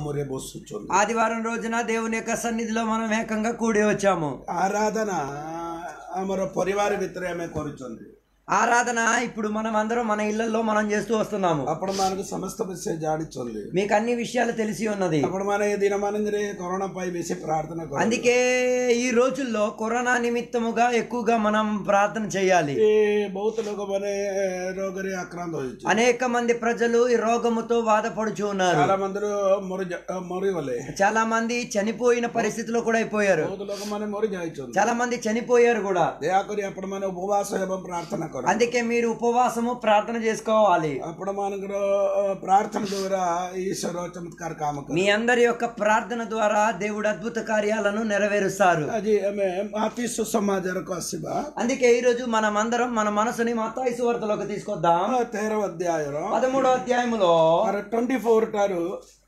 సమ్మురే బొస్సుచుంది ఆదివారం రోజున దేవుని యొక్క సన్నిధిలో మనం ఏకంగా కూడి వచ్చాము ఆరాధన ଆମର ପରିବାର ଭିତରେ ଆମେ କରୁଛନ୍ତି ఆరాధన ఇప్పుడు మనం అందరం మన ఇళ్లలో మనం చేస్తూ వస్తున్నాము ଆପଣମାନଙ୍କୁ ସମସ୍ତ ବିଷୟ ଜାଣିଛନ୍ତି మీకు అన్ని విషయాలు తెలిసి ఉన్నది ଆପଣମାନେ ଏ ଦିନମାନଙ୍କରେ କରୋନା ପାଇଁ ବେଶୀ ପ୍ରାର୍ଥନା କରନ୍ତି అందుకే ఈ రోజుల్లో కరోనా నిమిత్తముగా ఎక్కువగా మనం ప్రార్థన చేయాలి ଏ ବହୁତ ଲୋକମାନେ ରୋଗରେ ଆକ୍ରାନ୍ତ ହୋଇଛି అనేక మంది ప్రజలు ఈ రోగముతో బాధపడుచు ఉన్నారు చాలా మందిର ମରି ମରିଗଲେ చాలా మంది చనిపోయిన పరిస్థితిలో కూడా అయిపోయారు ବହୁତ ଲୋକମାନେ ମରି ଯାଇଛନ୍ତି చాలా మంది చనిపోయారు కూడా ଦୟାକରି ଆପଣମାନେ ଉପବାସ ଏବଂ ପ୍ରାର୍ଥନା କର అందుకే మీరు ఉపవాసము ప్రార్థన చేసుకోవాలి ଆପଣମାନଙ୍କର ଅ, ପ୍ରାର୍ଥନା ଦ୍ୱାରା ଈଶ୍ୱର ଚମତ୍କାର କାମ କର మీ అందరి యొక్క ప్రార్థన ద్వారా దేవుడు అద్భుత కార్యాలను నెరవేరుస్తారు ଆଜି ଆମେ ମାତି ସୁସମାଚାରକୁ ଆସିବା అందుకే ఈ రోజు మనం అందరం మన మనసుని మత్తాయి సువార్తలోకి తీసుకొద్దాం ତେର ଅଧ୍ୟାୟର పదమూడో అధ్యాయములో ଟ୍ୱେଣ୍ଟି ଫୋର୍ ଠାରୁ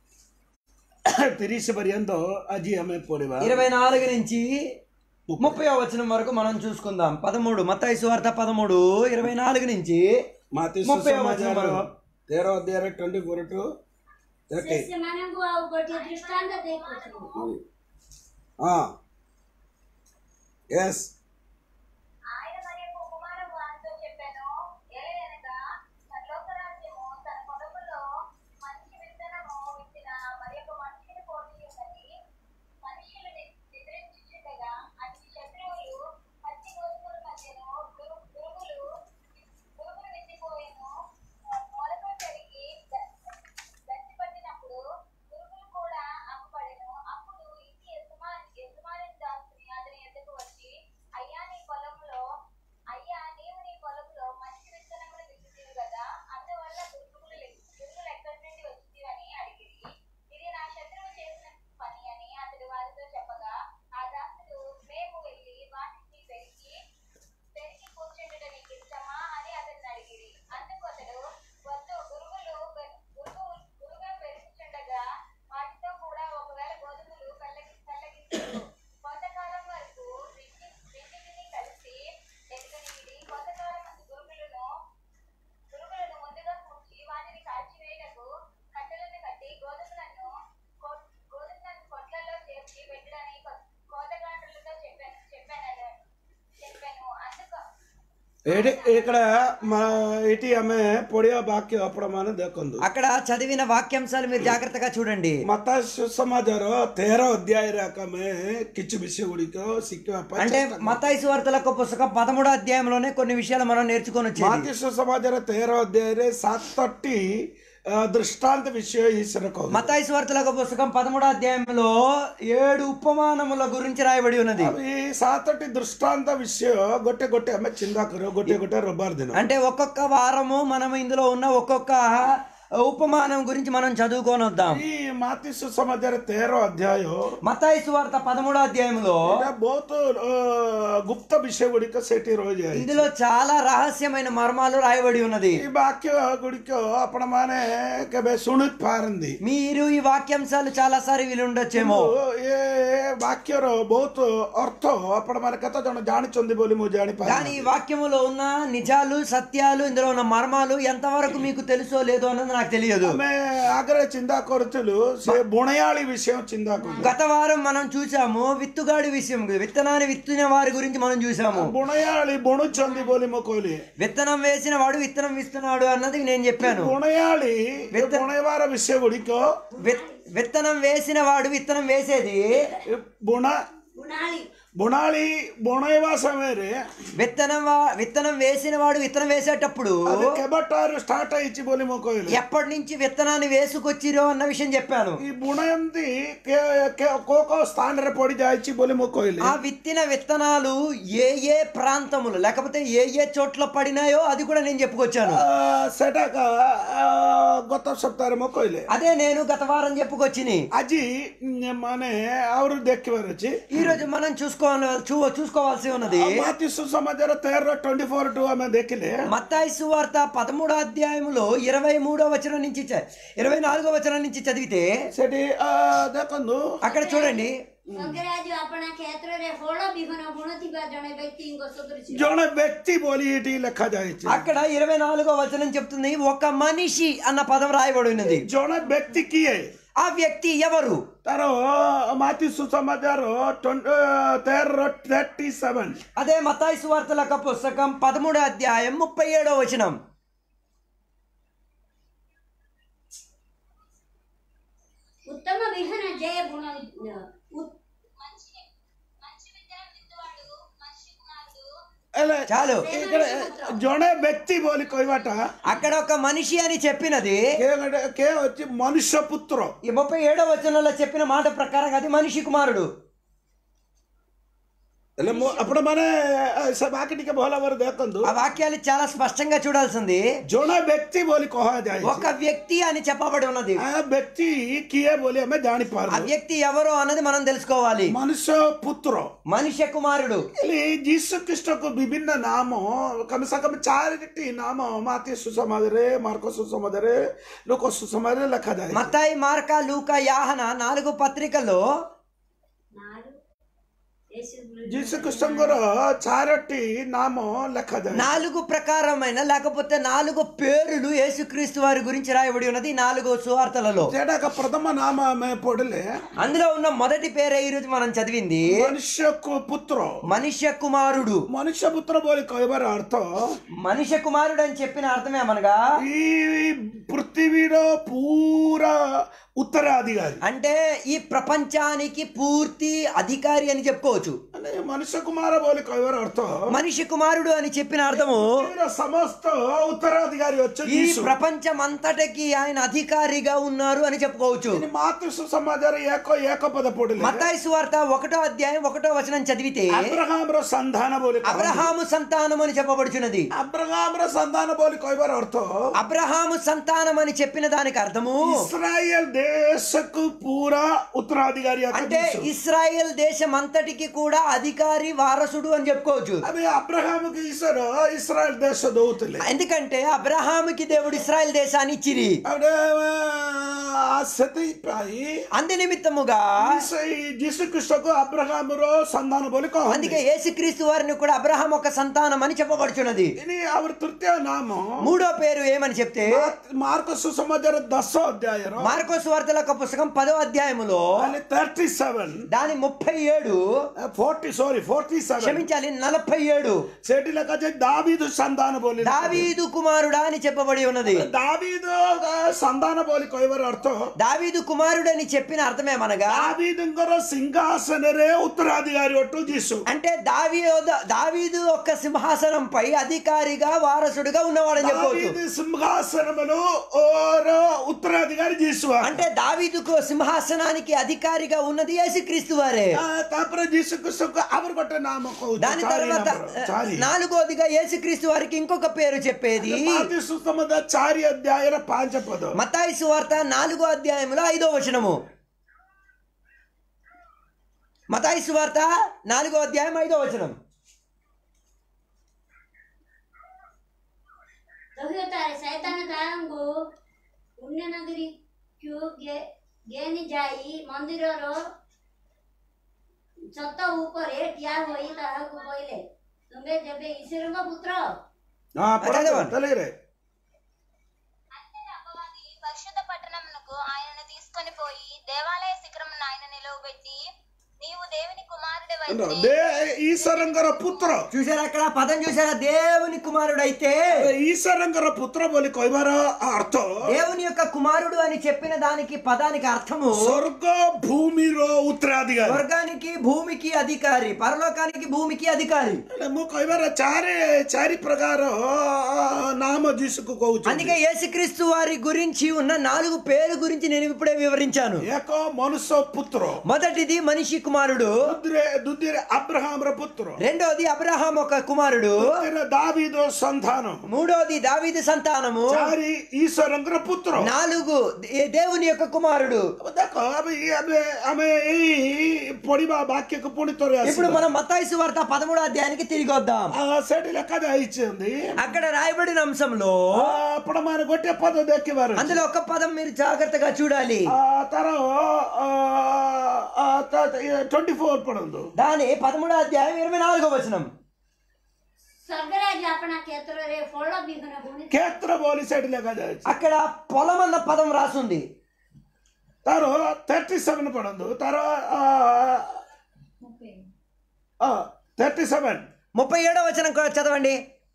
ତିରିଶ ପର୍ଯ୍ୟନ୍ତ ଆଜି ଆମେ ପଢିବା ఇరవై నాలుగు నుంచి ముప్పై వచనం వరకు మనం చూసుకుందాం పదమూడు మత్తాయి సువార్త పదమూడు ఇరవై నాలుగు నుంచి ମାତି ముప్పై ସୁସମାଚାର వచనం ତେର ଅଧ୍ୟାୟରେ ଟ୍ୱେଣ୍ଟି ଫୋର୍ ଟୁ ଥାର୍ଟି ସେମାନଙ୍କୁ ଆଉ ଗୋଟିଏ ଦୃଷ୍ଟାନ୍ତ ଦେଇ କହିଥିଲେ ହଁ ఎస్ ఆయన మరి యొక్క ఉపమానం వారితో చెప్పాను ఏలయనగా లోకరాజ్యము తన పొలములో మంచి విత్తనము విత్తిన మరి యొక్క మనిషిని పోటీ ఉన్నది మనుషులు ని- నిద్రించుచుండగా అతి శత్రువులు పచ్చి గోధుమల మధ్యను పురుగు- పురుగులు పురుగులు విత్తిపోయేను మొలక పెరిగి ద- దచ్చి పట్టినప్పుడు పురుగులు కూడా అమ్ముపడెను అప్పుడు ఇంటి యజమాని యజమాని దాసుని అతని ఎద్దకు వచ్చి అయ్యా నీ పొలంలో అయ్యా నీవు నీ పొలంలో మంచి విత్తనములు విత్తుతీవు కదా అందువల్ల పురుగులు లె- పురుగులు ఎక్కడి నుండి వచ్చిందని అడిగిరి ఇది నా శత్రువు చేసిన పని అని అతడు వారితో చెప్పగా ఆ దాసుడు మేము వెళ్ళి వాటిని పెరిగి పెరిగి కూర్చుండుట నీకు ఇష్టమా అని అతన్ని అడిగిరి అందుకు అతడు వద్దు గురుగులు పె- గురుగు గురుగా పెరుగుచుండగా వాటితో కూడా ఒకవేళ గోధుమలు కల్లగి కల్లగించు కొంతకాలం వరకు రెండి రెండింటిని కలిసి ఎదగనిది కొంతకాలం మంది గురుగులను గురుగులను ముందుగా కూర్చి వాటిని కాల్చివేయటకు కట్టెలను కట్టి గోధుమలను కొ- గోధుమలను కొట్లలో చేర్చి పెట్టడానికి కొ- కోతగాండ్రులతో చెప్పాను చెప్పాను చెప్పాను అందుకు ଏଠି ఇక్కడ మా ଏଠି ଆମେ ପଢିବା ବାକ୍ୟ ଆପଣମାନେ ଦେଖନ୍ତୁ అక్కడ చదివిన వాక్యాంశాలు మీరు జాగ్రత్తగా చూడండి ମତା ସୁସମାଚାର ତେର ଅଧ୍ୟାୟରେ ଆକା ଆମେ କିଛି ବିଷୟ ଗୁଡ଼ିକ ଶିଖିବା ପାଇଁ అంటే మతాయి సువార్తల యొక్క పుస్తకం పదమూడో అధ్యాయంలోనే కొన్ని విషయాలు మనం నేర్చుకొని వచ్చేది ମାତି ସୁସମାଚାର ତେର ଅଧ୍ୟାୟରେ ସାତଟି ଅ, ଦୃଷ୍ଟାନ୍ତ ବିଷୟ ଈଶ୍ୱର କହୁଛନ୍ତି మతాయి సువార్తల యొక్క పుస్తకం పదమూడో అధ్యాయంలో ఏడు ఉపమానముల గురించి రాయబడి ఉన్నది ଆଉ ଏଇ ସାତଟି ଦୃଷ୍ଟାନ୍ତ ବିଷୟ ଗୋଟେ ଗୋଟେ ଆମେ ଚିନ୍ତା କରିବା ଗୋଟେ ଗୋଟେ ରବିବାର ଦିନ అంటే ఒక్కొక్క వారము మనం ఇందులో ఉన్న ఒక్కొక్క ఉపమానం గురించి మనం చదువుకొని వద్దాం ఈ ମାତି ସୁସମାଚାର ତେର ଅଧ୍ୟାୟ మతాయి సువార్త పదమూడో అధ్యాయంలో ଏଇଟା ବହୁତ ଅ, ଗୁପ୍ତ ବିଷୟ ଗୁଡ଼ିକ ସେଠି ରହିଯାଏ ఇందులో చాలా రహస్యమైన మర్మాలు రాయబడి ఉన్నది ఈ ବାକ୍ୟ ଗୁଡ଼ିକ ଆପଣମାନେ କେବେ ଶୁଣି ପାରନ୍ତି మీరు ఈ వాక్యాంశాలు చాలా సారి విని ఉండొచ్చేమో ଏ ବାକ୍ୟର ବହୁତ ଅର୍ଥ ଆପଣମାନେ କେତେ ଜଣ ଜାଣିଛନ୍ତି ବୋଲି ମୁଁ కానీ ଜାଣିପାରେ ఈ వాక్యములో ఉన్న నిజాలు సత్యాలు ఇందులో ఉన్న మర్మాలు ఎంతవరకు మీకు తెలుసో లేదో అన్నది నాకు తెలియదు ଆମେ ଆଗରେ ଚିନ୍ତା କରୁଥିଲୁ ସେ ବୁଣିଆଳି ବିଷୟ ଚିନ୍ତା କରୁ గత వారం మనం చూసాము విత్తుగాడి విషయం విత్తనాన్ని విత్తిన వారి గురించి మనం చూసాము ବୁଣିଆଳି ବୁଣୁଛନ୍ତି ବୋଲି ମୁଁ କହିଲି విత్తనం వేసిన వాడు విత్తనం విస్తున్నాడు అన్నది నేను చెప్పాను ବୁଣିଆଳି ଏ ବୁଣେଇବାର ବିଷୟ ଗୁଡ଼ିକ విత్- విత్తనం వేసిన వాడు విత్తనం వేసేది ଏ ବୁଣା గుణాలి ବୁଣାଳି ବୁଣେଇବା ସମୟରେ విత్తనం వా- విత్తనం వేసిన వాడు విత్తనం వేసేటప్పుడు అది କେବେଠାରୁ ଷ୍ଟାର୍ଟ ହେଇଛି ବୋଲି ମୁଁ କହିଲି ఎప్పటి నుంచి విత్తనాన్ని వేసుకొచ్చిరో అన్న విషయం చెప్పాను ఈ ବୁଣନ୍ତି କେ- କେ- କୋଉ କୋଉ ସ୍ଥାନରେ ପଡି ଯାଇଛି ବୋଲି ମୁଁ କହିଲି ఆ విత్తిన విత్తనాలు ఏ ఏ ప్రాంతములు లేకపోతే ఏ ఏ చోట్ల పడినాయో అది కూడా నేను చెప్పుకొచ్చాను ଆ, ସେଟା ଆ, ଗତ ସପ୍ତାହରେ ମୁଁ କହିଲି అదే నేను గత వారం చెప్పుకొచ్చిని ଆଜି ଉଁ, ମାନେ ଆହୁରି ଦେଖିବାର ଅଛି ఈ రోజు మనం చూసుకోవాలి చూ చూసుకోవాల్సి ఉన్నది ମାତି ସୁସମାଚାର ତେର ଟ୍ୱେଣ୍ଟି ଫୋର ଟୁ ଆମେ ଦେଖିଲେ మత్తాయి సువార్త పదమూడో అధ్యాయములో ఇరవై మూడో వచనం నుంచి చ- ఇరవై నాలుగో వచనం నుంచి చదివితే ସେଠି ଆ, ଦେଖନ୍ତୁ అక్కడ చూడండి ସ୍ୱର୍ଗରାଜ ଆପଣା କ୍ଷେତ୍ରରେ ହଳ ବିହନ ବୁଣୁଥିବା ଜଣେ ବ୍ୟକ୍ତିଙ୍କ ସଦୃଶ ଜଣେ ବ୍ୟକ୍ତି ବୋଲି ଏଠି ଲେଖାଯାଇଛି అక్కడ ఇరవై నాలుగో వచనం చెప్తుంది ఒక మనిషి అన్న పదం రాయబడి ఉన్నది ଜଣେ ବ୍ୟକ୍ତି କିଏ ఆ వ్యక్తి ఎవరు ତାର ମାତି ସୁସମାଚାର ତେର ଥାର୍ଟି ସେଭେନ అదే మతాయి సువార్తల యొక్క పుస్తకం పదమూడో అధ్యాయం ముప్పై ఏడో వచనం ఉత్తమ విహన జయ గుణ ఉత్- మంచి మంచి విత్తనం విత్తువాడు మనిషి కుమారుడు ହେଲେ చాలు ఇక్కడ ଜଣେ ବ୍ୟକ୍ତି ବୋଲି କହିବାଟା అక్కడ ఒక మనిషి అని చెప్పినది କିଏ ଗୋଟେ କିଏ ଅଛି ମନୁଷ୍ୟ ପୁତ୍ର ఈ ముప్పై ఏడో వచనంలో చెప్పిన మాట ప్రకారం అది మనిషి కుమారుడు ହେଲେ ମୁଁ ଆପଣମାନେ ସେ ବାକି ଟିକେ ଭଲ ଭାବରେ ଦେଖନ୍ତୁ ఆ వాక్యాలు చాలా స్పష్టంగా చూడాల్సింది ଜଣେ ବ୍ୟକ୍ତି ବୋଲି କୁହାଯାଏ ఒక వ్యక్తి అని చెప్పబడి ఉన్నది ఆ ବ୍ୟକ୍ତି କିଏ ବୋଲି ଆମେ ఆ ଜାଣିପାରୁ వ్యక్తి ఎవరో అన్నది మనం తెలుసుకోవాలి ମନୁଷ୍ୟ ପୁତ୍ର మనిషి కుమారుడు ହେଲେ ଯୀଶୁ ଖ୍ରୀଷ୍ଟକୁ ବିଭିନ୍ନ ନାମ କମ ସେ କମ ଚାରିଟି ନାମ ମାତି ସୁସମାଜରେ ମାର୍କ ସୁସମାଜରେ ଲୋକ ସୁସମାଜରେ ଲେଖାଯାଏ మతాయి మార్క లూకా యాహన నాలుగు పత్రికల్లో నాలుగు యేసు గురించి ଯୀଶୁ ଖ୍ରୀଷ୍ଟଙ୍କର ଚାରୋଟି ନାମ ଲେଖାଯାଏ నాలుగు ప్రకారమైన లేకపోతే నాలుగు పేరులు యేసుక్రీస్తు వారి గురించి రాయబడి ఉన్నది ఈ నాలుగు సువార్తలలో ଯେଟାକ ప్రథమ నామ ଆମେ ପଢିଲେ అందులో ఉన్న మొదటి పేరే ఈ రోజు మనం చదివింది ମନୁଷ୍ୟକୁ ପୁତ୍ର మనిషి కుమారుడు ମନୁଷ୍ୟ పుତ୍ର ବୋଲି କହିବାର ଅର୍ଥ మనిషి కుమారుడు అని చెప్పిన అర్థమేమనగా ఈ పృథివీର ପୁରା ఉత్తరాధికారి అంటే ఈ ప్రపంచానికి పూర్తి అధికారి అని చెప్పుకోవచ్చు ମାନେ ମନୁଷ୍ୟ କୁମାର ବୋଲି କହିବାର ଅର୍ଥ మనిషి కుమారుడు అని చెప్పిన అర్థము ପୃଥିବୀର ସମସ୍ତ ଉତ୍ତରାଧିକାରୀ ଅଛନ୍ତି ఈ ଯୀଶୁ। ప్రపంచం అంతటికి ఆయన అధికారిగా ఉన్నారు అని చెప్పుకోవచ్చు ఇది మాతృ సమాజରେ ଏକ ଏକ ପଦ ପଡିଲେ మత్తాయి సువార్త ఒకటో అధ్యాయం ఒకటో వచనం చదివితే అబ్రహాంର సంధాన ବୋଲି କହନ୍ତି। అబ్రహాము సంతానం అని చెప్పబడుచున్నది అబ్రహాంର సంధాన ବୋଲି କହିବାର ଅର୍ଥ అబ్రహాము సంతానం అని చెప్పిన దానికి అర్థము ఇస్రాయేల్ దేశకు పూరా ఉత్తరాధికారి యొక్క అంటే యీశు. ఇస్రాయేల్ దేశం అంతటికి కూడా అధికారి వారసుడు అని చెప్పుకోవచ్చు అవి అబ్రహాముకి ఈశ్వర ఇస్రాయేల్ దేశ దౌతులే ఎందుకంటే అబ్రహాముకి దేవుడు ఇస్రాయేల్ దేశాన్ని ఇచ్చిరి అవిడే ఆ ସେଥିପାଇଁ అందు నిమిత్తముగా ଯୀଶୁ ଖ୍ରୀଷ୍ଟକୁ అబ్రహాముର సంధాନ ବୋଲି କହନ୍ତି అందుకే యేసుక్రీస్తు వారిని కూడా అబ్రహాం ఒక సంతానం అని చెప్పబడుచున్నది ఇని అవర్ తృతీయ నామ మూడో పేరు ఏమని చెప్తే మార్కు సుసమాచార దశ అధ్యాయର మార్కోస్ వార్తల యొక్క పుస్తకం పదో అధ్యాయములో ಅಲ್ಲಿ ತರ್ಟಿ ಸೆವೆನ್ దాని ముప్పై ఏడు ಫೋರ್ಟಿ ಸಾರಿ ಫೋರ್ಟಿ ಸೆವೆನ್ క్షమించాలి నలభై ఏడు ಸೇಟಿ ಲೆಕ್ಕ దావీదు సంతాన ಬೋಲಿ దావీదు కుమారుడా అని చెప్పబడి ఉన్నది దావీదు సంతాన బోలి କହିବାର ଅର୍ଥ దావీదు కుమారుడు అని చెప్పిన అర్థమేమనగా దావీదుଙ୍କର సింహాసନରେ ఉత్తరాధికారి ఒట్టు జీసు అంటే దావీ దావీదు యొక్క సింహాసనంపై అధికారిగా వారసుడుగా ఉన్నవాడని చెప్పవచ్చు దావీదు సింహాసనములు ఓర ఉత్తరాధికారి జీసు అంటే దావీదుకు సింహాసనానికి అధికారిగా ఉన్నది యేసుక్రీస్తు వారే ତାପରେ ଯୀଶୁ କୃଷ୍ଣଙ୍କୁ ଆହୁରି ଗୋଟେ ନାମ କହୁଛି దాని ଚାରି తర్వాత ନମ୍ବର, ଚାରି నాలుగోదిగా యేసుక్రీస్తు వారికి ఇంకొక పేరు చెప్పేది ମାତି ସୁସମାଦ ଚାରି ଅଧ୍ୟାୟର ପାଞ୍ଚ ପଦ మతాయి సువార్త నాలుగో అధ్యాయంలో ఐదో వచనము మతాయి సువార్త నాలుగో అధ్యాయం ఐదో వచనం ଦୈହତାରେ ଶୈତାନ ତାହାଙ୍କୁ ପୁଣ୍ୟନଗରୀକୁ गे- ଘେନି ଯାଇ ମନ୍ଦିରର ଛତ ଉପରେ ଠିଆ ହୋଇ ତାହାକୁ କହିଲେ ତୁମେ ଯେବେ ଈଶ୍ୱରଙ୍କ ପୁତ୍ର ହଁ, ପଢନ୍ତୁ, చదవండి. తెలుగుରେ అంతటి అపవాది పరిశుద్ధ పట్టణమునకు ఆయనను తీసుకొని పోయి దేవాలయ శిఖరమున ఆయన నిలువబెట్టి నీవు దేవుని కుమారుడవైతే దే- ఈశ్వరంగర పుత్ర చూసారా అక్కడ పదం చూసారా దేవుని కుమారుడు అయితే ఈశ్వరంగర పుత్ర బోలి କହିବାର ଅର୍ଥ దేవుని యొక్క కుమారుడు అని చెప్పిన దానికి పదానికి అర్థము ସ୍ୱର୍ଗ ଭୂମିର ଉତ୍ତରାଧିକାରୀ స్వర్గానికి భూమికి అధికారి పరలోకానికి భూమికి అధికారి ହେଲେ ମୁଁ କହିବାର ଚାରି ଚାରି ପ୍ରକାର ନାମ ଯୀଶୁକୁ କହୁଛି అందుకే యేసుక్రీస్తు వారి గురించి ఉన్న నాలుగు పేరు గురించి నేను ఇప్పుడే వివరించాను ଏକ ମନୁଷ୍ୟ పుତ୍ର మొదటిది మనిషి కుమారుడు ଦୁଧିରେ ଦୁଧିରେ ଆବ୍ରାହାମର పుତ୍ର రెండోది అబ్రహాం ఒక కుమారుడు ତୃତୀୟରେ ଦାବିଦ ସନ୍ତାନ మూడోది దావీదు సంతానము ଚାରି ଈଶ୍ୱରଙ୍କର పుତ୍ର నాలుగు దే- దేవుని యొక్క కుమారుడు ଦେଖ ଆମେ ଆମେ ଆମେ ଏଇ ପଢିବା ବାକ୍ୟକୁ ପୁଣି ଥରେ ఇప్పుడు ଆସିବା మనం మత్తాయి సువార్త పదమూడో అధ్యాయానికి తిరిగి వద్దాం ఆ, ସେଠି ଲେଖାଯାଇଛି అక్కడ రాయబడిన అంశంలో ଆପଣ ମାନେ ଗୋଟିଏ ପଦ ଦେଖିବାର ଅଛି। అందులో ఒక పదం మీరు జాగ్రత్తగా చూడాలి ఆ, ତାର ଟ୍ୱେଣ୍ଟି ଫୋର୍ ପଢନ୍ତୁ దాని పదమూడో అధ్యాయం ఇరవై నాలుగో వచనం ସ୍ୱର୍ଗରାଜ ଆପଣା କ୍ଷେତ୍ରରେ ଫଳ ବିହନ ବୁଣି କ୍ଷେତ୍ର ବୋଲି ସେଠି ଲେଖାଯାଇଛି అక్కడ పొలం అన్న పదం రాసుంది ତାର ଥାର୍ଟି ସେଭେନ୍ ପଢ଼ନ୍ତୁ ତାର ଥାର୍ଟି ସେଭେନ୍ ముప్పై ఏడో వచనం కూడా చదవండి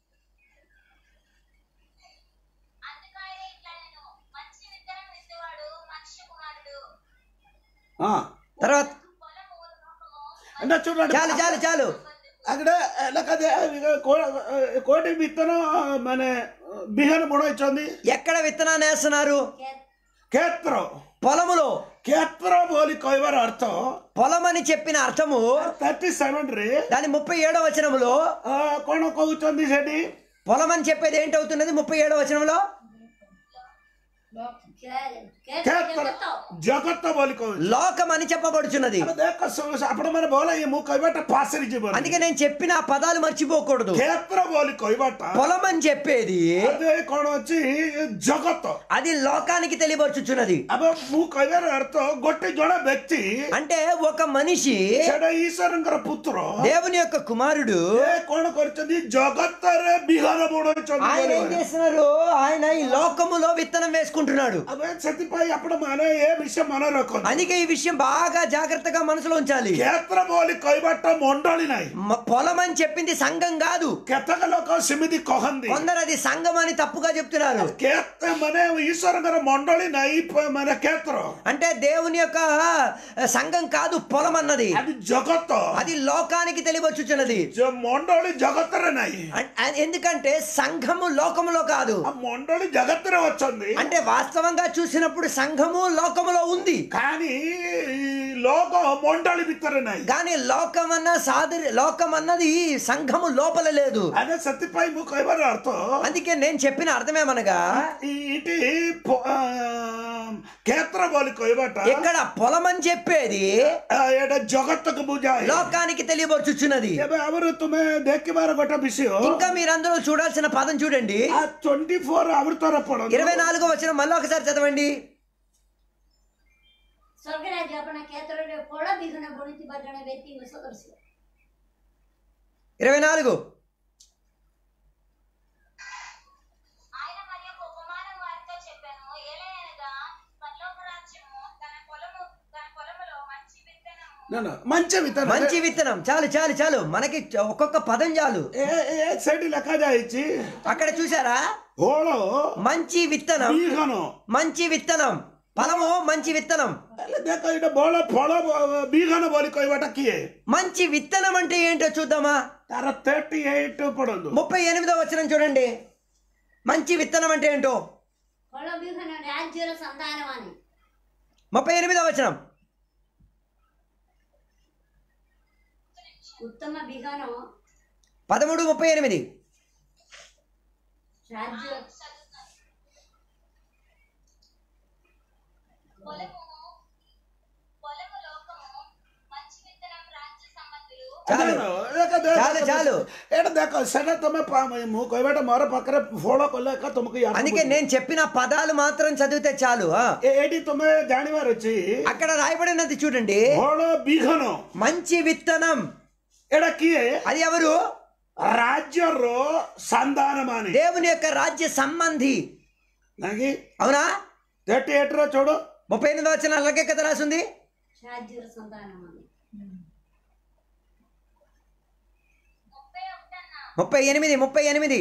అందుకు ఆయన ఇట్లనెను, మంచి విత్తనం విత్తువాడు మనుష్య కుమారుడు తర్వాత పొలము లోకము అంటే చూడండి చాలు చాలు చాలు అక్కడ ఎలాగదే కోటి విత్తనం మన బిహన ముడొచ్చింది ఎక్కడ విత్తనాన్ని వేస్తున్నారు କ୍ଷେତ୍ର పొలములో କ୍ଷେତ୍ର ବୋଲି କହିବାର ଅର୍ଥ పొలం అని చెప్పిన అర్థము ଥାର୍ଟି ସେଭେନ ରେ దాని ముప్పై ఏడో వచనములో ଆ, କଣ କହୁଛନ୍ତି ସେଠି పొలం అని చెప్పేది ఏంటవుతున్నది ముప్పై ఏడో వచనంలో କ୍ଷେତ୍ର ଜଗତ ବୋଲି କହୁଛି లోకం అని చెప్పబడుచున్నది ଆମେ ଦେଖ ଆପଣ ମାନେ ଭଲ ଇଏ ମୁଁ କହିବାଟା ପାସରି ଯିବ అందుకే నేను చెప్పిన ఆ పదాలు మర్చిపోకూడదు କ୍ଷେତ୍ର ବୋଲି କହିବାଟା పొలం అని చెప్పేది అది କଣ ଅଛି ଜଗତ అది లోకానికి తెలియబరుచుచున్నది ଏବେ ମୁଁ କହିବାର ଅର୍ଥ ଗୋଟେ ଜଣେ ବ୍ୟକ୍ତି అంటే ఒక మనిషి ସେଟା ଈଶ୍ୱରଙ୍କର ପୁତ୍ର దేవుని యొక్క కుమారుడు ଏ କଣ କରିଛନ୍ତି ଜଗତରେ ବିହନ ବୁଣଉଛନ୍ତି ఆయన ఏం ବୋଲି। చేస్తున్నారు ఆయన ఈ లోకములో విత్తనం వేసుకుంటున్నాడు ଆମେ ସେଥିପାଇଁ ଆପଣ ମାନେ ଏ ବିଷୟ ମନେ ରଖନ୍ତୁ అందుకే ఈ విషయం బాగా జాగ్రత్తగా మనసులో ఉంచాలి କ୍ଷେତ୍ର ବୋଲି କହିବାଟା ମଣ୍ଡଳୀ ନାହିଁ మ- పొలం అని చెప్పింది సంఘం కాదు କେତେକ ଲୋକ ସେମିତି କହନ୍ତି కొందరు అది సంఘం అని తప్పుగా చెప్తున్నారు କେତେ ମାନେ ଈଶ୍ୱରଙ୍କର ମଣ୍ଡଳୀ ନାହିଁ ପ- ମାନେ କ୍ଷେତ୍ର అంటే దేవుని యొక్క ఆ, సంఘం కాదు పొలం అన్నది అది జగତ అది లోకానికి తెలియవచ్చుచున్నది ଯୋଉ ମଣ୍ଡଳୀ ଜଗତରେ ନାହିଁ అన్- అన్- ఎందుకంటే సంఘము లోకములో కాదు ఆ ମଣ୍ଡଳୀ జగତରେ ଅଛନ୍ତି అంటే వాస్తవంగా చూసినప్పుడు సంఘము లోకములో ఉంది కానీ ఈ లోక ମଣ୍ଡଳୀ ଭିତରେ ନାହିଁ కానీ లోకం అన్న సాదరి లోకం అన్నది సంఘము లోపల లేదు అదే ସେଥିପାଇଁ ମୁଁ କହିବାର ଅର୍ଥ అందుకే నేను చెప్పిన అర్థమేమనగా ఈ- ఇଟି ପ- ఆ, କ୍ଷେତ୍ର ବୋଲି କହିବାଟା ఇక్కడ పొలం అని చెప్పేది ఆ, ଏଇଟା ଜଗତକୁ ବୁଝାଏ లోకానికి తెలియబరుచుచున్నది ଏବେ ଆମର ତୁମେ ଦେଖିବାର ଗୋଟେ ବିଷୟ ఇంకా మీరందరూ చూడాల్సిన పదం చూడండి ఆ ట్వంటీ ఫోర్ అవృతର ପଢ ఇరవై నాలుగో వచ్చిన మళ్ళీ ఒకసారి చదవండి ସ୍ୱର୍ଗରାଜ ଆପଣ କ୍ଷେତ୍ରରେ ଫଳ ବିହନ ବୁଣିଥିବା ଜଣେ ବ୍ୟକ୍ତିଙ୍କୁ ସଦୃଶ ఇరవై నాలుగు ఆయన మరి ఒక ఉపమానం వారితో చెప్పాను ఏలయనగా పరలోక రాజ్యము తన పొలము తన పొలములో మంచి విత్తనము మంచి విత్తనం మంచి విత్తనం చాలు చాలు చాలు మనకి ఒక్కొక్క పదం చాలు ఏ- ఏ సైడ్ ଲେଖାଯାଇଛି అక్కడ చూసారా ହୋଳ మంచి విత్తనం ବିହନ మంచి విత్తనం ఫలము మంచి విత్తనం ହେଲେ ଦେଖ ଏଇଟା ବଳ ଫଳ ବିହନ ବୋଲି କହିବାଟା କିଏ మంచి విత్తనం అంటే ఏంటో చూద్దామా ତାର ଥାର୍ଟି ଏଇଟ୍ ପଢନ୍ତୁ ముప్పై ఎనిమిదో వచనం చూడండి మంచి విత్తనం అంటే ఏంటో ଫଳ ବିହନ ରାଜ୍ୟର ସନ୍ତାନମାନେ ముప్పై ఎనిమిదో వచనం ଉତ୍ତମ ବିହନ పదమూడు ముప్పై ఎనిమిది ରାଜ୍ୟ పొలము పొలము లోకము మంచి విత్తనం రాజ్య సంబంధులు చాలు ଦେଖ, ଦେଖ, చాలు చాలు ଏଇଟା ଦେଖ ସେଟା ତମେ ପା- ମୁଁ କହିବାଟା ମୋର ପାଖରେ ଫଳ କଲେ ଏକା ତମକୁ ୟାର అందుకే నేను చెప్పిన పదాలు మాత్రం చదివితే చాలు ఆ. ଏ- ଏଇଠି ତମେ ଜାଣିବାର ଅଛି అక్కడ రాయబడినది చూడండి ଫଳ ବିହନ మంచి విత్తనం ଏଇଟା କିଏ అది ఎవరు ରାଜ୍ୟର ସନ୍ତାନ ମାନେ దేవుని యొక్క రాజ్య సంబంధి ନାକି అవునా ଥାର୍ଟି ଏଇଟ୍ ର చూడు ముప్పై ఎనిమిది వచ్చిన అలాగే కదా రాసింది ରାଜ୍ୟର ସନ୍ତାନମାନେ ముప్పై ఒకటన్నా ముప్పై ఎనిమిది ముప్పై ఎనిమిది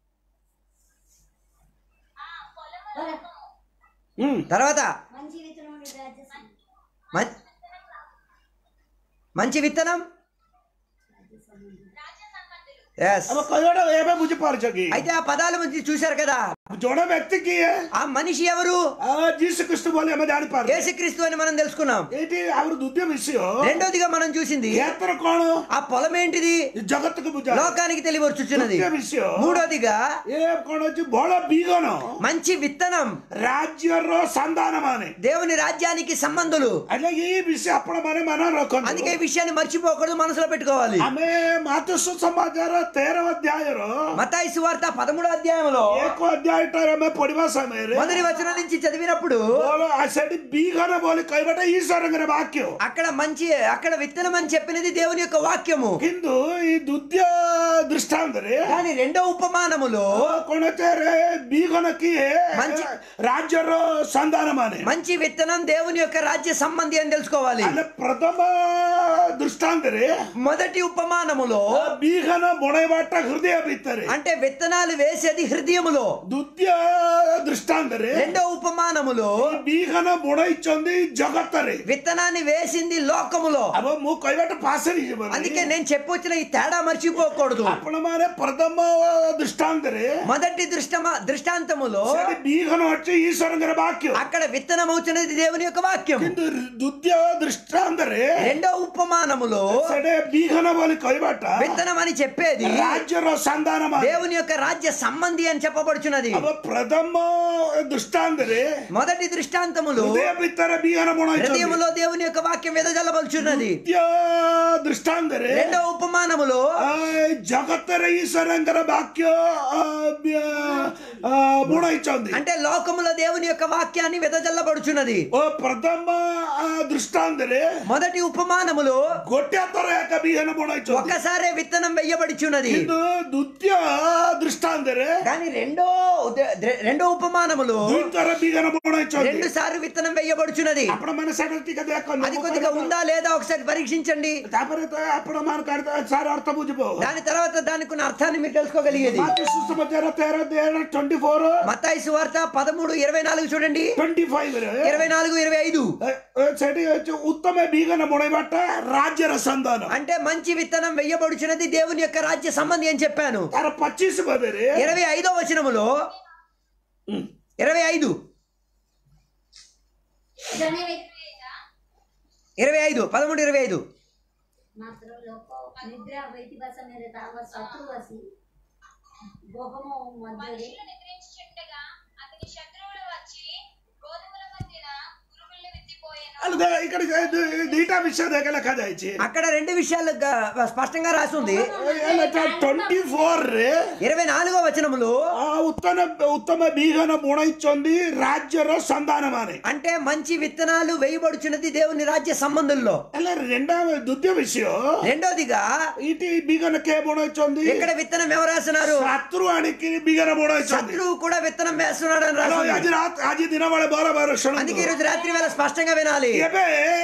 ఆ పొలము ପରେ లోకము ହୁଁ తర్వాత మంచి విత్తనం రాజ్య సం- మం- మంచి విత్తనం రాజ్య సంబంధం రాజ్య సంబంధులు ఎస్ ଆମ କହିବାଟା ଏବେ ବୁଝିପାରୁଛ କି అయితే ఆ పదాలు మంచి చూశారు కదా ଜଣେ ବ୍ୟକ୍ତି କିଏ ఆ మనిషి ఎవరు ଆ, ଯୀଶୁ ଖ୍ରୀଷ୍ଟ ବୋଲି ଆମେ ଜାଣିପାରୁ యేసుక్రీస్తు అని మనం తెలుసుకున్నాం ଏଇଠି ଆହୁରି ଦ୍ୱିତୀୟ ବିଷୟ రెండోదిగా మనం చూసింది କ୍ଷେତ୍ର କଣ ఆ పొలం ఏంటిది ଜଗତକୁ ବୁଝା లోకానికి తెలియవచ్చుచున్నది ଦ୍ୱିତୀୟ ବିଷୟ మూడోదిగా ଏ କଣ ଅଛି ବଳ ବିହନ మంచి విత్తనం ରାଜ୍ୟର ସନ୍ତାନ ମାନେ దేవుని రాజ్యానికి సంబంధులు ହେଲେ ଏଇ ବିଷୟ ଆପଣ ମାନେ ମନେ ରଖନ୍ତୁ అందుకే ఈ విషయాన్ని మర్చిపోకూడదు మనసులో పెట్టుకోవాలి ଆମେ ମାତୃ ସମାଜର ତେର ଅଧ୍ୟାୟର మతాయి సువార్త పదమూడో అధ్యాయంలో ଏକ ଅଧ୍ୟାୟ ଆଇଟାରେ ଆମେ ପଢିବା ସମୟରେ మొదటి వచనం నుంచి చదివినప్పుడు ବୋଲ- ଆ ସେଠି ବିଘନ ବୋଲି କହିବାଟା ଈଶ୍ୱରଙ୍କର ବାକ୍ୟ అక్కడ మంచి అక్కడ విత్తనం అని చెప్పినది దేవుని యొక్క వాక్యము କିନ୍ତୁ ଏଇ ଦ୍ୱିତୀୟ ଦୃଷ୍ଟାନ୍ତରେ కానీ రెండో ఉపమానములో କଣ ଅଛି ବିଘନ କିଏ మంచి- ରାଜ୍ୟର ସନ୍ତାନ ମାନେ మంచి విత్తనం దేవుని యొక్క రాజ్య సంబంధి అని తెలుసుకోవాలి ହେଲେ ପ୍ରଥମ ଦୃଷ୍ଟାନ୍ତରେ మొదటి ఉపమానములో ବିଘନ ବଣେଇବାଟା ହୃଦୟ ଭିତରେ అంటే విత్తనాలు వేసేది హృదయములో ଦ୍ୱିତୀୟ ଦୃଷ୍ଟାନ୍ତରେ రెండో ఉపమానములో ବିଘନ ବଣେଇଛନ୍ତି ଜଗତରେ విత్తనాన్ని వేసింది లోకములో अब ମୁଁ କହିବାଟା ପାସ୍ ହେଇଯିବ అందుకే నేను చెప్పొచ్చిన ఈ తేడా మర్చిపోకూడదు ଆପଣ ମାନେ ପ୍ରଥମ ଦୃଷ୍ଟାନ୍ତରେ మొదటి దృష్టమ దృష్టాంతములో ସେଠି ବିଘନ ଅଛି ଈଶ୍ୱରଙ୍କର ବାକ୍ୟ అక్కడ విత్తనం అవుతున్నది దేవుని యొక్క వాక్యం କିନ୍ତୁ ଦ୍ୱିତୀୟ ଦୃଷ୍ଟାନ୍ତରେ రెండో ఉపమానములో ସେଠି ବିଘନ ବୋଲି କହିବାଟା విత్తనం అని చెప్పేది ରାଜ୍ୟର ସନ୍ତାନ ମାନେ దేవుని యొక్క రాజ్య సంబంధి అని చెప్పబడుచున్నది अब ପ୍ରଥମ ଦୃଷ୍ଟାନ୍ତରେ మొదటి దృష్టాంతములు ହୃଦୟ ଭିତରେ ବିହନ ବୁଣାଇଛନ୍ତି హృదయములో దేవుని యొక్క వాక్యం వెదజల్లబడుచున్నది ଦ୍ୱିତୀୟ ଦୃଷ୍ଟାନ୍ତରେ రెండో ఉపమానములో ଆ, ଜଗତରେ ଈଶ୍ୱରଙ୍କର ବାକ୍ୟ ଆ, ବ୍ୟ- ଆ, ବୁଣାଇଛନ୍ତି అంటే లోకములో దేవుని యొక్క వాక్యాన్ని వెదజల్లబడుచున్నది ଓ ପ୍ରଥମ ଆ, ଦୃଷ୍ଟାନ୍ତରେ మొదటి ఉపమానములో ଗୋଟିଏ ଥର ଏକ ବିହନ ବୁଣାଇଛନ୍ତି ఒక్కసారే విత్తనం వెయ్యబడిచున్నది କିନ୍ତୁ ଦ୍ୱିତୀୟ ଦୃଷ୍ଟାନ୍ତରେ కానీ రెండో ద- రెండో ఉపమానములో ଦୁଇ ଥର ବିହନ ବୁଣାଇଛନ୍ତି రెండు సార్లు విత్తనం వెయ్యబడుచున్నది ଆପଣ ମାନେ ସେଟା ଟିକେ ଦେଖନ୍ତୁ అది కొద్దిగా ఉందా లేదా ఒకసారి పరీక్షించండి ତାପରେ ତ ଆପଣ ମାନଙ୍କ ସାର ଅର୍ଥ ବୁଝିବ దాని తర్వాత దానికి ఉన్న అర్థాన్ని మీరు తెలుసుకోగలిగేది ମାତି ସୁସମାଚାର ତେର ଟ୍ୱେଣ୍ଟି ఫోర్ మత్తాయి సువార్త పదమూడు ఇరవై నాలుగు చూడండి ట్వంటీ ఫైవ్ ରେ ఇరవై నాలుగు ఇరవై ఐదు ଏ- ଏ ସେଠି ଅଛି ଉତ୍ତମ ବିହନ ବୁଣାଇବାଟା ରାଜ୍ୟର ସନ୍ତାନ అంటే మంచి విత్తనం వెయ్యబడుచున్నది దేవుని యొక్క రాజ్య సంబంధి అని చెప్పాను ତାର ପଚିଶ ପଦରେ ఇరవై ఐదో వచనములో ఇరవై ఐదు ଜଣେ ବ୍ୟକ୍ତି ఇరవై ఐదు పదమూడు ఇరవై ఐదు ମାତ୍ର ଲୋକ ନିଦ୍ରା ହୋଇଥିବା ସମୟରେ ତାଙ୍କ ଶତ୍ରୁ ଆସି ଗହମ ମଧ୍ୟରେ మనుషులు నిద్రించుచుండగా అతని శత్రువులు వచ్చి గోధుమల మధ్యన గురువులు విత్తిపోయాను అలా దే- ఇక్కడ ది- ଦିଟା ବିଷୟ ଦେଖ ଲେଖାଯାଇଛି అక్కడ రెండు విషయాలు గ- స్పష్టంగా రాసి ఉంది ట్వంటీ ఫୋର ରେ ఇరవై నాలుగో వచనములో ଆ, ଉତ୍ତମ ଉତ୍ତମ ବିହନ ବୁଣାଇଛନ୍ତି ରାଜ୍ୟର ସନ୍ତାନ ମାନେ అంటే మంచి విత్తనాలు వేయబడుచున్నది దేవుని రాజ్య సంబంధుల్లో ହେଲେ రెండవ ଦ୍ୱିତୀୟ ବିଷୟ రెండోదిగా ଏଇଠି ବିହନ କେ ବୁଣାଇଛନ୍ତି ఇక్కడ విత్తనం ఎవరు రాస్తున్నారు ଶତ୍ରୁ ଆଣିକି ବିହନ ବୁଣାଇଛନ୍ତି శత్రువు కూడా విత్తనం వేస్తున్నాడు అని ହ୍ୟାଲୋ, రాసి ଆଜି ରାତ ଆଜି ଦିନ ବେଳେ ବର ବର అందుకే ଶୁଣନ୍ତୁ ఈరోజు రాత్రి వేళ స్పష్టంగా వినాలి ଏବେ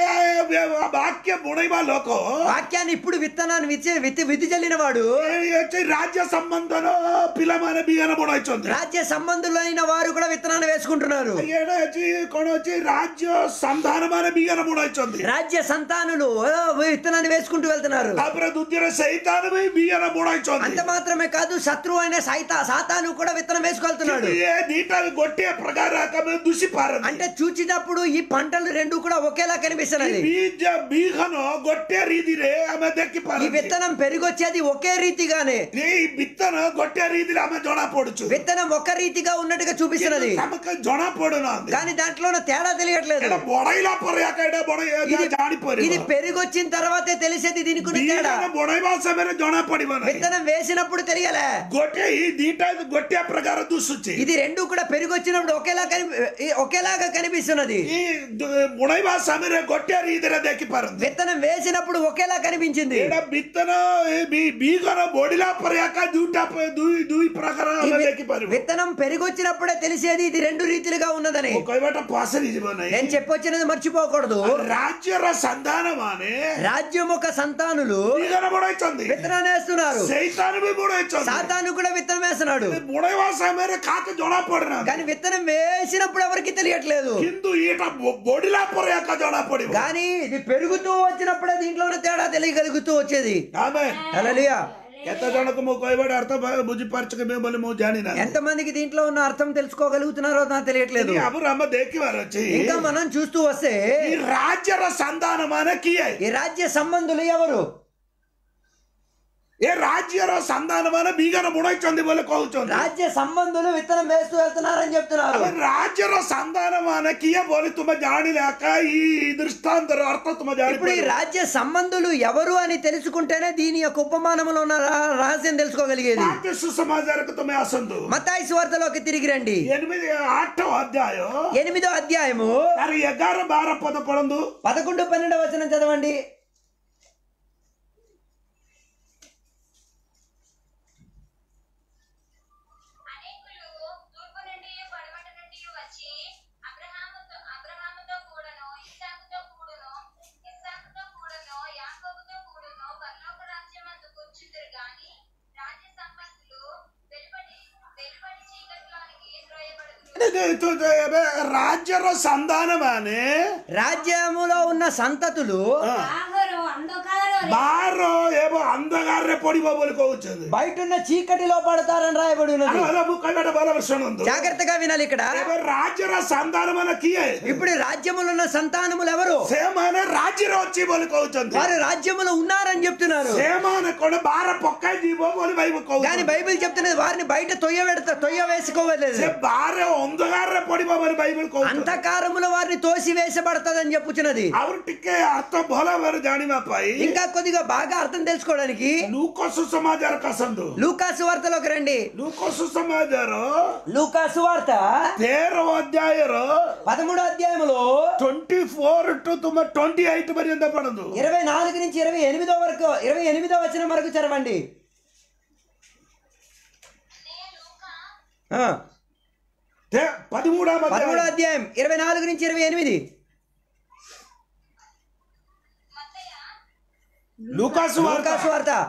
ବାକ୍ୟ ବୁଣାଇବା ଲୋକ వాక్యాన్ని ఇప్పుడు విత్తనాన్ని విత్తి విత్తి విధి చల్లిన వాడు ଏଇ ଅଛି ରାଜ୍ୟ ସମ୍ବନ୍ଧର ପିଲାମାନେ ବିହନ ବୁଣାଇଛନ୍ତି రాజ్య సంబంధులైన వారు కూడా విత్తనాన్ని వేసుకుంటున్నారు ଏଇଟା ଅଛି କଣ ଅଛି ରାଜ୍ୟ ସନ୍ତାନ ମାନେ ବିହନ ବୁଣାଇଛନ୍ତି రాజ్య సంతానులు ఓ, విత్తనాన్ని వేసుకుంటూ వెళ్తున్నారు ତାପରେ ଦ୍ୱିତୀୟରେ ସେଇତାନ ବି ବିହନ ବୁଣାଇଛନ୍ତି అంత మాత్రమే కాదు శత్రువు అయిన సైత సాతాను కూడా విత్తనం వేసుకెళ్తున్నాడు କିନ୍ତୁ ଏ ଦିଟା ଗୋଟିଏ ପ୍ରକାର ଆମେ ଦୂଷି ପାରନ୍ତି అంటే చూచినప్పుడు ఈ పంటలు రెండు కూడా ఒకేలా కనిపిస్తున్నది ବୀଜ ବିହନ ଗୋଟିଏ ରୀତିରେ ଆମେ ఈ ଦେଖିପାରନ୍ତି విత్తనం పెరిగొచ్చేది ఒకే రీతిగానే ଏଇ ବିତ୍ତନ ଗୋଟିଏ రీతిରେ ଆମେ ଜଣା ପଡୁଛୁ విత్తనం ఒక రీతిగా ఉన్నట్టుగా చూపిస్తున్నది କିନ୍ତୁ ଆମକୁ ଜଣା ପଡୁନାହାନ୍ତି కానీ దాంట్లో ఉన్న తేడా తెలియట్లేదు ଏଇଟା ବଢେଇଲା ପରେ ଆକା ଏଇଟା ବଢେଇ ఇది ఇది ଜାଣିପାରିବ పెరిగొచ్చిన తర్వాతే తెలిసేది దీనికి ఉన్న తేడా ବିହନ ବଢେଇବା ସମୟରେ ଜଣା ପଡିବ ନାହିଁ విత్తనం వేసినప్పుడు తెలియలే ଗୋଟିଏ ଏଇ ଦିଟା ଗୋଟିଏ ପ୍ରକାର ଦୁଶୁଛି ఇది రెండు కూడా పెరిగొచ్చినప్పుడు ఒకేలా కని ఒకేలాగా కనిపిస్తున్నది ଏଇ ଦ- ବୁଣେଇବା ସମୟରେ ଗୋଟିଏ ରୀତିରେ ଦେଖିପାରନ୍ତି విత్తనం వేసినప్పుడు ఒకేలా కనిపించింది ଏଇଟା ବିତ୍ତନ ଏ ବି- ବିହନ ବଢିଲା ପରେ ଆକା ଦୁଇଟା ପ- ଦୁଇ ଦୁଇ ପ୍ରକାର ఈ ଆମେ వి- ଦେଖିପାରିବୁ విత్తనం పెరిగొచ్చినప్పుడే తెలిసేది ఇది రెండు రీతిలుగా ఉన్నదని ମୁଁ କହିବାଟା ପାସରି ଯିବ ନାହିଁ నేను చెప్పొచ్చినది మర్చిపోకూడదు ରାଜ୍ୟର ସନ୍ତାନ ମାନେ రాజ్యం ఒక సంతానులు ବିହନ ବୁଣାଇଛନ୍ତି విత్తనాన్ని వేస్తున్నారు ସେଇତାନ ବି ବୁଣାଇଛନ୍ତି సాతాను కూడా విత్తనం వేస్తున్నాడు ବୁଣେଇବା ସମୟରେ କାହାକୁ ଜଣା ପଡିନାହାନ୍ତି కానీ విత్తనం వేసినప్పుడు ఎవరికి తెలియట్లేదు କିନ୍ତୁ ଏଇଟା ବ- ବଢିଲା ପରେ ଆକା ଜଣା ପଡିବ కానీ ఇది పెరుగుతూ వచ్చినప్పుడే దీంట్లో ఉన్న తేడా తెలియగలుగుతూ వచ్చేది ଆମେ హల్లెలూయా କେତେ ଜଣକୁ ମୁଁ କହିବାଟା ଅର୍ଥ ଭ- ବୁଝିପାରୁଛୁ କି ବୋଲି ମୁଁ ଜାଣିନା ఎంతమందికి దీంట్లో ఉన్న అర్థం తెలుసుకోగలుగుతున్నారో నాకు తెలియట్లేదు ଆଗରୁ ଆମେ ଦେଖିବାର ଅଛି ఇంకా మనం చూస్తూ వస్తే ఈ రాజ్ୟର ସନ୍ତାନ ମାନେ କିଏ ఈ రాజ్య సంబంధులు ఎవరు ఏ రాజ్యର సంధానமான బీగన బుడైଛନ୍ତି ବୋଲି କହୁଛନ୍ତି రాజ్య సంబంధులు విత్తనం వేస్తూ వెళ్తున్నారని చెప్తున్నారు అବେ ରାଜ୍ୟର సంధానமான କିଏ ବୋଲି ତୁମେ ଜାଣିଲେ ଆକା ఈ దృష్టాంతର అర్థ ତୁମେ ఇప్పుడు ఈ ଜାଣିପାରିବ రాజ్య సంబంధులు ఎవరు అని తెలుసుకుంటేనే దీని యొక్క ఉపమానంలో ఉన్న రా- రహస్యం తెలుసుకోగలిగేది ମାର୍କ సుసమాచారకు ତୁମେ ଆସନ୍ତୁ మతాయి సువార్తలోకి తిరిగి రండి ఎనిమిది ఆଠ అధ్యాୟ ఎనిమిదో అధ్యాయము ତାର ଏଗାର ବାର ପଦ ପଢନ୍ତୁ పదకొండు పన్నెండవ వచనం చదవండి అనేకులు తూర్పు నుండి పడమట నుండి వచ్చి అబ్రహాముతో అబ్రహాముతో కూడను ఇస్సాకుతో కూడును ఇస్సాకుతో కూడను యాకోబుతో కూడును పరలోక రాజ్యమందు కూర్చుందరు గాని రాజ్య సంపత్తులు వెలుపడి వెలుపడి చీకటిలోనికి త్రోయబడుదురు ଏବେ ରାଜ୍ୟର సంధానମାନେ రాజ్యములో ఉన్న సంతతులు ବାହାଘର ଅନ୍ଧକାର ବାର ଏବଂ ଅନ୍ଧକାରରେ ପଡିବ ବୋଲି କହୁଛନ୍ତି బయట ఉన్న చీకటిలో పడతారని రాయబడి ఉన్నది ଆରେ ଆରେ ମୁଁ କହିବାଟା ଭଲ ଭାବରେ ଶୁଣନ୍ତୁ జాగ్రత్తగా వినాలి ఇక్కడ ଏବେ ରାଜ୍ୟର సంధానମାନେ କିଏ ఇప్పుడు రాజ్యములో ఉన్న సంతానములు ఎవరు ସେମାନେ ରାଜ୍ୟରେ ଅଛି ବୋଲି କହୁଛନ୍ତି వారు రాజ్యములో ఉన్నారని చెప్తున్నారు ସେମାନେ କଣ ବାର ପକାଇ ଯିବ ବୋଲି ବାଇబଲ కానీ କହୁଛନ୍ତି బైబిల్ చెప్తున్నది వారిని బయట తొయ్య పెడతా తొయ్య వేసుకోవలేదు ସେ ବାର ଅନ୍ଧକାରରେ ପଡିବ ବୋଲି ବାଇବଲ କହୁଛନ୍ତି అంధకారములో వారిని తోసి వేసబడతాదని చెప్పుచున్నది ଆହୁରି ଟିକେ ଅର୍ଥ ଭଲ ଭାବରେ ଜାଣିବା ପାଇଁ ఇంకా కొద్దిగా బాగా అర్థం తెలుసుకోవడానికి ଲୁକ ସୁସମାଚାର ଆସନ୍ତୁ లూకాసు వార్తలోకి రండి ଲୁକ ସୁସମାଚାର లూకాసు వార్త ତେର ଅଧ୍ୟାୟର పదమూడో అధ్యాయములో ట్వంటీ ఫోర్ టు ତୁମେ ట్వంటీ ఎయిట్ పర్యంత పడదు ఇరవై నాలుగు నుంచి ఇరవై ఎనిమిదో వరకు ఇరవై ఎనిమిదో వచనం వరకు చదవండి నేను లూకా ఆ, పదమూడవ పదమూడో అధ్యాయం ఇరవై నాలుగు నుంచి ఇరవై ఎనిమిది మత్తయ్య లూకాసు లూకాసు వార్త వార్త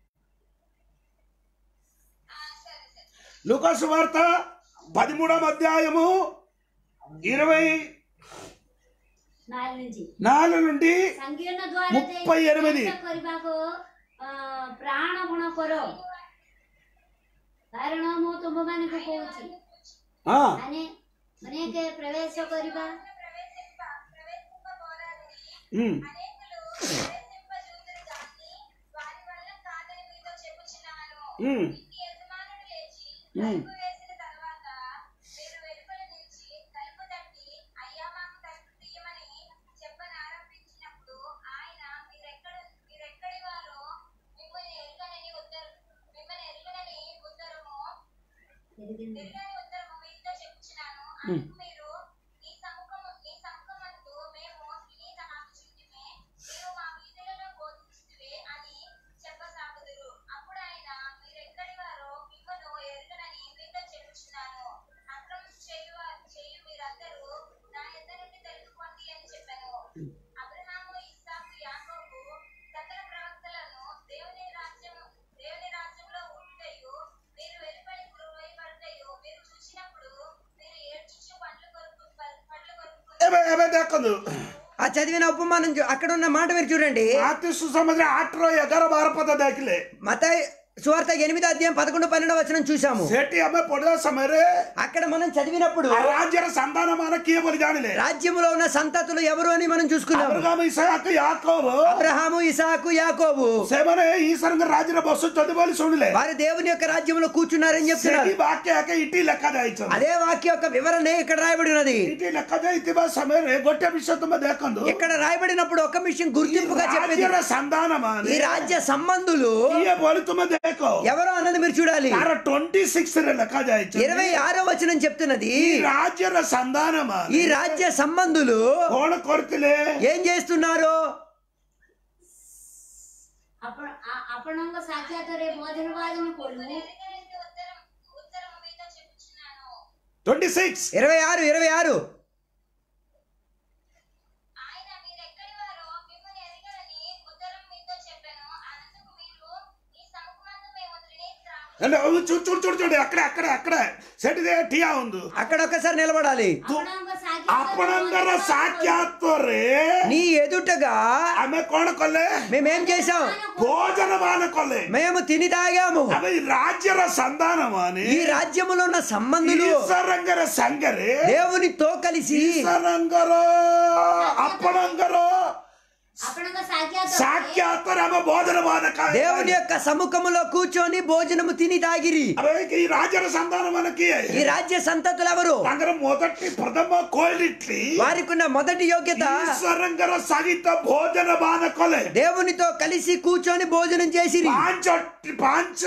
ఆ, సరే సరే లూకాసు వార్త పదమూడవ అధ్యాయము ఇరవై ନାଇଁ నుంచి నాలుగు నుండి ସଂକୀର୍ଣ୍ଣ ଦ୍ୱାର ମୁప్పై ଦେଇ ଏନିమిది। ପ୍ରବେଶ କରିବାକୁ ଅ, ପ୍ରାଣପଣ କର କାରଣ ମୁଁ ତୁମମାନଙ୍କୁ କହୁଛି ఆ, ମାନେ ଅନେକ ପ୍ରବେଶ କରିବା ప్రవేశింప ప్రవేశింపబోరాదని ఉమ్, అనేకులు ప్రవేశింపజూదురు గాని వారి వల్ల కాదని మీతో చెప్పుచున్నాను ఉమ్, ఇంటి యజమానుడు లేచి ఉమ్. తలుపు వేసిన తర్వాత మీరు వెలుపల నిలిచి తలుపు తట్టి అయ్యా మాకు తలుపు తీయమని చెప్పనారంభించినప్పుడు ఆయన మీరెక్కడ మీరెక్కడి వారో మిమ్మల్ని ఎరుగనని ఉత్తరం మిమ్మల్ని ఎరుగనని ఉత్తరము తిరిగింది. తిరగని ఉత్తరము మీతో చెప్పుచున్నాను అందుకు మీరు నీ సముఖము నీ సముఖమందు మేము వినీత ఆపుచుంటిమే నీవు మా వీధులలో బోధించుతివే అని చెప్పసాగుదురు అప్పుడు ఆయన మీరెక్కడి వారో మిమ్మల్ని ఎరుగనని మీతో చెప్పుచున్నాను అక్రమం చేయు చేయు మీరందరూ నా యొద్ద నుండి తెలుసుకోండి అని చెప్పాను అబ్రహాము ఇస్సాకు యాకోబు సకల ప్రవక్తలను దేవుని రాజ్యము దేవుని రాజ్యంలో ఉంటయు మీరు వెలుపలి గురువైపడటయు మీరు చూసినప్పుడు మీరు ఏడ్చుచు పండ్లు కొరకు పండ్లు కొరకు ଏବେ ଏବେ ଦେଖନ୍ତୁ ఆ చదివిన ఉపమానం చూ- అక్కడ ఉన్న మాట మీరు చూడండి ଆତି ସୁସମାଚାର ଆଠର ଏଗାର ବାର ପଦ ଦେଖିଲେ మత సువార్త ఎనిమిదో అధ్యాయం పదకొండు పన్నెండో వచనం చూసాము ସେଠି ଆମେ ପଢିଲା ସମୟରେ అక్కడ మనం చదివినప్పుడు ఆ రాజ్ୟର సంతాନ ମାନେ କିଏ ବୋଲି ଜାଣିଲେ రాజ్యములో ఉన్న సంతతులు ఎవరు అని మనం చూసుకున్నాము అబ్రహాము ఇసాక యాకోబు అబ్రహాము ఇసాకు యాకోబు ସେମାନେ ఈశ్వరంగ రాజ్ୟରେ ବସୁଛନ୍ତି ବୋଲି ଶୁଣିଲେ వారు దేవుని యొక్క రాజ్యంలో కూర్చున్నారని ସେଠି చెప్తున్నారు ବାକ୍ୟ ଆକେ ଇଟି ଲେଖା ଯାଇଛନ୍ତି అదే వాక్య యొక్క వివరణ ఇక్కడ రాయబడి ఉన్నది ଇଟି ଲେଖା ଯାଇଥିବା ସମୟରେ ଗୋଟେ ବିଷୟ ତୁମେ ଦେଖନ୍ତୁ ఇక్కడ రాయబడినప్పుడు ఒక విషయం గుర్తింపుగా చెప్పేది ରାଜ୍ୟର ସନ୍ତାନ ఈ ମାନେ రాజ్య సంబంధులు କିଏ ବୋଲି ତୁମେ ଦେଖ ఎవరో అన్నది మీరు చూడాలి ତାର ట్వంటీ సిక్స్ ରେ ଲେଖା ଯାଇଛି ఇరవై ఆరో వచనం చెప్తున్నది ఈ రాజ్ୟର ସନ୍ତାନ ఈ ମାନେ రాజ్య సంబంధులు କଣ କରିଥିଲେ ఏం చేస్తున్నారు ଆପଣ ଆ- ଆପଣଙ୍କ ସାକ୍ଷାତରେ ଭୋଜନ ଭାଜନ କଲୁ ఎరుగనని ఉత్తరం ఉత్తరము మీతో చెప్పుచున్నాను ట్వంటీ సిక్స్ ఇరవై ఆరు ఇరవై ఆరు ఆయన మీరెక్కడి వారో మిమ్మల్ని ఎరగనని ఉత్తరం మీతో చెప్పాను అందుకు మీరు ఈ సముఖమందు మేము త్రినేత్రాము అంటే చూడు చూడు చూడు చూడు అక్కడ అక్కడ అక్కడ సెట్ ఠియా ఉంది అక్కడ ఒక్కసారి నిలబడాలి ଆପଣଙ୍କ ଆପଣଙ୍କର ସାକ୍ଷାତରେ నీ ఎదుటగా ଆମେ କଣ କଲେ మేమేం చేశాం భోజన ମାନ କଲେ మేము తిని తాగాము ଆମେ ఈ రాజ్ୟର ସନ୍ତାନ ମାନେ ఈ రాజ్యములో ఉన్న సంబంధులు ଈଶ୍ୱରଙ୍କର ସାଙ୍ଗରେ దేవునితో కలిసి ଈଶ୍ୱରଙ୍କର ଆପଣଙ୍କର ଆପଣଙ୍କ ସାକ୍ଷାତ ସାକ୍ଷାତରେ ଆମ ଭୋଜନ ପାନ ଖାଏ దేవుని యొక్క సముఖములో కూర్చొని భోజనము తిని తాగిరి అరే ఈ రాజర సంతాన మనకి ఈ రాజ్య సంతతులు ఎవరు ତାଙ୍କର మొదటి ప్రథమ క్వాలిటీ వారికి ఉన్న మొదటి యోగ్యత ఈశ్వరంగర సహిత భోజన బాన కొలే దేవునితో కలిసి కూర్చొని భోజనం చేసిరి ପାଞ୍ଚ ପାଞ୍ଚ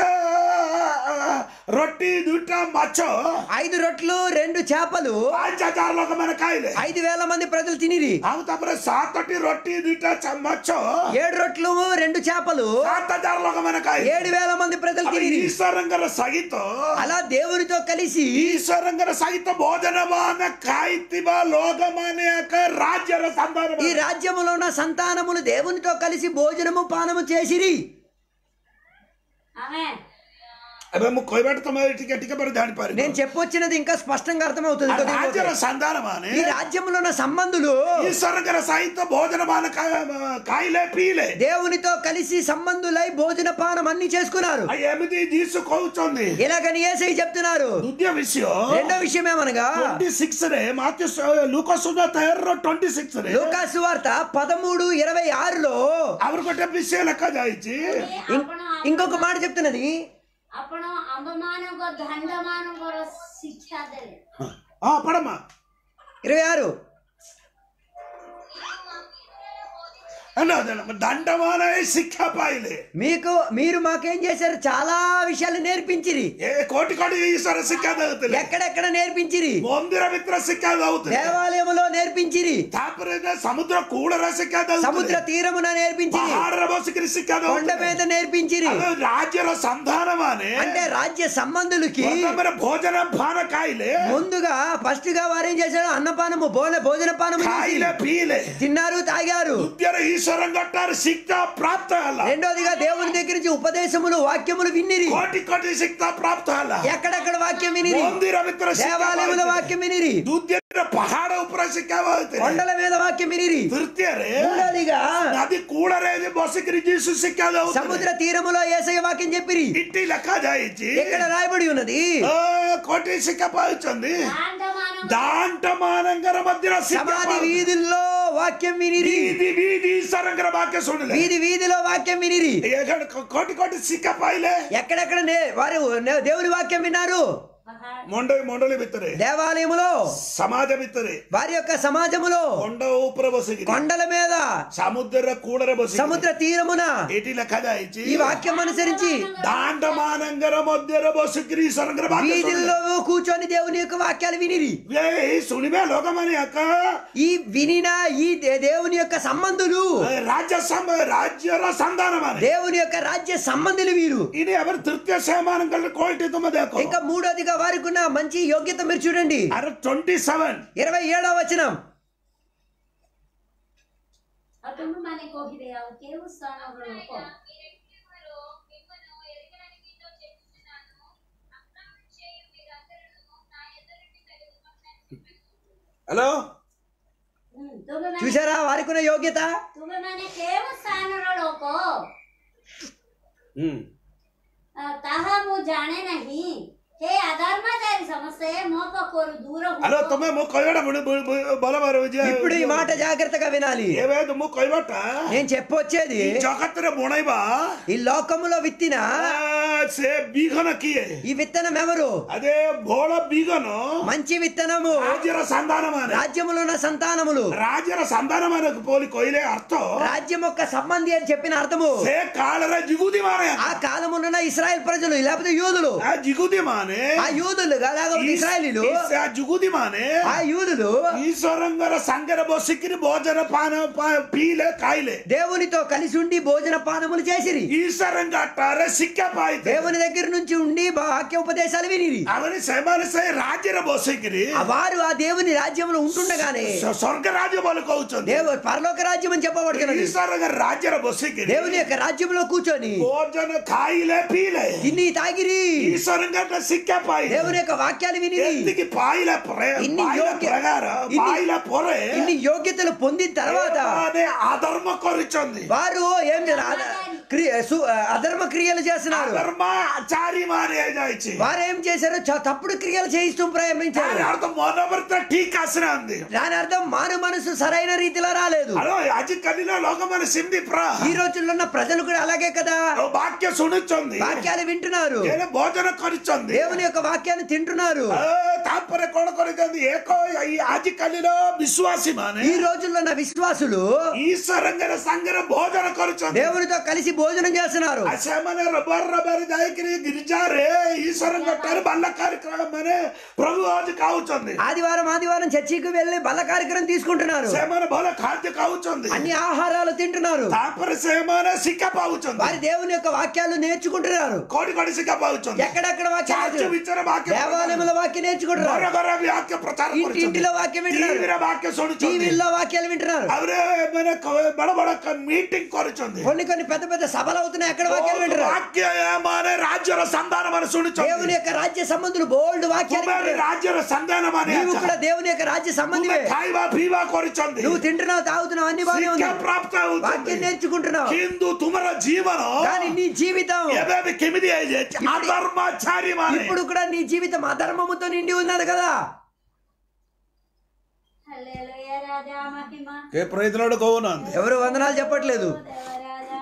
ରୋଟି ଦୁଇଟା ମାଛ ఐదు రొట్లు రెండు చేపలు ପାଞ୍ଚ ହଜାର ଲୋକମାନେ ଖାଇଲେ ఐదు వేల మంది ప్రజలు తినిరి ଆଉ ତାପରେ ସାତଟି ରୋଟି ଦୁଇଟା ଚା- ମାଛ ఏడు రొట్లు రెండు చేపలు ସାତ ହଜାର ଲୋକମାନେ ଖାଇଲେ ఏడు వేల మంది ప్రజలు అప్పుడు తినిరి ఈశ్వరంగర సహిత అలా దేవునితో కలిసి ఈశ్వరంగర సహిత భోజన బాన ଖାଇଥିବା ଲୋକମାନେ ଏକ ରାଜ୍ୟର ସନ୍ତାନ ఈ రాజ్యములో ఉన్న సంతానములు దేవునితో కలిసి భోజనము పానము చేసిరి ଆମେ ଏବେ ମୁଁ କହିବାଟା ତମେ ଟିକେ ଟିକେ ପରେ ଜାଣିପାରିବ నేను చెప్పొచ్చినది ఇంకా స్పష్టంగా అర్థమవుతుంది కొద్దిగా ରାଜ୍ୟର పోతే. ସନ୍ତାନ ମାନେ ఈ రాజ్యములో ఉన్న సంబంధులు ఈశ్వరంగర సహిత భోజన బాన ଖାଇଲେ ପିଇଲେ దేవునితో కలిసి సంబంధులై భోజన పానం అన్ని చేసుకున్నారు ଆଉ ଏମିତି ଯୀଶୁ କହୁଛନ୍ତି ఇలాగని ఏసై చెప్తున్నారు ଦ୍ୱିତୀୟ ବିଷୟ రెండో విషయం ఏమనగా ట్వంటీ సిక్స్ ରେ మాథ్యూ లూక సుధా తెర ట్వంటీ సిక్స్ ରେ లూకాసు వార్త పదమూడు ఇరవై ఆరులో ଆହୁରି ଗୋଟେ ବିଷୟ ଲେଖା ଯାଇଛି ఇం- ఇంకొక మాట చెప్తున్నది ଆପଣ ଆମ୍ଭମାନଙ୍କ ଦଣ୍ଡମାନଙ୍କର ଶିକ୍ଷା ଦେଲେ ହଁ ପଡ଼ମା ఇరవై ఆరు దండమాన ଶିକ୍ଷା ପାଇଲେ మీకు మీరు మాకేం చేశారు చాలా విషయాలు నేర్పించిరి ଏ କୋଟି କୋଟି ଈଶ୍ୱର ଶିକ୍ଷା ଦଉଥିଲେ ఎక్కడెక్కడ నేర్పించిరి ମନ୍ଦିର ଭିତରେ ଶିକ୍ଷା ଦଉଥିଲେ దేవాలయములో నేర్పించిరి ତାପରେ ଯେ ସମୁଦ୍ର କୂଳରେ ଶିକ୍ଷା సముద్ర ଦଉଥିଲେ తీరమున నేర్పించిరి ପାହାଡରେ ବସିକିରି ଶିକ୍ଷା కొండ ଦଉଥିଲେ మీద నేర్పించిరి ଆଉ ରାଜ୍ୟର ସନ୍ଧାନ ମାନେ అంటే రాజ్య సంబంధులకి ପ୍ରଥମରେ ଭୋଜନ ପାନ ଖାଇଲେ ముందుగా ఫస్ట్ గా వారేం చేశారు అన్నపానము భోజన భోజన పానము చేసి ଖାଇଲେ ପିଇଲେ తిన్నారు తాగారు ଦ୍ୱିତୀୟରେ ଈଶ୍ୱରଙ୍କ ଠାରୁ ଶିକ୍ଷା ପ୍ରାପ୍ତ ହେଲା రెండోదిగా దేవుని దగ్గర నుంచి ఉపదేశములు వాక్యములు విన్నిరి କୋଟି କୋଟି ଶିକ୍ଷା ପ୍ରାପ୍ତ ହେଲା ఎక్కడెక్కడ వాక్యం వినిరి ମନ୍ଦିର ଭିତରେ ଶିକ୍ଷା దేవాలయముల ପାଇଥିଲେ। వాక్యం వినిరి ଦ୍ୱିତୀୟରେ ପାହାଡ ଉପରେ ଶିକ୍ଷା ପାଇଥିଲେ కొండల మీద వాక్యం వినిరి ତୃତୀୟରେ మూడోదిగా ନଦୀ କୂଳରେ ବସିକିରି ଯୀଶୁ ଶିକ୍ଷା సముద్ర ଦଉଥିଲେ తీరములో ఏసయ్య వాక్యం చెప్పిరి ଇଟି ଲେଖା ଯାଇଛି ఇక్కడ రాయబడి ఉన్నది ଅ, କୋଟି ଶିକ୍ଷା ପାଉଛନ୍ତି ଦାଣ୍ଡମାନଙ୍କ ଦାଣ୍ଡ ମାନଙ୍କର ମଧ୍ୟ ଶିକ୍ଷା సమాధి ପାଉଛନ୍ତି। వీధుల్లో వాక్యం వినిరి వీధి వీధి ఈశ్వరంగర వాక్య ଶୁଣିଲେ వీధి వీధిలో వాక్యం వినిరి ଏখানে କୋ- କୋଟି କୋଟି ଶିକ୍ଷା ପାଇଲେ ఎక్కడెక్కడ నే- వారు నే- దేవుని వాక్యం విన్నారు ପାହାଡ଼ ମଣ୍ଡଳୀ ମଣ୍ଡଳୀ ଭିତରେ దేవాలయములో ସମାଜ ଭିତରେ వారి యొక్క సమాజములో కొండ ଉପରେ ବସିକିରି కొండల మీద ସମୁଦ୍ରର କୂଳରେ ବସିକିରି సముద్ర తీరమున ଏଇଠି ଲେଖା ଯାଇଛି ఈ వాక్యం అనుసరించి ଦାଣ୍ଡ ମାନଙ୍କର ମଧ୍ୟରେ ବସିକିରି ଈଶ୍ୱରଙ୍କର ବାକ୍ୟ ଶୁଣିଲେ। వీధుల్లో కూర్చొని దేవుని యొక్క వాక్యాలు వినిరి ଏଇ ଶୁଣିବେ ଲୋକମାନେ ଏକ ఈ వినిన ఈ దే- దేవుని యొక్క సంబంధులు ରାଜ୍ୟ ସମ- ରାଜ୍ୟର ସନ୍ତାନ ମାନେ దేవుని యొక్క రాజ్య సంబంధులు వీరు ଇନି ଆମର ତୃତୀୟ ସେମାନଙ୍କର କ୍ୱାଲିଟି ତମେ ଦେଖ ఇంకా మూడోదిగా వారికి ఉన్న మంచి యోగ్యత మీరు చూడండి ଆର ଟ୍ୱେଣ୍ଟି ସେଭେନ ఇరవై ఏడవ వచనం ଆଉ ତୁମେମାନେ କହିବେ ଆଉ କେଉଁ ସ୍ଥାନର ଲୋକ మీరెప్పుడు మిమ్మల్ని ఎరగని మీతో చెప్తున్నాను అక్రమం చేయు మీరందరూ నా ఎదురుండి తొలగిపోతారని ହ୍ୟାଲୋ ହୁଁ, ତୁମେମାନେ చూసారా వారికి ఉన్న యోగ్యత ତୁମେମାନେ କେଉଁ ସ୍ଥାନର ଲୋକ ହୁଁ ଆ, ତାହା ମୁଁ ଜାଣେ ନାହିଁ ହେ ଅଧର୍ମଚାରୀ ସମସ୍ତେ ମୋ ପାଖରୁ ଦୂର ହ୍ୟାଲୋ ହୁଅ ତମେ ମୁଁ କହିବାଟା ବୁଣି- ବୁଣି- ବୁଣି- ଭଲ ଭାବରେ ବୁଝି- ఇప్పుడు ఈ మాట జాగ్రత్తగా వినాలి ଏବେ ମୁଁ କହିବାଟା నేను చెప్పొచ్చేది ଜଗତରେ ବୁଣେଇବା ఈ లోకములో విత్తిన ଆ, ସେ ବିଘନ କିଏ ఈ విత్తనం ఎవరు అదే ଭୋଳ ବିଘନ మంచి విత్తనము ରାଜ୍ୟର ସନ୍ତାନ ମାନେ రాజ్యములో ఉన్న సంతానములు ରାଜ୍ୟର ସନ୍ତାନ ମାନଙ୍କୁ ବୋଲି କହିଲେ ଅର୍ଥ రాజ్యం యొక్క సంబంధి అని చెప్పిన అర్థము ସେ କାଳରେ ଜିଗୁଦି ମାନେ ఆ కాలమున్న ఇస్రాయల్ ప్రజలు లేకపోతే యూదులు ఆ జిగుది ମାନେ ఆ యూదులు లేకపోతే ఇస్రాయలీలు ఆ జుగుది ମାନେ ఆ యూదులు ଈଶ୍ୱରଙ୍କର ସାଙ୍ଗରେ ବସିକିରି ଭୋଜନ ପାନ ପା- ପିଇଲେ ଖାଇଲେ దేవునితో కలిసి ఉండి భోజన పానములు చేసిరి ଈଶ୍ୱରଙ୍କ ଠାରେ ଶିକ୍ଷା ପାଇଥିଲେ దేవుని దగ్గర నుంచి ఉండి వాక్య ఉపదేశాలు వినిరి అవని ସେମାନେ ସେ ରାଜ୍ୟରେ ବସିକିରି ఆ వారు ఆ దేవుని రాజ్యంలో ఉంటుండగానే ସ- స్వర్గ రాజ్ୟ ବୋଲି କହୁଛନ୍ତି దేవు పరలోక రాజ్యం అని చెప్పబడుతున్నది ଈଶ୍ୱରଙ୍କ ରାଜ୍ୟରେ ବସିକିରି దేవుని యొక్క రాజ్యంలో కూర్చొని భోజନ ଖାଇଲେ ପିଇଲେ తిని తాగిరి ଈଶ୍ୱରଙ୍କ ଶିକ୍ଷା ପାଇଲେ దేవుని యొక్క వాక్యాలు వినిరి ଏତିକି ପାଇଲା ପରେ ఇన్ని ପାଇଲା యోగ్య- ପ୍ରକାର ఇన్ని- ପାଇଲା ପରେ ఇన్ని యోగ్యతలు పొందిన తర్వాత ଏମାନେ అధర్మ କରିଛନ୍ତି వారు ఏం చేయాలి? అధ- క్రియ- సు- అధర్మ క్రియలు చేస్తున్నారు అధర్మ ଅଧର୍ମାଚାରୀ ମାନେ ଯାଇଛି వారు ఏం చేశారు చ- తప్పుడు క్రియలు చేయిస్తూ ప్రారంభించారు ତାର ଅର୍ଥ ମନୋବୃତ୍ତି ଠିକ ଆସିନାହାନ୍ତି దాని అర్థం మారు మనసు సరైన రీతిలో రాలేదు ହ୍ୟାଲୋ ଆଜିକାଲିର ଲୋକମାନେ ସେମିତି ପ୍ରା ఈ రోజుల్లో ఉన్న ప్రజలు కూడా అలాగే కదా ଆଉ ବାକ୍ୟ ଶୁଣୁଛନ୍ତି వాక్యాలు వింటున్నారు ହେଲେ ଭୋଜନ କରିଛନ୍ତି దేవుని యొక్క వాక్యాన్ని తింటున్నారు ଆଉ ତାପରେ କଣ କରିଛନ୍ତି ଏକ ଏଇ ଆଜିକାଲିର ବିଶ୍ୱାସୀ ମାନେ ఈ రోజుల్లో ఉన్న విశ్వాసులు ଈଶ୍ୱରଙ୍କର ସାଙ୍ଗରେ ଭୋଜନ କରୁଛନ୍ତି దేవునితో కలిసి భోజనం చేస్తున్నారు ଆଉ ସେମାନେ ରବିବାର ରବିବାର ଯାଇକିରି ଗିର୍ଜାରେ ଈଶ୍ୱରଙ୍କ ଠାରୁ ବାଲ୍ୟ କାର୍ଯ୍ୟକ୍ରମ ମାନେ ପ୍ରଭୁ ଆଜି ଖାଉଛନ୍ତି ఆదివారం ఆదివారం చర్చికి వెళ్ళి బల కార్యక్రమం తీసుకుంటున్నారు ସେମାନେ ଭଲ ଖାଦ୍ୟ ଖାଉଛନ୍ତି అన్ని ఆహారాలు తింటున్నారు ତାପରେ ସେମାନେ ଶିକ୍ଷା ପାଉଛନ୍ତି వారి దేవుని యొక్క వాక్యాలు నేర్చుకుంటున్నారు କୋଉଠି କୋଉଠି ଶିକ୍ଷା ପାଉଛନ୍ତି ఎక్కడెక్కడ వాక్యాలు ଚାର୍ଚ ଭିତରେ ବାକ୍ୟ దేవాలయంలో వాక్యం నేర్చుకుంటున్నారు ଘର ଘର ବାକ୍ୟ ପ୍ରଚାର ఇంటి ఇంటిలో వాక్యం କରୁଛନ୍ତି వింటున్నారు ଟିଭିରେ ବାକ୍ୟ ଶୁଣୁଛନ୍ତି టీవీల్లో వాక్యాలు వింటున్నారు ଆହୁରି ମାନେ କ- ବଡ ବଡ ମିଟିଂ କରୁଛନ୍ତି కొన్ని కొన్ని పెద్ద పెద్ద సభలు అవుతున్నాయి ఎక్కడ వాక్యాలు వింటున్నారు ବାକ୍ୟ ମାନେ ରାଜ୍ୟର ସନ୍ତାନ ମାନେ దేవుని ଶୁଣୁଛନ୍ତି యొక్క రాజ్య సంబంధులు బోల్డ్ వాక్యాలు ତୁମେ వింటున్నారు. ରାଜ୍ୟର ସନ୍ତାନ ମାନେ నీవు ଅଛ। కూడా దేవుని యొక్క రాజ్య ତୁମେ సంబంధివే ଖାଇବା ପିଇବା କରୁଛନ୍ତି నువ్వు తింటున్నావు తాగుతున్నావు అన్ని బాగానే ఉంది ଶିକ୍ଷା ପ୍ରାପ୍ତ వాక్యం ହଉଛନ୍ତି నేర్చుకుంటున్నావు କିନ୍ତୁ ତୁମର ଜୀବନ కానీ నీ జీవితం ଏବେ ବି କେମିତି ହେଇଯାଇଛି ଅଧର୍ମାଚାରୀ ମାନେ ఇప్పుడు కూడా నీ జీవితం అధర్మముతో నిండి ఉన్నది కదా హల్లెలూయా రాజా మహిమ କେ ପ୍ରେତଲୋଡ଼ କହୁନାହାନ୍ତି ఎవరు వందనాలు చెప్పట్లేదు దేవరాజా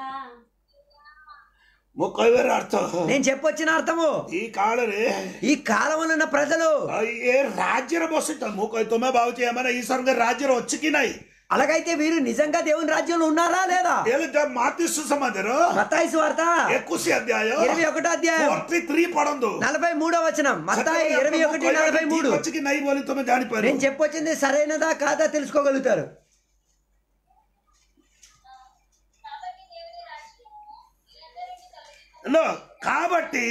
ମୁଁ କହିବାର ଅର୍ଥ నేను చెప్పొచ్చిన అర్థము ఈ କାଳରେ ఈ కాలంలో ఉన్న ప్రజలు ଆଉ ଏ ରାଜ୍ୟରେ ବସିଛ ମୁଁ କହି ତୁମେ ଭାବୁଛି ଏମାନେ ଈଶ୍ୱରଙ୍କ ରାଜ୍ୟରେ ଅଛି କି ନାହିଁ అలాగైతే వీరు నిజంగా దేవుని రాజ్యంలో ఉన్నారా లేదా ହେଲେ ମାତି ସୁସମାଜର మత్తాయి సువార్త ଏକୋଇଶ ଅଧ୍ୟାୟ ఇరవై ఒకటో అధ్యాయం ଫୋର୍ଟି ଥ୍ରୀ ପଢନ୍ତୁ నలభై మూడో వచనం మత్తాయి ସେତେବେଳେ ఇరవై ଆପଣଙ୍କୁ ఒకటి କହିବାଟା నలభై ଠିକ మూడు ଅଛି କି ନାହିଁ ବୋଲି ତୁମେ ଜାଣିପାରିବ నేను చెప్పొచ్చింది సరైనదా కాదా తెలుసుకోగలుగుతారు కాబట్టి దేవుని రాజ్యము వీళ్ళందరికీ కలిగి ନା, కాబట్టి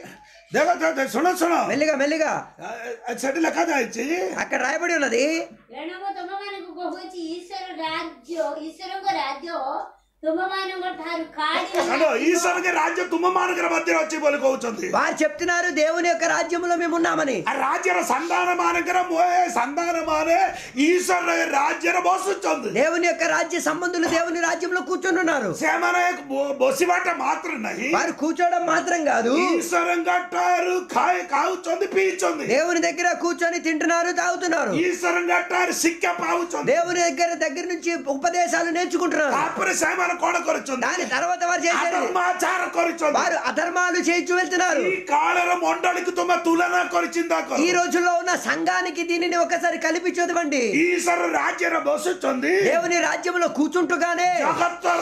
ଦେଖ ଦେଖ, ଶୁଣ ଶୁଣ మెల్లిగా మెల్లిగా ଆ, ସେଠି ଲେଖାଯାଇଛି అక్కడ రాయబడి ఉన్నది ଏଣୁ ତୁମମାନଙ୍କୁ କହୁଛି ଈଶ୍ୱର ରାଜ୍ୟ ଈଶ୍ୱରଙ୍କ ରାଜ୍ୟ ତୁମମାନଙ୍କ ଠାରୁ କାଢ଼ି କାରଣ ଈଶ୍ୱରଙ୍କ ରାଜ୍ୟ ତୁମ ମାନଙ୍କର ମଧ୍ୟରେ ଅଛି ବୋଲି କହୁଛନ୍ତି వారు చెప్తున్నారు దేవుని యొక్క రాజ్యంలో మేము ఉన్నామని ଆ ରାଜ୍ୟର ସନ୍ତାନ ମାନଙ୍କର ମୁଁ- ଏ ସନ୍ତାନ ମାନେ ଈଶ୍ୱର ରାଜ୍ୟରେ ବସୁଛନ୍ତି దేవుని యొక్క రాజ్య సంబంధులు దేవుని రాజ్యంలో కూర్చొని ఉన్నారు ସେମାନେ ବ- ବସିବାଟା ମାତ୍ର ନାହିଁ వారు కూర్చోవడం మాత్రం కాదు ଈଶ୍ୱରଙ୍କ ଠାରୁ ଖାଇ ଖାଉଛନ୍ତି ପିଉଛନ୍ତି దేవుని దగ్గర కూర్చొని తింటున్నారు తాగుతున్నారు ଈଶ୍ୱରଙ୍କ ଠାରୁ ଶିକ୍ଷା ପାଉଛନ୍ତି దేవుని దగ్గర దగ్గర నుంచి ఉపదేశాలు నేర్చుకుంటున్నారు ତାପରେ ସେମାନେ କଣ କରୁଛନ୍ତି దాని తర్వాత వారు చేసేది ଆଧର୍ମାଚାର କରୁଛନ୍ତି వారు అధర్మాలు చేయించు వెళ్తున్నారు ఈ కాଳର ମଣ୍ଡଳୀକୁ ତୁମେ ତୁଳନା କରି ଚିନ୍ତା କର ఈ రోజుల్లో ఉన్న సంఘానికి దీనిని ఒకసారి కలిపి చదవండి ଈଶ୍ୱର ରାଜ୍ୟରେ ବସୁଛନ୍ତି దేవుని రాజ్యంలో కూర్చుంటుగానే ଜଗତର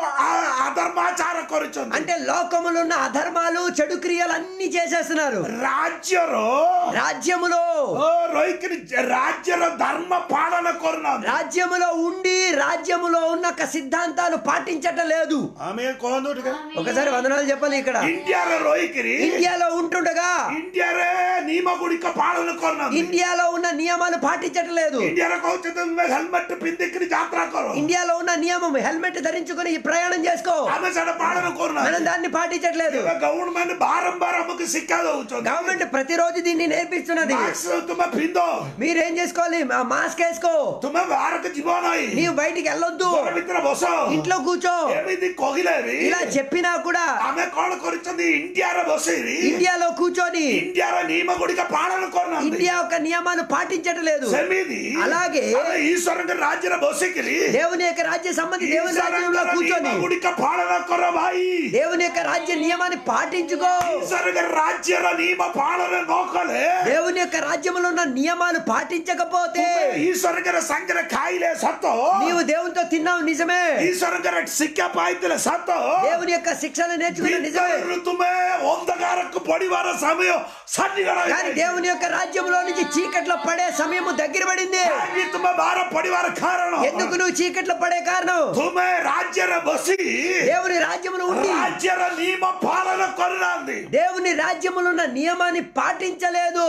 ଆ- ଆଧର୍ମାଚାର କରୁଛନ୍ତି అంటే లోకములో ఉన్న అధర్మాలు చెడు క్రియలు అన్ని చేసేస్తున్నారు ରାଜ୍ୟର రాజ్యములో ଓ ରହିକିରି ରାଜ୍ୟର ଧର୍ମ ପାଳନ କରୁନାହାନ୍ତି రాజ్యములో ఉండి రాజ్యములో ఉన్న ఒక సిద్ధాంతాలు పాటించటం లేదు ଆମେ କୁହନ୍ତୁ ଟିକେ ఒకసారి వందనాలు చెప్పాలి ఇక్కడ ଇଣ୍ଡିଆରେ ରହିକିରି ఇండియాలో ఉంటుండగా ଇଣ୍ଡିଆରେ ନିୟମ ଗୁଡିକ ପାଳନ କରୁନାହାନ୍ତି ఇండియాలో ఉన్న నియమాలు పాటించటం లేదు ଇଣ୍ଡିଆରେ କହୁଛନ୍ତି ତୁମେ ହେଲମେଟ ପିନ୍ଧିକିରି ଯାତ୍ରା କର ఇండియాలో ఉన్న నియమం హెల్మెట్ ధరించుకొని ఈ ప్రయాణం చేసుకో ଆମେ ସେଟା ପାଳନ మనం କରୁନାହାନ୍ତି దాన్ని పాటించట్లేదు ଏବେ ଗଭର୍ଣ୍ଣମେଣ୍ଟ ବାରମ୍ବାର ଆମକୁ ଶିକ୍ଷା ଦଉଛନ୍ତି గవర్నమెంట్ ప్రతిరోజు దీన్ని నేర్పిస్తున్నది ମାସ୍କ ତୁମେ ପିନ୍ଧ మీరేం చేసుకోవాలి మా- మాస్క్ వేసుకో ତୁମେ ବାହାରକୁ ଯିବ ନାହିଁ నీవు బయటికి వెళ్ళొద్దు ଘର ଭିତରେ ବସ ఇంట్లో కూర్చో ଏମିତି କହିଲେ ବି ఇలా చెప్పినా కూడా ଆମେ କଣ କରିଛନ୍ତି ଇଣ୍ଡିଆରେ ବସେଇ ఇండియాలో కూర్చొని ଇଣ୍ଡିଆର ନିୟମ ଗୁଡିକ ପାଳନ କରୁନାହାନ୍ତି ఇండియా యొక్క నియమాలు పాటించట్లేదు ସେମିତି అలాగే ଆମେ ଈଶ୍ୱରଙ୍କ ରାଜ୍ୟରେ ବସିକିରି దేవుని యొక్క రాజ్య సంబంధి దేవుని రాజ్యంలో ଈଶ୍ୱରଙ୍କର కూర్చొని ନିୟମ ଗୁଡିକ ପାଳନ କର ଭାଇ దేవుని యొక్క రాజ్య నియమాన్ని పాటించుకో ଈଶ୍ୱରଙ୍କ ରାଜ୍ୟର ନିୟମ ପାଳନ ନ କଲେ దేవుని యొక్క రాజ్యంలో ఉన్న నియమాలు పాటించకపోతే ତୁମେ ଈଶ୍ୱରଙ୍କର ସାଙ୍ଗରେ ଖାଇଲେ ସତ నీవు దేవునితో తిన్నావు నిజమే ଈଶ୍ୱରଙ୍କର ଶିକ୍ଷା ପାଇଥିଲେ ସତ దేవుని యొక్క శిక్షణ నేర్చుకున్న నిజమే ଭିତରରୁ ତୁମେ ଅନ୍ଧକାରକୁ ପଡିବାର ସମୟ ସରିଗଲା కానీ దేవుని యొక్క రాజ్యంలో నుంచి చీకట్లో పడే సమయము దగ్గర పడింది କାହିଁକି ତୁମେ ବାହାର ପଡିବାର କାରଣ ఎందుకు నువ్వు చీకట్లో పడే కారణం ତୁମେ ରାଜ୍ୟରେ ବସି దేవుని రాజ్యములో ఉండి ରାଜ୍ୟର ନିୟମ ପାଳନ କରୁନାହାନ୍ତି దేవుని రాజ్యములో ఉన్న నియమాన్ని పాటించలేదు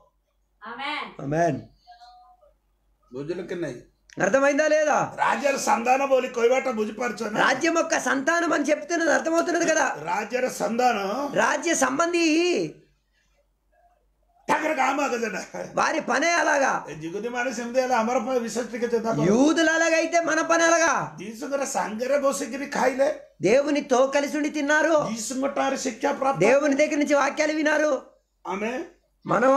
ఆమేన్ Amen. ବୁଝିଲେ କି ନାହିଁ అర్థమైందా లేదా ରାଜ୍ୟର ସନ୍ଧାନ ବୋଲି କହିବାଟା ବୁଝିପାରୁଛ ନା రాజ్యం యొక్క సంతానం అని చెప్తున్నది అర్థమవుతున్నది కదా ରାଜ୍ୟର ସନ୍ଧାନ రాజ్య సంబంధి ତା ତାଙ୍କର କାମ ଆଗ ସେଟା వారి పనే అలాగా ଯୁଗତି ମାନେ ସେମିତି ହେଲେ ଆମର ପାଇଁ ବିଶେଷ ଟିକେ ଚିନ୍ତା କର యూదులు అలాగైతే మన పని అలాగా ଯୀଶୁଙ୍କର ସାଙ୍ଗରେ ବସିକିରି ଖାଇଲେ దేవునితో కలిసి ఉండి తిన్నారు ଯୀଶୁଙ୍କ ଠାରୁ ଶିକ୍ଷା ପ୍ରାପ୍ତ దేవుని దగ్గర నుంచి వాక్యాలు వినారు ଆମେ మనం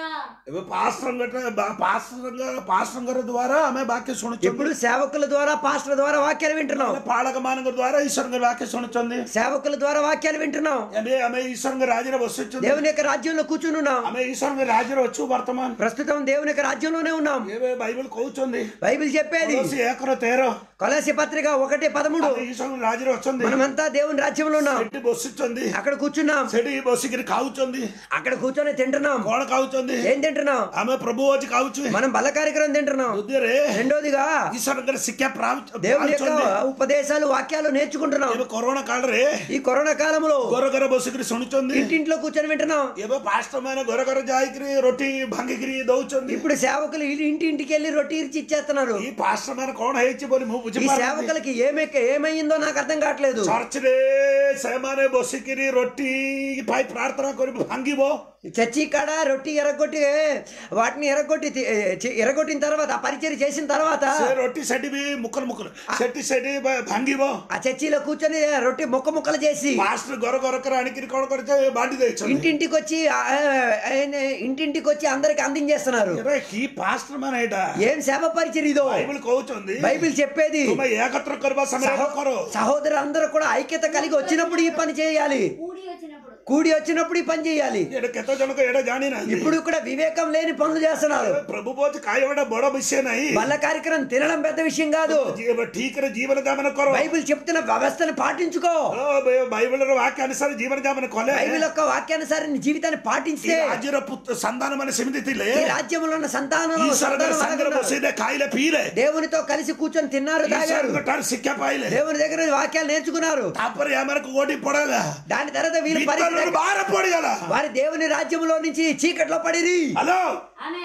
ଏବେ ପାଷ୍ଟରଙ୍କ ପାଷ୍ଟରଙ୍କ ପାଷ୍ଟରଙ୍କ ଦ୍ୱାରା ଆମେ ବାକ୍ୟ ଶୁଣୁଛୁ ఇప్పుడు సేవకుల ద్వారా పాస్టర్ ద్వారా వాక్యాలు వింటున్నాం ପାଳକ ମାନଙ୍କ ଦ୍ୱାରା ଈଶ୍ୱରଙ୍କ ବାକ୍ୟ ଶୁଣୁଛନ୍ତି సేవకుల ద్వారా వాక్యాలు వింటున్నాం ଏବେ ଆମେ ଈଶ୍ୱରଙ୍କ ରାଜ୍ୟରେ ବସିଛୁ దేవుని యొక్క రాజ్యంలో కూర్చుని ఉన్నాం ଆମେ ଈଶ୍ୱରଙ୍କ ରାଜ୍ୟରେ ଅଛୁ ବର୍ତ୍ତମାନ ప్రస్తుతం దేవుని యొక్క రాజ్యంలోనే ఉన్నాం ଏବେ ବାଇବଲ କହୁଛନ୍ତି బైబిల్ చెప్పేది କୌଣସି ଏକର ତେର కొలసి పత్రిక ఒకటి పదమూడు ଆମେ ଈଶ୍ୱରଙ୍କ ରାଜ୍ୟରେ ଅଛନ୍ତି మనమంతా దేవుని రాజ్యంలో ఉన్నాం ସେଠି ବସିଛନ୍ତି అక్కడ కూర్చున్నాం ସେଠି ବସିକିରି ଖାଉଛନ୍ତି అక్కడ కూర్చొని తింటున్నాం କଣ ଖାଉଛନ୍ତି ఏం తింటున్నాం ଆମେ ପ୍ରଭୁ ଆଜି ଖାଉଛୁ మనం బల్ల కార్యక్రమం తింటున్నాం ଦ୍ୱିତୀୟରେ రెండోదిగా ଈଶ୍ୱରଙ୍କର ଶିକ୍ଷା ପ୍ରାପ୍ତ దేవుని యొక్క ପାଉଛନ୍ତି ఉపదేశాలు వాక్యాలు నేర్చుకుంటున్నాం ଏବେ କରୋନା କାଳରେ ఈ కరోనా కాలంలో ଘର ଘର ବସିକିରି ଶୁଣୁଛନ୍ତି ఇంటింట్లో కూర్చొని వింటున్నాం ଏବେ ପାଷ୍ଟର ମାନେ ଘର ଘର ଯାଇକିରି ରୋଟି ଭାଙ୍ଗିକିରି ଦଉଛନ୍ତି ఇప్పుడు సేవకులు ఇల్లు- ఇంటి ఇంటికి వెళ్ళి రొట్టి ఇరిచి ఇచ్చేస్తున్నారు ఈ పాస్టర్ ମାନେ କଣ ହେଇଛି ବୋଲି ମୁଁ ఈ ବୁଝିପାରୁନି సేవకులకి ఏమే ఏమైందో నాకు అర్థం కావట్లేదు ଚର୍ଚ୍ଚରେ ସେମାନେ ବସିକିରି ରୋଟି ପାଇଁ ପ୍ରାର୍ଥନା କରି ଭାଙ୍ଗିବ చర్చి కాడ రొట్టి ఎరగొట్టి వాటిని ఎరగొట్టి తి- చి- ఎరగొట్టిన తర్వాత ఆ పరిచయం చేసిన తర్వాత ସେ ରୋଟି ସେଠି ବି ମୁଖଲ ମୁଖଲ ସେଠି ସେଠି ଭା- ଭାଙ୍ଗିବ ఆ చర్చిలో కూర్చొని రొట్టి ముక్క ముక్కలు చేసి ପାଷ୍ଟର ଘର ଘର କରି ଆଣିକିରି କଣ କରିছে ବାଣ୍ଟି ଦେଇଛନ୍ତି ఇంటింటికి వచ్చి ఆ, ఆయన ఇంటింటికి వచ్చి అందరికి అందించేస్తున్నారు ଏବେ କି ପାଷ୍ଟର ମାନେ ଏଇଟା ఏం సేవ పరిచయం ఇదో బైబిల్ କହୁଛନ୍ତି బైబిల్ చెప్పేది ତୁମେ ଏକତ୍ର କରିବା ସମୟରେ କର సహోదరులందరూ కూడా ఐక్యత కలిగి వచ్చినప్పుడు ఈ పని చేయాలి కూడి వచ్చినప్పుడు కూడి వచ్చినప్పుడు ఈ పని చేయాలి ଏଇଟା କେତେ ଜଣକ ଏଇଟା ଜାଣିନାହାନ୍ତି ఇప్పుడు కూడా వివేకం లేని పనులు చేస్తున్నారు ପ୍ରଭୁ କହୁଛି ଖାଇବାଟା ବଡ ବିଷୟ ନାହିଁ బల్ల కార్యక్రమం తినడం పెద్ద విషయం కాదు ଠିକରେ ଜୀବନ ଯାପନ କର బైబిల్ చెప్తున్న వ్యవస్థను పాటించుకో ଓ, ବ- ବାଇବଲର ବାକ୍ୟ ଅନୁସାରେ ଜୀବନ ଯାପନ କଲେ బైబిల్ యొక్క వాక్యానుసారి నీ జీవితాన్ని ఈ పాటిస్తే ରାଜ୍ୟର ପୁତ୍ର ସନ୍ତାନ ମାନେ ସେମିତି ଥିଲେ ఈ రాజ్యంలో ఉన్న సంతానం ଈଶ୍ୱରଙ୍କ ସାଙ୍ଗରେ ବସେଇଲେ ଖାଇଲେ ପିଇଲେ దేవునితో కలిసి కూర్చొని తిన్నారు తాగారు ଈଶ୍ୱରଙ୍କ ଠାରୁ ଶିକ୍ଷା ପାଇଲେ దేవుని దగ్గర వాక్యాలు నేర్చుకున్నారు ତାପରେ ଆମକୁ ଗୋଟି ପଡେଇଲା దాని తర్వాత వీళ్ళు ଭିତରରୁ పరిస్థితి ବାହାର ପଡିଗଲା వారి దేవుని రాజ్యంలో నుంచి చీకట్లో పడిరి ହ୍ୟାଲୋ ఆమె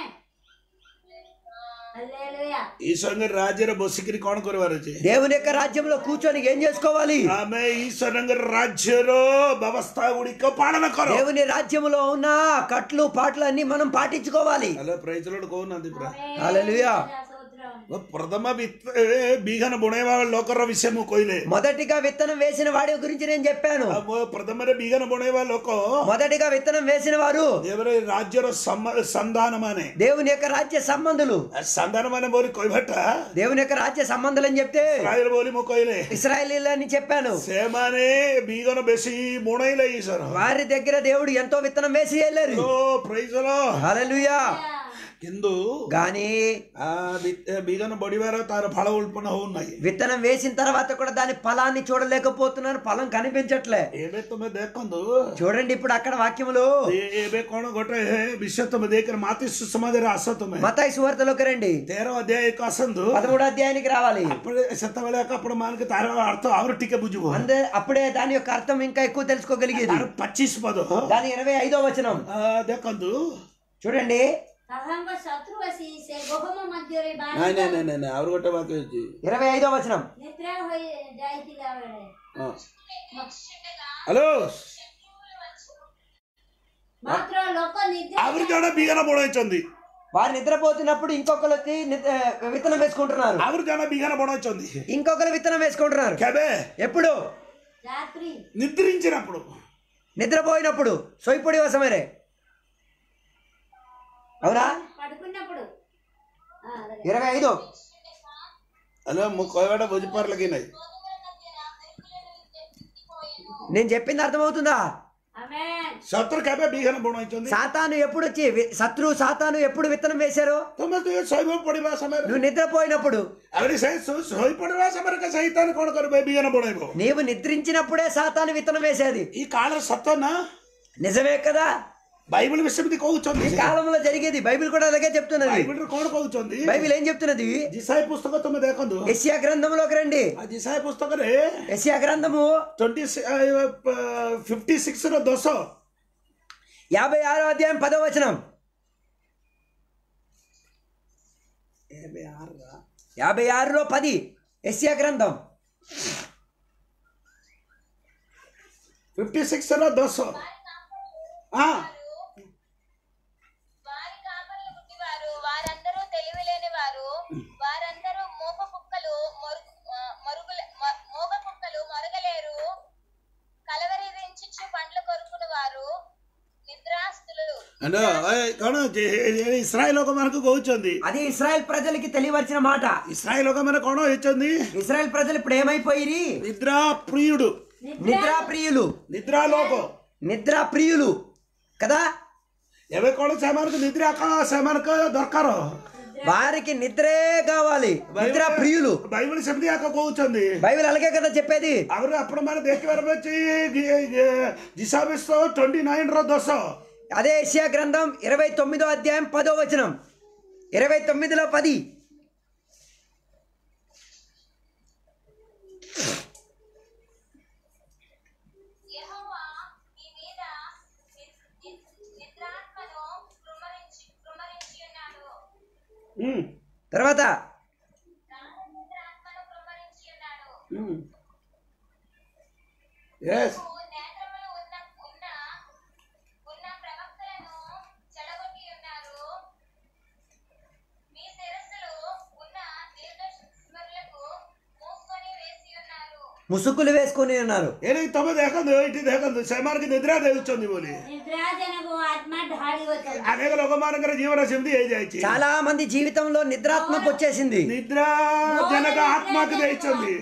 హల్లెలూయా ଈଶ୍ୱରଙ୍କ ରାଜ୍ୟରେ ବସିକିରି କଣ କରିବାର ଅଛି దేవుని యొక్క రాజ్యంలో కూర్చొని ఏం చేసుకోవాలి ଆମେ ଈଶ୍ୱରଙ୍କ ରାଜ୍ୟର ବ୍ୟବସ୍ଥା ଗୁଡିକ ପାଳନ କର దేవుని రాజ్యంలో ఉన్న కట్లు పాటలు అన్ని మనం పాటించుకోవాలి ହ୍ୟାଲୋ ପ୍ରାଇଜ ଲୋଡ କହୁନାହାନ୍ତି ପୁରା హల్లెలూయా ଓ, ପ୍ରଥମ ବିତ- ଏ, ବିହନ ବୁଣେଇବା ଲୋକର ବିଷୟ ମୁଁ କହିଲେ మొదటిగా విత్తనం వేసిన వాడి గురించి నేను చెప్పాను ଆଉ ମୋ ପ୍ରଥମରେ ବିହନ ବୁଣେଇବା ଲୋକ మొదటిగా విత్తనం వేసిన వారు ଦେବରେ ରାଜ୍ୟର ସମ- ସନ୍ତାନ ମାନେ దేవుని యొక్క రాజ్య సంబంధులు ସନ୍ତାନ ମାନେ ବୋଲି କହିବାଟା దేవుని యొక్క రాజ్య సంబంధులు అని చెప్తే ଇସ୍ରାଏଲ ବୋଲି ମୁଁ କହିଲେ ఇస్రాయలీలు అని చెప్పాను ସେମାନେ ବିହନ ବେଶୀ ବୁଣେଇଲେ ଈଶ୍ୱର వారి దగ్గర దేవుడు ఎంతో విత్తనం వేసి వెళ్ళారు ଓ, praise the Lord. హల్లెలూయా କିନ୍ତୁ గాని ఆ ବି- ବିହନ ବଢିବାର ତାର ଫଳ ଉତ୍ପନ୍ନ ହଉନାହିଁ విత్తనం వేసిన తర్వాత కూడా దాని ఫలాన్ని చూడలేకపోతున్నారు ఫలం కనిపించట్లే ଏବେ ତମେ ଦେଖନ୍ତୁ చూడండి ఇప్పుడు అక్కడ వాక్యములు ଏ- ଏବେ କଣ ଗୋଟେ ବିଷୟ ତମେ ଦେଇକରି ମାତି ସୁସମାଜରେ ଆସ ତମେ మతాయి సువార్తలోకి రండి ତେର ଅଧ୍ୟାୟକୁ ଆସନ୍ତୁ పదమూడో అధ్యాయానికి రావాలి ଆପଣ ସେତେବେଳେ ଆପଣ ମାନଙ୍କୁ ତାର ଅର୍ଥ ଆହୁରି ଟିକେ ବୁଝିବ అందే అప్పుడే దాని యొక్క అర్థం ఇంకా ఎక్కువ తెలుసుకోగలిగేది ତାର ପଚିଶ ପଦ దాని ఇరవై ఐదో వచనం ଆ, ଦେଖନ୍ତୁ చూడండి ତାହାଙ୍କ ଶତ୍ରୁ ଆସି ସେ ଗହମ ମଧ୍ୟରେ ନାଇଁ ନାଇଁ ବାହାରି ନାଇଁ ନାଇଁ ନାଇଁ ଆହୁରି ଗୋଟେ ବାକ୍ୟ ଅଛି ఇరవై ఐదో వచనం ନିଦ୍ରା ହୋଇ ଯାଇଥିଲା ବେଳେ ହଁ ହ୍ୟାଲୋ ମାତ୍ର ଲୋକ ନିଦ୍ରା ଆହୁରି ଜଣେ ବିହନ ବୁଣେଇଛନ୍ତି వారు నిద్రపోతున్నప్పుడు ఇంకొకరు వచ్చి నిద్ర- విత్తనం వేసుకుంటున్నారు ଆହୁରି ଜଣେ ବିହନ ବୁଣେଇଛନ୍ତି ఇంకొకరు విత్తనం వేసుకుంటున్నారు କେବେ ఎప్పుడు ରାତ୍ରି నిద్రించినప్పుడు నిద్రపోయినప్పుడు సొయ్పొడి సమୟରେ అవునా పడుకున్నప్పుడు ఆ, అలాగే. ఇరవై ఐదు ହ୍ୟାଲୋ ମୁଁ କହିବାଟା ବୁଝିପାରିଲ କି ନାହିଁ నేను చెప్పింది అర్థమవుతుందా ఆమేన్ ଶତ୍ରୁ କେବେ ବିହନ ବୁଣେଇଛନ୍ତି సాతాను ఎప్పుడు వచ్చి వి- శత్రువు సాతాను ఎప్పుడు విత్తనం వేశారు ତମେ ତ ଶୋଇବ ପଡିବା ସମୟରେ నువ్వు నిద్రపోయినప్పుడు ଆହୁରି ସେ ଶୋ- ଶୋଇ ପଡିବା ସମୟରେ ସైతాନ କଣ କରିବ ବିହନ ବୁଣେଇବ నీవు నిద్రించినప్పుడే సాతాను విత్తనం వేసేది ఈ కాలం సత్ୟ ନା నిజమే కదా బైబిల్ ବି ସେମିତି ఈ କହୁଛନ୍ତି కాలంలో జరిగేది బైబిల్ కూడా అలాగే చెప్తున్నది బైబిల్ କଣ କହୁଛନ୍ତି బైబిల్ ఏం చెప్తున్నది ଜିସାଇ పుస్తକ ତମେ ଦେଖନ୍ତୁ ఎస్యా గ్రంథంలోకి రండి ఆ ଜିସାଇ పుస్తକରେ ఎస్యా గ్రంథము ట్వంటీ ఫిఫ్టీ సిక్స్ ର ଦଶ యాభై ఆరో అధ్యాయం పదో వచనం యాభై ఆరులో పది ఎస్యా గ్రంథం ఫిఫ్టీ సిక్స్ ର ଦଶ ହଁ అంటే ఏ, కଣ ఇస్రాయల్ ఒక మనకు కହୁଛନ୍ତି అది ఇస్రాయెల్ ప్రజలకి తెలియవచ్చిన మాట ఇస్రాయల్ ఒక మన కొన ఇచ్చింది ఇస్రాయెల్ ప్రజలు ఇప్పుడు ఏమైపోయిరి నిద్రా ప్రియుడు నిద్రా ప్రియులు నిద్రా లోకం నిద్రా ప్రియులు కదా ଏବେ କଣ ସେମାନଙ୍କୁ ନିଦ୍ରା କଣ ସେମାନଙ୍କ ଦରକାର వారికి నిద్రే కావాలి నిద్రా ప్రియులు ବାଇବଲ ସେମିତି ଆଗ କହୁଛନ୍ତି బైబిల్ అలాగే కదా చెప్పేది ଆହୁରି ଆପଣ ମାନେ ଦେଖିବାର ଅଛି ଜିସାବିଶ ଟ୍ୱେଣ୍ଟି ନାଇନ ର ଦଶ అదే ఏషియా గ్రంథం ఇరవై తొమ్మిదో అధ్యాయం పదో వచనం ఇరవై తొమ్మిదిలో పది యెహోవా మీ మీద ని- ని- నిద్రాత్మను కృమ్మరించి కృమ్మరించి ఉన్నాడు ఉమ్, తర్వాత గాఢ నిద్రాత్మను కృమ్మరించి ఉన్నాడు ఉమ్. Yes. మీకు నేత్రములు ఉన్న ఉన్న ఉన్న ప్రవక్తలను చెడగొట్టి ఉన్నారు మీ శిరస్సులు ఉన్న దీర్ఘస్మరులకు మూసుకొని వేసి ఉన్నారు ముసుగులు వేసుకొని ఉన్నారు ଏଠି ତମେ ଦେଖନ୍ତୁ ଏଇଠି ଦେଖନ୍ତୁ ସେମାନଙ୍କୁ ନିଦ୍ରା ଦେଉଛନ୍ତି ବୋଲି నిద్రాజనకు ఆత్మ ఢాడి వచ్చాడు ଅନେକ ଲୋକମାନଙ୍କର ଜୀବନ ସେମିତି ହେଇଯାଇଛି చాలా మంది జీవితంలో నిద్రాత్మకు వచ్చేసింది ନିଦ୍ରା ଜନକ ଆତ୍ମାକୁ ଦେଇଛନ୍ତି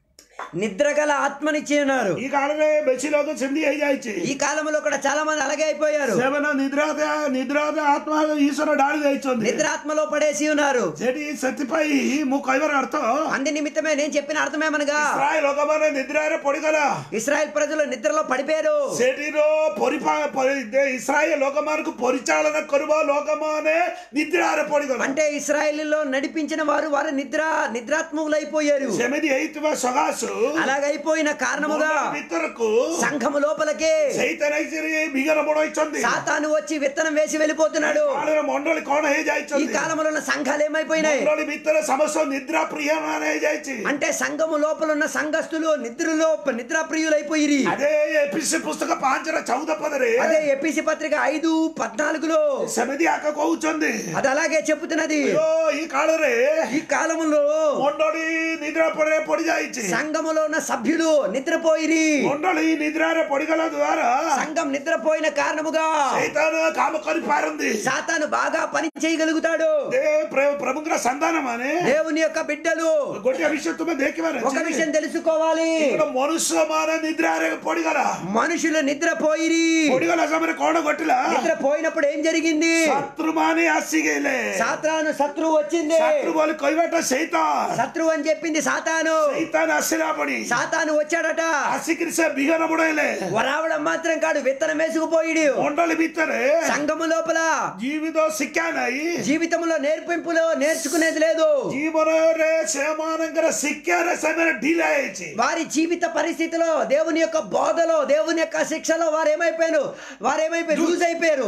నిద్ర గల ఆత్మనిచ్చి ఉన్నారు ఈ కాలంలో ବେଶୀ ଲୋକ ସେମିତି ହେଇଯାଇଛି ఈ కాలంలో కూడా చాలా మంది అలాగే అయిపోయారు ସେମାନେ ନିଦ୍ରା ନିଦ୍ରା ଆତ୍ମା ଈଶ୍ୱର ଡାଳି ଦେଇଛନ୍ତି నిద్రాత్మలో పడేసి ఉన్నారు ସେଠି ସେଥିପାଇଁ ମୁଁ କହିବାର ଅର୍ଥ అందు నిమిత్తమే నేను చెప్పిన అర్థమేమనగా ପ୍ରାୟ ଲୋକମାନେ ନିଦ୍ରାରେ ପଡିଗଲା ఇస్రాయెల్ ప్రజలు నిద్రలో పడిపోయారు ସେଠିର ପରିପା ପରି- ଇସ୍ରାଏଲ ଲୋକମାନଙ୍କୁ ପରିଚାଳନା କରିବା ଲୋକମାନେ ନିଦ୍ରାରେ ପଡିଗଲା అంటే ఇస్రాయేలీలో నడిపించిన వారు వారు నిద్ర నిద్రాత్మకులైపోయారు ସେମିତି ହେଇଥିବା ସକାଶୁ అలాగైపోయిన కారణముగా ମଣ୍ଡଳ ଭିତରକୁ సంఘము లోపలికి ସେଇଥିରେ ବିଜ୍ଞାନ ବଢାଇଛନ୍ତି సాతాను వచ్చి విత్తనం వేసి వెళ్ళిపోతున్నాడు କାଳର ମଣ୍ଡଳୀ କଣ ఈ ହେଇଯାଇଛନ୍ତି కాలంలో ఉన్న సంఘాలు ఏమైపోయినాయి ମଣ୍ଡଳୀ ଭିତରେ ସମସ୍ତ ନିଦ୍ରା ପ୍ରିୟ ମାନେ ହେଇଯାଇଛି అంటే సంఘము లోపల ఉన్న సంఘస్థులు నిద్రలో నిద్రాప్రియులైపోయిరి అదే ఎపిసి పుస్తక ପାଞ୍ଚର ଚଉଦ ପଦରେ అదే ఎపిసి పత్రిక ఐదు పద్నాలుగులో ସେମିତି ଆଗ କହୁଛନ୍ତି అది అలాగే చెప్పుతున్నది "ଓ, ఈ కాଳରେ ఈ కాలములో ମଣ୍ଡଳୀ ନିଦ୍ରା ପରେ ପଡିଯାଇଛି సంఘములో ఉన్న సభ్యులు నిద్రపోయిరి ମଣ୍ଡଳୀ ନିଦ୍ରାରେ ପଡିଗଲା ଦ୍ୱାରା సంఘం నిద్రపోయిన కారణముగా ସୈତାନ କାମ କରିପାରନ୍ତି సాతాను బాగా పని చేయగలుగుతాడు ଦେ ପ୍ର- ପ୍ରଭୁଙ୍କର ସନ୍ତାନ ମାନେ దేవుని యొక్క బిడ్డలు ଗୋଟିଏ ବିଷୟ ତୁମେ ଦେଖିବାର ఒక ଅଛି విషయం తెలుసుకోవాలి ଗୋଟେ ମନୁଷ୍ୟ ମାନେ ନିଦ୍ରାରେ ପଡିଗଲା మనుషులు నిద్రపోయిరి ପଡିଗଲା ସମୟରେ କଣ ଘଟିଲା నిద్రపోయినప్పుడు ఏం జరిగింది ଶତ୍ରୁ ମାନେ ଆସିଗଲେ సాతాను శత్రువు వచ్చింది ଶତ୍ରୁ ବୋଲି କହିବାଟା ସୈତାନ శత్రువు అని చెప్పింది సాతాను ସୈତାନ ଆସିଲା ପଣି సాతాను వచ్చాడట ଆସିକିରି ସେ ବିହନ ବୁଡେଇଲେ రావడం మాత్రం కాడు విత్తనం వేసుకుపోయిడు ମଣ୍ଡଳୀ ଭିତରେ సంఘము లోపల ଜୀବିତ ଶିକ୍ଷା ନାହିଁ జీవితంలో నేర్పింపులో నేర్చుకునేది లేదు ଜୀବନରେ ସେମାନଙ୍କର ଶିକ୍ଷାରେ ସେମାନେ ଢିଲା ହେଇଛି వారి జీవిత పరిస్థితిలో దేవుని యొక్క బోధలో దేవుని యొక్క శిక్షలో వారు ఏమైపోయారు వారు ఏమైపోయారు లూజ్ అయిపోయారు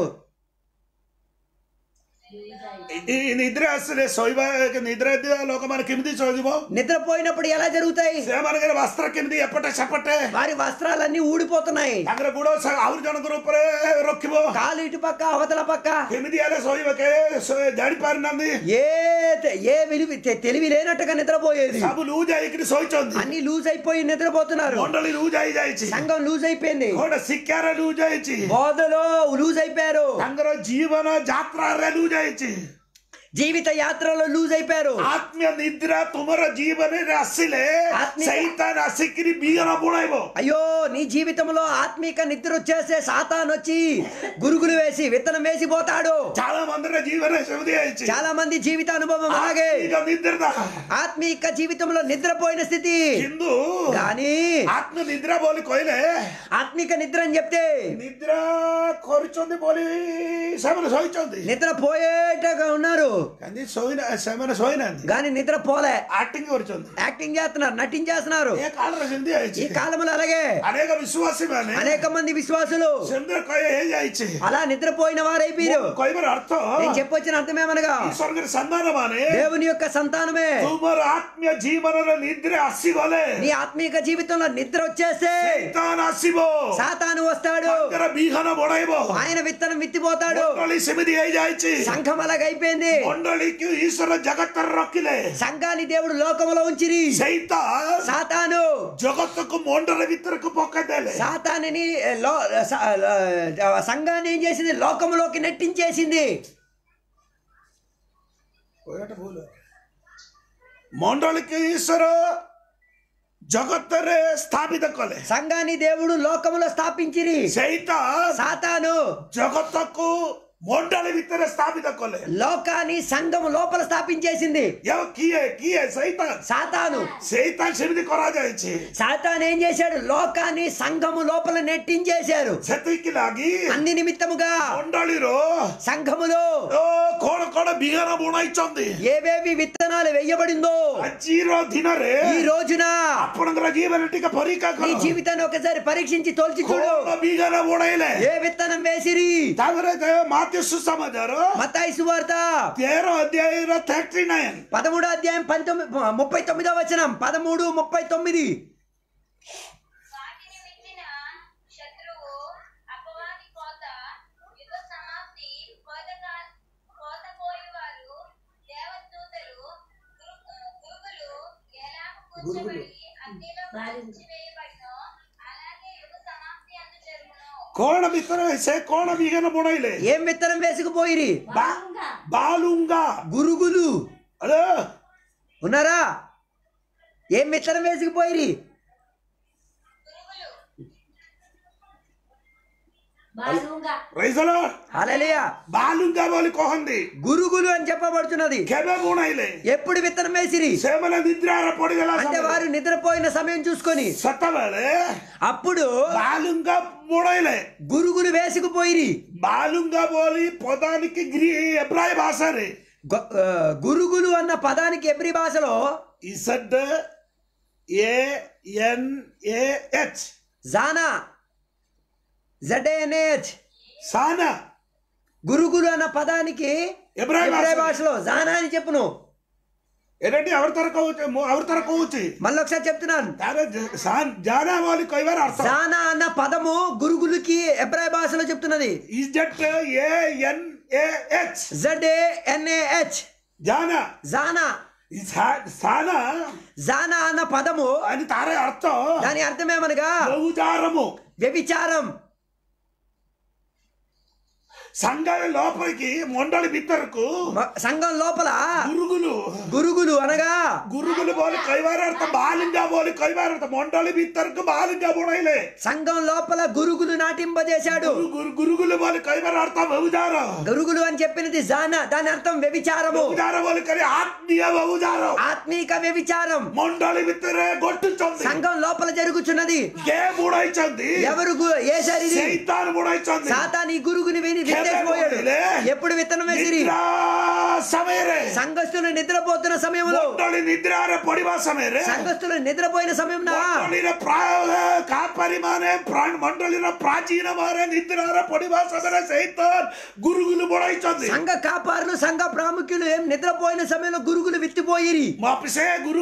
ఈ నిద్ర ଆସିଲେ ଶୋଇବା ନିଦ୍ରା ଦିଆ ଲୋକମାନେ କେମିତି ଶୋଇଯିବ నిద్రపోయినప్పుడు ఎలా జరుగుతాయి ସେମାନଙ୍କର ବସ୍ତ୍ର କେମିତି ଏପଟେ ସେପଟେ వారి వస్త్రాలన్నీ ఊడిపోతున్నాయి ତାଙ୍କର ଗୋଡ ସେ- ଆହୁରି ଜଣଙ୍କର ଉପରେ ରଖିବ కాలు ఇటు పక్క అవతల పక్క କେମିତି ହେଲେ ଶୋଇବ କେ ଶୋ- ଜାଣିପାରୁନାହାନ୍ତି ఏ తె- ఏ విలువ తె- తెలివి లేనట్టుగా నిద్రపోయేది ସବୁ ଲୁଜ ହେଇକିରି ଶୋଇଛନ୍ତି అన్ని లూజ్ అయిపోయి నిద్రపోతున్నారు ମଣ୍ଡଳୀ ଲୁଜ ହେଇଯାଇଛି సంఘం లూజ్ అయిపోయింది ଗୋଟେ ଶିକ୍ଷାରେ ଲୁଜ ହେଇଛି బోధలో లూజ్ అయిపోయారు ତାଙ୍କର ଜୀବନ ଯାତ୍ରାରେ ଲୁଜ ହେଇଛି జీవిత యాత్రలో లూజ్ అయిపోయారు ଆତ୍ମୀୟ ନିଦ୍ରା ତୁମର ଜୀବନରେ ଆସିଲେ ଆତ୍ମିକ- ସେଇତାନ ଆସିକିରି ବିହନ ବୁଣାଇବ అయ్యో నీ జీవితంలో ఆత్మీక నిద్ర వచ్చేస్తే సాతాన్ వచ్చి గురుగులు వేసి విత్తనం వేసి పోతాడు చాలా మందిର ଜୀବନରେ ସେମିତି ହେଇଛି చాలా మంది జీవిత అనుభవం అలాగే ଆତ୍ମିକ ନିଦ୍ରା ఆత్మీక జీవితంలో నిద్రపోయిన స్థితి କିନ୍ତୁ కానీ ଆତ୍ମ ନିଦ୍ରା ବୋଲି କହିଲେ ఆత్మిక నిద్ర అని చెప్తే ନିଦ୍ରା କରୁଛନ୍ତି ବୋଲି ସେମାନେ ଶୋଇଛନ୍ତି నిద్రపోయేటగా ఉన్నారు కానీ ଶୋଇନା ସେମାନେ ଶୋଇନାହାନ୍ତି కానీ నిద్ర పోలే ଆକ୍ଟିଂ କରୁଛନ୍ତି యాక్టింగ్ చేస్తున్నారు నటించేస్తున్నారు ଏ କାଳରେ ସେମିତି ఈ ହେଇଛି కాలంలో అలాగే ଅନେକ ବିଶ୍ୱାସୀ ମାନେ అనేక మంది విశ్వాసులు ସେମିତି କହି ହେଇଯାଇଛି అలా నిద్రపోయిన వారైపోయారు କହିବାର ଅର୍ଥ నేను చెప్పొచ్చిన అర్థమేమనగా ఈ ସ୍ୱର୍ଗର ସନ୍ତାନ ମାନେ దేవుని యొక్క సంతానమే ତୁମର ଆତ୍ମୀୟ ଜୀବନର ନିଦ୍ରା ଆସିଗଲେ నీ ఆత్మీక జీవితంలో నిద్ర వచ్చేస్తే ସୈତାନ ଆସିବ సాతాను వస్తాడు ତାଙ୍କର ବିହନ ବଢାଇବ ఆయన విత్తనం విత్తిపోతాడు ମଣ୍ଡଳୀ ସେମିତି ହେଇଯାଇଛି సంఘం అలాగైపోయింది ಮಂಡಳಿಗೆ ಈಶ್ವರ ಜಗತ್ತರ ರೊಕ್ಕಿಲೆ సంఘాన్ని దేవుడు లోకములో ఉంచిరి ಸಹಿತ సాతాను జగత్తుకు మొండల విత్తరకు పొక్కదేలే సాతానిని లో స- ఆ, సంఘాన్ని ఏం చేసింది లోకములోకి నెట్టించేసింది ಮಂಡಳಿಗೆ ಈಶ್ವರ ಜಗತ್ತರೇ ಸ್ಥಾಪಿತ ಕೊಲೆ సంఘాన్ని దేవుడు లోకములో స్థాపించిరి ಸಹಿತ సాతాను జగత్తకు మొండల విత్తర స్థాపిత కొలే లోకాన్ని సంఘము లోపల స్థాపించేసింది ಯಾವ ಕಿಯೆ ಕಿಯೆ ಸಹಿತ సాతాను ಸಹಿತ ಸಿಮಿದಿ ಕೊರಾಜಾಯಿಸಿ సాతాను ఏం చేశాడు లోకాన్ని సంఘము లోపల నెట్టించేశారు ಸತಿಕ್ಕಿಲಾಗಿ అన్ని నిమిత్తముగా మొండళిರೋ సంఘములో ఓ కోడ కోడ బిగన బుణాయిచొంది ఏవేవి విత్తనాలు వేయబడిందో అజ్జీరో దినరే ఈ రోజున అప్పుడంగర జీవనటిక పరీక్ష నీ జీవితాన్ని ఒకసారి పరీక్షించి తోల్చి చూడు కోడ బిగన బుణాయిలే ఏ విత్తనం వేసిరి ତାପରେ ମାତ୍ୟ ସୁସମାଚାର మత్తాయి సువార్త ତେର ଅଧ୍ୟାୟର ଥାର୍ଟି ନାଇନ୍ పదమూడో అధ్యాయం పంతొమ్మిది ముప్పై తొమ్మిదో వచనం పదమూడు ముప్పై తొమ్మిది వాటిని విత్తిన శత్రువు అపవాది కోత యుగ సమాప్తి కోత కాల్- కోత కోయువారు దేవదూతలు గురు- గురుగులు ఎలాగ కూర్చబడి అగ్నిలో కాల్చివేయబడినో అలాగే యుగ సమాప్తి అందు జరుగును కోణ ଭିତରେ ସେ କଣ ବିଜ୍ଞାନ ବଣେଇଲେ ఏం విత్తనం వేసుకుపోయిరి బాగుంగా ବାଲୁଙ୍ଗା గురుగులు అరే ఉన్నారా ఏం విత్తనం వేసుకుపోయిరి గురుగులు బాగుంగా రైజల అలలియా ବାଲୁଙ୍ଗା ବୋଲି କହନ୍ତି గురుగులు అని చెప్పబడుతున్నది କେବେ ବଣେଇଲେ ఎప్పుడు విత్తనం వేసిరి ସେମାନେ ନିଦ୍ରାରେ ପଡିଗଲା అంటే ସମୟରେ। వారు నిద్రపోయిన సమయం చూసుకొని ସେତେବେଳେ అప్పుడు ବାଲୁଙ୍ଗା ବଣେଇଲେ గురుగులు వేసుకుపోయిరి ବାଲୁଙ୍ଗା ବୋଲି ପଦାనికి ଗ୍ରୀ ଏବ୍ରାୟ ଭାଷାରେ గ- ఆ, గురుగులు అన్న పదానికి ఎబ్రి భాషలో ఇసడ్ ఏ ఎన్ ఏ హెచ్ జానా జడేనేచ్ సానా గురుగులు అన్న పదానికి ఎబ్రాయ ఎబ్రాయ భాష భాషలో జానా అని చెప్పును ఏంటంటే ఎవరి తర కହୁଛି ఎవరి తర కହୁଛି మళ్ళీ ఒకసారి చెప్తున్నాను ତାର ଜାନା ବୋଲି କହିବାର ଅର୍ଥ జానా అన్న పదము గురుగులకి ఎబ్రాయ భాషలో చెప్తున్నది ఇజెట్ ఏ ఎన్ ఏ హెచ్ జడే ఎన్ఏహెచ్ జానా జానా ఈ సా- సానా జానా అన్న పదము అని తార అర్థం దాని అర్థమేమనగా బహుదారము వ్యభిచారం సంఘ లోపలికి మొండలి బిత్తరకు మ- సంఘం లోపల గురుగులు గురుగులు అనగా గురుగులు పోలి కైవార అర్థ బాలింగా పోలి కైవార అర్థ మొండలి బిత్తరకు బాలింగా బుణైలే సంఘం లోపల గురుగులు నాటింపజేశాడు గురు గురుగులు పోలి కైవార అర్థ బహుదారం గురుగులు అని చెప్పినది జానా దాని అర్థం వ్యభిచారము బహుదార పోలి కరి ఆత్మీయ బహుదారం ఆత్మీక వ్యభిచారం మొండలి బిత్తరే గొట్టుచుంది సంఘం లోపల జరుగుచున్నది ఏ బుడైచుంది ఎవరు గు- వేశారు ఇది సైతాన్ బుడైచుంది సాతాని గురుగుని విని విత్తేసిపోయాడు ఎప్పుడు విత్తనం వేసిరి నిద్రా సమయరే సంఘస్థులు నిద్రపోతున్న సమయంలో మొండలి నిద్రార పొడివా సమయరే సంఘస్థులు నిద్రపోయిన సమయం ಮಂಡಳಿನ ಪ್ರಾ ಕಾಪರಿಮಾನೆ ಪ್ರಾಣ ಮಂಡಳಿನ ಪ್ರಾಚೀನಮಾನೆ ನಿದ್ರಾರ ಪಡಿಬಾ ಸಮರ ಸಹಿತ ಗುರುಗುಲು ಬೊಡೈಚಂది సంఘ కాపారులు సంఘ ప్రాముఖ్యులు ఏం నిద్రపోయిన సమయంలో గురుగులు విత్తిపోయిరి ಮಾಪಿಸೆ ಗುರು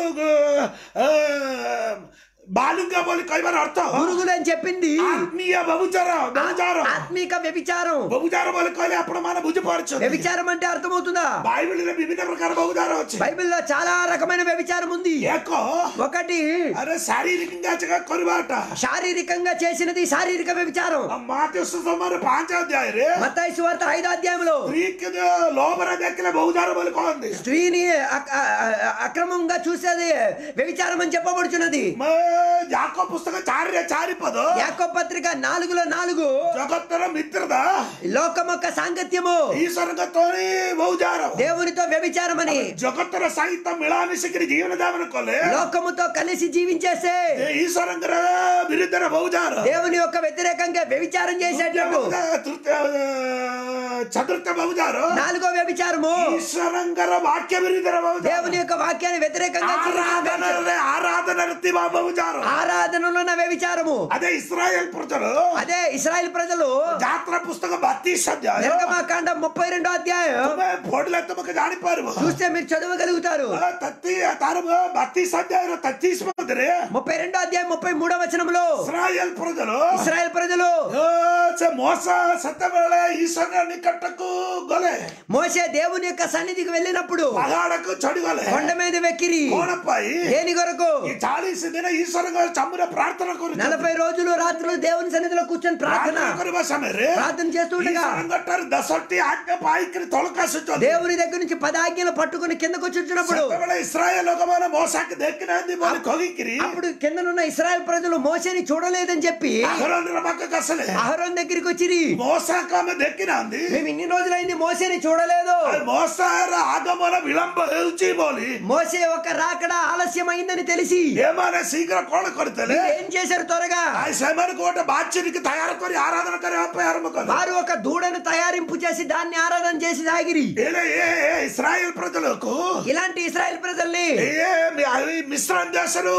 ಬಾಲುಂಗ ಬೋಲಿ ಕೈಬಾರ ಅರ್ಥ గురుగులు అని చెప్పింది ಆತ್ಮೀಯ ಬಹುಚಾರ ಬಹುಚಾರ ఆత్మీక వ్యభిచారం ಬಹುಚಾರ ಬೋಲಿ ಕೈಲಿ ಅಪ್ಪಣ ಮಾನ ಬುದ್ಧಿಪరచు వ్యభిచారం అంటే అర్థమవుతుందా బైబిల్ వివిధ ప్రకార బహుదార వచ్చి బైబిల్లో చాలా రకమైన వ్యభిచారం ఉంది ఏకో ఒకటి అరే శారీరకంగా చగా కొరిబాట శారీరకంగా చేసినది శారీరక వ్యభిచారం మాత్యస్సు సమాన పాంచాధ్యాయరే మత్తాయి సువార్త ఐదో అధ్యాయంలో స్త్రీకి లోపల దక్కిన బహుదార బలి కోంది స్త్రీని అక్- అ- అ- అక్రమంగా చూసేది వ్యభిచారం అని చెప్పబడుచున్నది ಯಾಕೋ ಪುಸ್ತಕ ಚಾರ್ಯ ಚಾರಿಪದು యాకో పత్రిక నాలుగులో నాలుగు ಜಗತ್ತರ ಮಿತ್ರದ లోకం యొక్క సాంగత్యము ಈಶ್ವರಂಗ ತೋರಿ ಬಹುಜಾರ దేవునితో వ్యభిచారం అని ಜಗತ್ತರ ಸಾಹಿತ್ಯ ಮಿಳಾನಿಸಿಕರಿ ಜೀವನ ದಾಮನ ಕೊಲೆ లోకముతో కలిసి జీవించేస్తే ಈಶ್ವರಂಗರ ವಿರುದ್ಧರ ಬಹುಜಾರ దేవుని యొక్క వ్యతిరేకంగా వ్యభిచారం చేసేటట్టు ತೃತೀಯ ಚತುರ್ಥ ಬಹುಜಾರ నాలుగో వ్యభిచారము ಈಶ್ವರಂಗರ ವಾಕ್ಯ ವಿರುದ್ಧರ ಬಹುಜಾರ దేవుని యొక్క వాక్యాన్ని వ్యతిరేకంగా ಆರಾಧನ ಆರಾಧನ ರೀತಿವ ಬಹುಜಾರ ఆరాధనలో ఉన్న వ్యభిచారము ಅದೇ ఇస్రాయల్ ప్రజలు అదే ఇస్రాయల్ ప్రజలు ಜಾತ್ರಾ ಪುಸ್ತಕ ಬತ್ತೀಸ್ ಅಧ್ಯಾಯ నిర్గమాకాండం ముప్పై రెండో అధ్యాయం ಪೋಡ್ಲೆ ತಮಕ ಜಾಣಿಪಾರು చూస్తే మీరు చదవగలుగుతారు ತತ್ತಿ ತಾರ ಬತ್ತೀಸ್ ಅಧ್ಯಾಯ ತತ್ತೀಸ್ పోతే ముప్పై రెండో అధ్యాయం ముప్పై మూడో వచనంలో ఇస్రాయల్ ప్రజలు ఇస్రాయల్ ప్రజలు ಆ, ಚೆ ಮೋಸ ಸತ್ತವೇಳೆ ಈಶ್ವರ ನಿಕಟ್ಟಕ್ಕೂ ಗೊಲೆ మోసే దేవుని యొక్క సన్నిధికి వెళ్ళినప్పుడు ಪಹಾಡಕ್ಕೂ ಚಡಿಗೊಲೆ కొండ మీద వెక్కిరి ಕೋಣಪ್ಪಾಯಿ దేని కొరకు ಈ ಚಾಳೀಸ್ ದಿನ ಈಶ್ವರ ಚಮ್ಮುರ ಪ್ರಾರ್ಥನಾ ಕುರಿತು నలభై రోజులు రాత్రులు దేవుని సన్నిధిలో కూర్చొని ప్రార్థన ಪ್ರಾರ್ಥನಾ ಕುರಿಬ ಸಮಯ ప్రార్థన చేస్తూ ఉండగా ఈశ్వరం దసొట్టి ఆజ్ఞ పాయికిని తొలకాసు దేవుని దగ్గర నుంచి పది ఆజ్ఞలు పట్టుకుని కిందకు వచ్చి వచ్చినప్పుడు ಸತ್ತವೇಳೆ ಇಸ್ರಾಯಲ್ ಲೋಕಮಾನ ಮೋಸಕ್ಕೆ ದಕ್ಕಿನಂದಿ ಬೋಲಿ ಕೊಗಿಕಿರಿ అప్పుడు కిందనున్న ఇస్రాయల్ ప్రజలు మోసేని చూడలేదని చెప్పి అహరోను పక్క కసలే అహరోన్ దగ్గరికి వచ్చిరి మోసాకామె దక్కినంది మేము ఇన్ని రోజులైంది మోసేని చూడలేదు మోసార ఆగమన విళంబ హెల్చి బోలి మోసే ఒక రాకడ ఆలస్యమైందని తెలిసి ఏమైనా శీఘ్ర కోణ కొడతలే మీరు ఏం చేశారు త్వరగా ఆ సమయానికి ఒకటి బాధ్యనికి తయారు కొని ఆరాధన కరి ఆరంభ కదా వారు ఒక దూడను తయారింపు చేసి దాన్ని ఆరాధన చేసి సాగిరి ఈయన ఏ ఏ ఇస్రాయేల్ ప్రజలకు ఇలాంటి ఇస్రాయల్ ప్రజల్ని ఏ మీ- అవి మిశ్రమ దేశను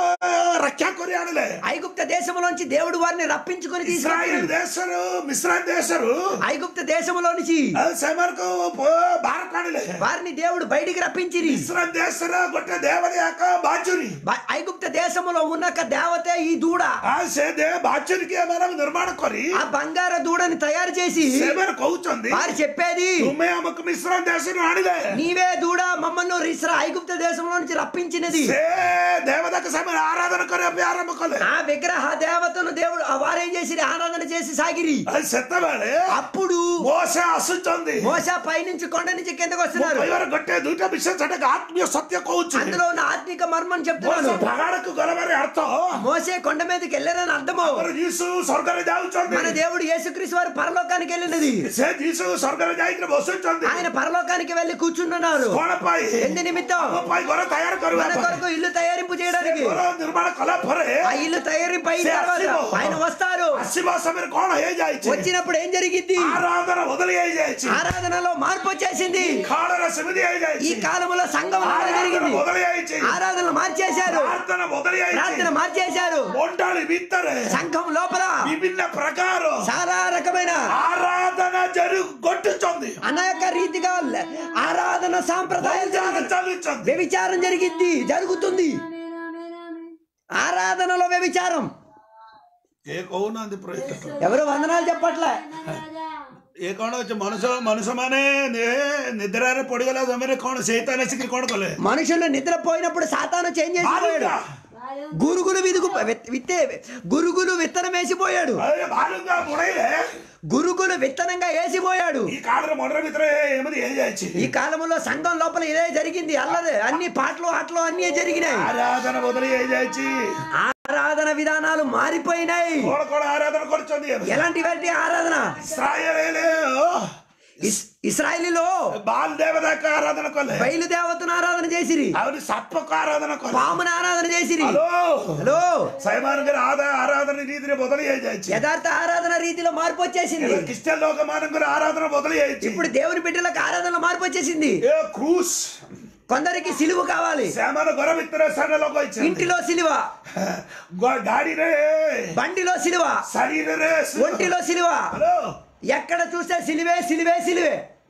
రక్షా కొరి అనలే ఐగుప్త దేశంలోంచి దేవుడు వారిని రప్పించుకొని ఇస్రాయేల్ తీసుకొచ్చాడు దేశరు మిశ్రమ దేశరు ఐగుప్త దేశంలో నుంచి సమయానికి భారత అనలే వారిని దేవుడు బయటికి రప్పించిరి మిశ్రమ దేశరు గొట్ట దేవని యొక్క బాధ్యుని బ- ఐగుప్త దేశంలో ఉన్న ఒక దేవతే ఈ దూడ ఆ సేదే బాధ్యునికి మనం నిర్మాణ కొరి ఆ బంగార దూడని తయారు చేసి సేమను కౌచుంది వారు చెప్పేది తుమ్మే అమ్మకు మిశ్రమ దేశను ఆనిలే నీవే దూడ మమ్మల్ని రిస్రా ఐగుప్త దేశంలో నుంచి రప్పించినది సే దేవతకు సమయం ఆరాధన కొరి ఆరంభ కొలే ఆ విగ్రహ దేవతను దేవుడు ఆ వారేం చేసి ఆరాధన చేసి సాగిరి అది సెత్తవేళೆ అప్పుడు మోస అసుచుంది మోస పైనుంచి కొండ నుంచి కిందకు వస్తున్నారు ಇವರ ಗಟ್ಟೆ ದುಟ ವಿಷಯ ಚಟಕ ಆತ್ಮೀಯ సత్య కోవచ్చు అందులో ఉన్న ఆత్మిక మర్మం మోస చెప్తున్నాను పగాడకు గొలవరి అర్థం మోసే కొండ మీదకి వెళ్ళారని అర్థము ಅವರು ಯೀಸು ಸ್ವರ್ಗರ ಜಾವುಚಂದಿ మన దేవుడు యేసుక్రీస్తు వారు పరలోకానికి వెళ్ళినది ಸೇ ಯೀಸು ಸ್ವರ್ಗರ ಜಾಯಿದ್ರೆ ಬಸುಚಂದಿ ఆయన పరలోకానికి వెళ్ళి కూర్చుంటున్నారు ಕೋಣಪಾಯಿ ఎందు నిమిత్తం ಪಾಯಿ ಗೊರ ತಯಾರು ಕರುವ మన కొరకు ఇల్లు తయారింపు చేయడానికి ಗೊರ ನಿರ್ಮಾಣ ಕಲಾ ಫರೆ ఆ ఇల్లు తయారింపు అయిన తర్వాత ఆయన వస్తారు ಅಸಿಬಾ ಸಮಯ ಕೋಣ ಹೇ ಜಾಯಿచి వచ్చినప్పుడు ఏం జరిగింది ಆರಾಧನ ಮೊದಲು ಹೇ ಜಾಯಿచి ఆరాధనలో మార్పు వచ్చేసింది ಕಾಳರ ಸಮಿತಿ ಹೇ ఈ ಜಾಯಿచి కాలంలో సంఘం అలాగే ಆರಾಧನ జరిగింది ಮೊದಲು ಜಾಯಿచి ఆరాధనలు మార్చేశారు ಪ್ರಾರ್ಥನ ಮೊದಲು ప్రార్థన ಜಾಯಿచి మార్చేశారు ಮೊಂಡಾಳಿ ಬಿತ್ತಾರೆ సంఘం లోపల విభిన్న ప్రకారం చాలా రకమైన ఆరాధన జరుగుగొట్టుచుంది అనేక రీతిగా ల- ఆరాధన సాంప్రదాయాలు జరుగుతుంది చదువుతుంది వ్యభిచారం జరిగింది జరుగుతుంది ఆరాధనలో వ్యభిచారం ఏ కౌనంది ప్రయత్నం ఎవరు వందనాలు చెప్పట్లే ఏ କଣ ଅଛି ମଣିଷ ମଣିଷମାନେ ନି- ନିଦ୍ରାରେ ପଡିଗଲା ସମୟରେ କଣ ସେଇତାନ ଆସିକି କଣ କଲେ మనుషులు నిద్రపోయినప్పుడు సాతాను చేంజ్ చేసిపోయాడు ବାଲୁଙ୍ଗା గురుగులు విదుగు విత్- విత్తే గురుగులు విత్తనం వేసిపోయాడు అరే బాలుంగా ముడైలే గురుగులు విత్తనంగా వేసిపోయాడు ఈ కాలంలో మొదల ଭିତରେ ଏମିତି ହେଇଯାଇଛି ఈ కాలంలో సంఘం లోపల ఇదే జరిగింది అల్లదే అన్ని పాటలు ఆటలు అన్ని జరిగినాయి ఆరాధన బదులు ହେଇଯାଇଛି ఆరాధన విధానాలు మారిపోయినాయి କଣ କଣ ఆరాధన କରୁଛନ୍ତି ଏବେ? ఎలాంటి వాటి ఆరాధన ఇస్రాయేలీలు ఇస్- ఇస్రాయేలీలో బాల్ దేవతకు ఆరాధన కଲେ బయలు దేవతను ఆరాధన చేసిరి ఆవిడ సత్వకు ఆరాధన కଲେ పామును ఆరాధన చేసిరి హలో హలో సైమానుగారి ఆదా ఆరాధన రీతిని బదులు ହେଇଯାଇଛି యథార్థ ఆరాధన రీతిలో మార్పు వచ్చేసింది ଏବେ ଖ୍ରୀଷ୍ଟିଆନ ଲୋକମାନଙ୍କର ఆరాధన బదులు ହେଇଯାଇଛି ఇప్పుడు దేవుని బిడ్డలకు ఆరాధనలో మార్పు వచ్చేసింది ఏ క్రూస్ కొందరికి సిలువ కావాలి ସେମାନେ ଘର ଭିତରେ ସାନ ଲୋକ ହେଇଛନ୍ତି ఇంటిలో సిలువ ଗ- ଗାଡିରେ బండిలో సిలువ ଶରୀରରେ ఒంటిలో సిలువ ହ୍ୟାଲୋ ఎక్కడ చూస్తే సిలువే సిలువే సిలువే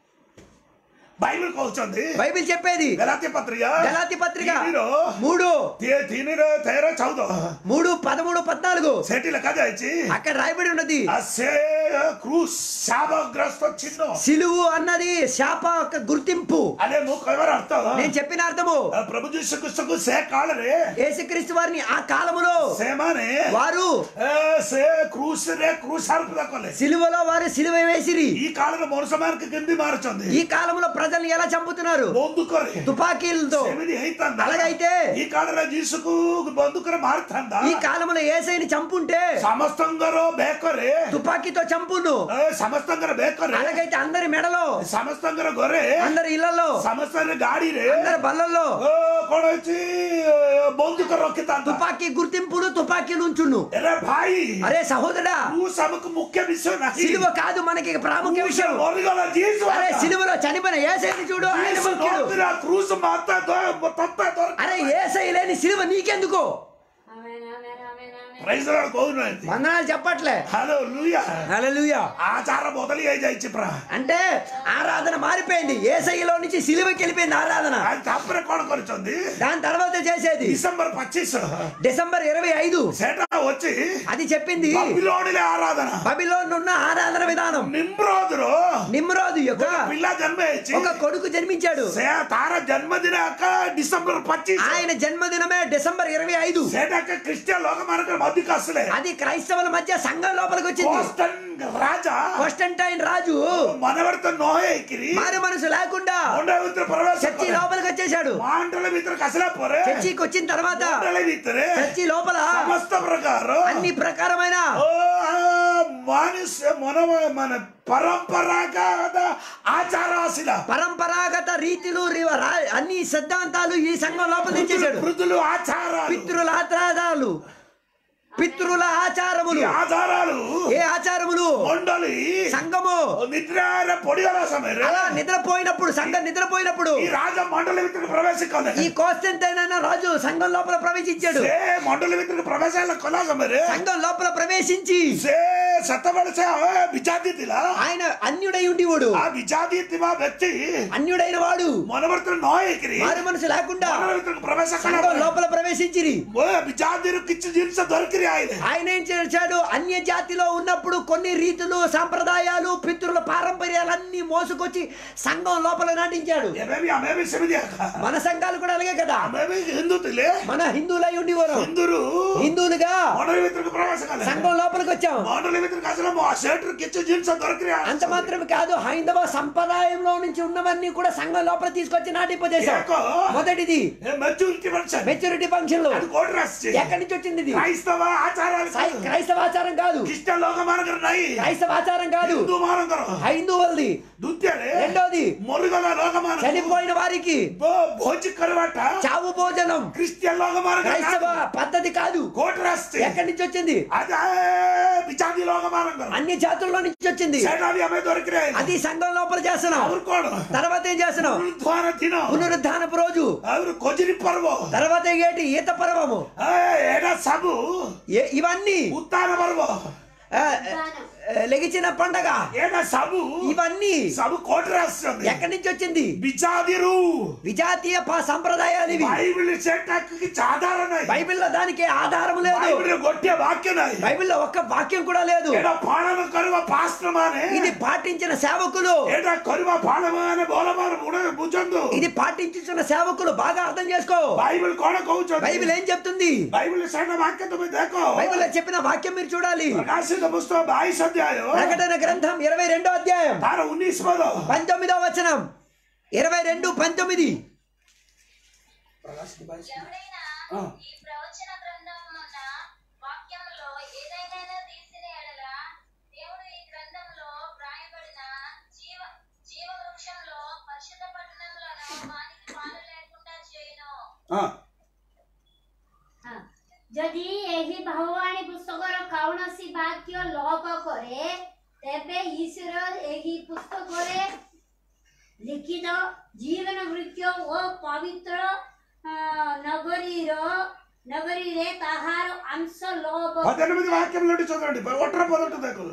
ବାଇବଲ କହୁଛନ୍ତି బైబిల్ చెప్పేది ଗଲାତି ପତ୍ରିକା గలాతి పత్రిక ତିନିର మూడు ତି- ତିନିର ତେର ଚଉଦ మూడు పదమూడు పద్నాలుగు ସେଠି ଲେଖାଯାଇଛି అక్కడ రాయబడి ఉన్నది ଆଉ ସେ କ୍ରୁସ୍ శాపగ్రସ୍త చిହ୍ନ సిలువు అన్నది శాప యొక్క గుర్తింపు అదే ମୁଁ କହିବାର ଅର୍ଥ నేను చెప్పిన అర్థము ଆ, ପ୍ରଭୁ ଯୀଶୁ ଖ୍ରୀଷ୍ଟକୁ ସେ କାଳରେ యేసుక్రీస్తు వారిని ఆ కాలములో ସେମାନେ వారు ଏ, ସେ କ୍ରୁସରେ କ୍ରୁଶାର୍ପଣ କଲେ సిలువలో వారు సిలువ వేసిరి ఈ కాలంలో ମଣିଷମାନଙ୍କୁ କେମିତି ମାରୁଛନ୍ତି ఈ కాలంలో ప్రజల్ని ఎలా చంపుతున్నారు ବନ୍ଧୁକରେ తుపాకీలతో ସେମିତି ହେଇଥାନ୍ତା అలాగైతే ఈ కాలంలో ଯୀଶୁକୁ ବନ୍ଧୁକରେ ମାରିଥାନ୍ତା ఈ కాలంలో ఏసైని చంపుంటే ସମସ୍ତଙ୍କର ବେକରେ తుపాకీతో చంపును ଏ, ସମସ୍ତଙ୍କର ବେକରେ అలాగైతే అందరి మెడలో ସମସ୍ତଙ୍କର ଘରେ అందరి ఇళ్లలో ସମସ୍ତଙ୍କର ଗାଡିରେ అందరి బల్లల్లో ଓ, କଣ ଅଛି ଏ, ବନ୍ଧୁକ ରଖିଥାନ୍ତା తుపాకీ గుర్తింపులు తుపాకీ నుంచును ଏରେ ଭାଇ అరే సహోదరా କ୍ରୁସ୍ ଆମକୁ ମୁଖ୍ୟ ବିଷୟ ନାହିଁ సిలువ కాదు మనకి ప్రాముఖ్య କ୍ରୁସ୍ విషయం ମରିଗଲା ଯୀଶୁ అరే ଆକା। సిలువలో చనిపోయిన ఏసైని చూడు ఆయన ଯୀଶୁ ముఖ్యుడు ନଥିଲା, କ୍ରୁସ୍ ମାତା ଦ- ତତା ଦରକାର అరే ఏసై లేని సిలువ నీకెందుకు ఆమేన్ ఆమేన్ ఆమేన్ ఆమేన్ ప్రైజ్ కోరునాయింది వందనాలు చెప్పట్లే హలో లూయా హల్లెలూయా ఆచారం మొదలు అయ్యి ప్రా అంటే ఆరాధన మారిపోయింది ఏసయ్యలో నుంచి సిలువకి వెళ్ళిపోయింది ఆరాధన అది తప్పని కొనుకొచ్చింది దాని తర్వాత చేసేది డిసెంబర్ పచ్చీస్ డిసెంబర్ ఇరవై ఐదు సేట వచ్చి అది చెప్పింది బబిలోనిలే ఆరాధన బబిలో ఉన్న ఆరాధన విధానం నిమ్రోదురు నిమ్రోదు యొక్క పిల్ల జన్మ ఇచ్చి ఒక కొడుకు జన్మించాడు సే- తార జన్మదిన అక్క డిసెంబర్ పచ్చీస్ ఆయన జన్మదినమే డిసెంబర్ ఇరవై ఐదు సేటక్క క్రిస్టియన్ లోక మనకు మధ్యకి అసలే అది క్రైస్తవుల మధ్య సంఘం లోపలికి వచ్చింది కోస్టన్ రాజా కాన్స్టంటైన్ రాజు మనవర్త నోహే ఎక్కిరి మారు మనసు లేకుండా ಮುಂಡೆ ಉತ್ತರ ಪ್ರವೇಶ చర్చి లోపలికి వచ్చేసాడు ಮಾಂಡಲ ಮಿತ್ರ ಕಸಲ ಪೊರೆ చర్చికి వచ్చిన తర్వాత ಮಾಂಡಲ ಮಿತ್ರೆ చర్చి లోపల ಸಮಸ್ತ ಪ್ರಕಾರ అన్ని ప్రకారమైన ಓ, ಆ, ಮನುಷ್ಯ ಮನವ మన పరంపరాగత ఆచార ఆశల పరంపరాగత రీతిలు రి- రా- అన్ని సిద్ధాంతాలు ఈ సంఘం లోపల తెచ్చేశాడు వృద్ధులు ఆచారాలు పితృల ఆచారాలు పితృల ఆచారములు ఈ ఆచారాలు ఏ ఆచారములు మండలి సంఘము నిద్ర పొడిగల సమయం అలా నిద్రపోయినప్పుడు సంఘం నిద్రపోయినప్పుడు ఈ రాజ మండలి మిత్రుడు ప్రవేశికొనే ఈ కోస్టంటైన్ రాజు సంఘం లోపల ప్రవేశించాడు సే మండలి మిత్రుడు ప్రవేశాల కొల సమయం సంఘం లోపల ప్రవేశించి సే సత్తబడిసే విజాతీతిల ఆయన అన్యుడై ఉండివాడు ఆ విజాతీతి వ్యక్తి అన్యుడైన వాడు మనవర్తన నోయకిరి మారు మనసు లేకుండా మండలి మిత్రుడు ప్రవేశ సంఘం లోపల ప్రవేశించిరి విజాతీరు కిచ్చి జినిస దొరికిరి ఆయన ఆయన ఏం చేశాడు అన్య జాతిలో ఉన్నప్పుడు కొన్ని రీతులు సాంప్రదాయాలు పితృల పారంపర్యాలన్నీ మోసుకొచ్చి సంఘం లోపల నాటించాడు ఏమేమి అమేమి సెమిది మన సంఘాలు కూడా అలాగే కదా అమేమి హిందూ తిలే మన హిందువులై ఉండేవారు హిందూరు హిందువులుగా మండలి మిత్రుడు ప్రవేశ సంఘం లోపలికి వచ్చాం మండలి మిత్రుడు అసలు ఆ షర్టర్ కిచ్చి జినిస దొరికిరి అంత మాత్రమే కాదు హైందవ సంప్రదాయంలో నుంచి ఉన్నవన్నీ కూడా సంఘం లోపల తీసుకొచ్చి నాటింపజేశాం ఏకో మొదటిది మెచ్యూరిటీ ఫంక్షన్ మెచ్యూరిటీ ఫంక్షన్ అది కోటి రాసి ఎక్కడి నుంచి వచ్చింది ఇది క్రైస్తవ ఆచారాలు సై- క్రైస్తవ ఆచారం కాదు క్రిస్టియన్ లోక మానకరు నాయి క్రైస్తవ ఆచారం కాదు హిందూ మానకరు హైందువులది దుత్యాలే రెండోది మురుగల లోక మానకరు చనిపోయిన వారికి భోజి కరువాట చావు భోజనం క్రిస్టియన్ లోక క్రైస్తవ మానకరు పద్ధతి కాదు కోటి రాసి ఎక్కడి నుంచి వచ్చింది అదే బిచాది లోక మానకరు అన్ని జాతుల్లో నుంచి వచ్చింది సేనాది అమే దొరికిరే అది సంఘం లోపల చేస్తున్నాం ಅವ್ರು ಕೊಡು తర్వాత ఏం చేస్తున్నాం పునరుద్ధాన దినం పునరుద్ధానపు రోజు ಅವ್ರು ಕೊಜಿರಿ ಪರ್ವ తర్వాత ఏంటి ఈత పర్వము ಏನ ಸಬು ఏ- ఇవన్నీ ಉತ್ಥಾನ ಪರ್ವ ఆ, ఆ, లెగిచిన పండగ ಏನ సబు ఇవన్నీ సబు కోటి రాస్తుంది ఎక్కడి నుంచి వచ్చింది బిచాదిరు విజాతీయ ప- సంప్రదాయాలు ఇవి బైబిల్ చెట్టకి ఆధార నాయి బైబిల్లో దానికి ఆధారం లేదు బైబిల్ గొట్టే వాక్య నాయి బైబిల్లో ఒక్క వాక్యం కూడా లేదు ఏడ పాలన కరువ పాస్త్రమానే ఇది పాటించిన సేవకులు ఏడ కరువ పాలమానే బోలమాన ముడ భుజందు ఇది పాటించిన సేవకులు బాగా అర్థం చేసుకో బైబిల్ కోణ కౌచు బైబిల్ ఏం చెప్తుంది బైబిల్ సైన వాక్య తుమ్మి దేకో బైబిల్లో చెప్పిన వాక్యం మీరు చూడాలి ప్రకాశిత పుస్తకం బాయిస్ అధ్యాయం ప్రకటన గ్రంథం ఇరవై రెండో అధ్యాయం తార ఉన్నీస్ పదో పంతొమ్మిదో వచనం ఇరవై రెండు పంతొమ్మిది ఎవడైనా ఆ. ఈ ప్రవచన గ్రంథమున్న వాక్యములో ఏదైనా తీసిన ఎడల దేవుడు ఈ గ్రంథంలో వ్రాయబడిన జీవ జీవ వృక్షంలో పరిశుద్ధ పట్టణములను వానికి పాలు లేకుండా చేయను ହଁ। ଯଦି ଏହି ଭଗବାନୀ ପୁସ୍ତକର କୌଣସି ବାକ୍ୟ ଲୋପ କରେ ତେବେ ଈଶ୍ୱର ଏହି ପୁସ୍ତକରେ ଲିଖିତ ଜୀବନ ବୃକ୍ଷ ଓ ପବିତ୍ର ଅ, ନଗରୀର ନଗରୀରେ ତାହାର ଅଂଶ ଲୋପ పద్దెనిమిది వాక్యంలో చదవండి ఒట్టర పొదట్టు దగ్గర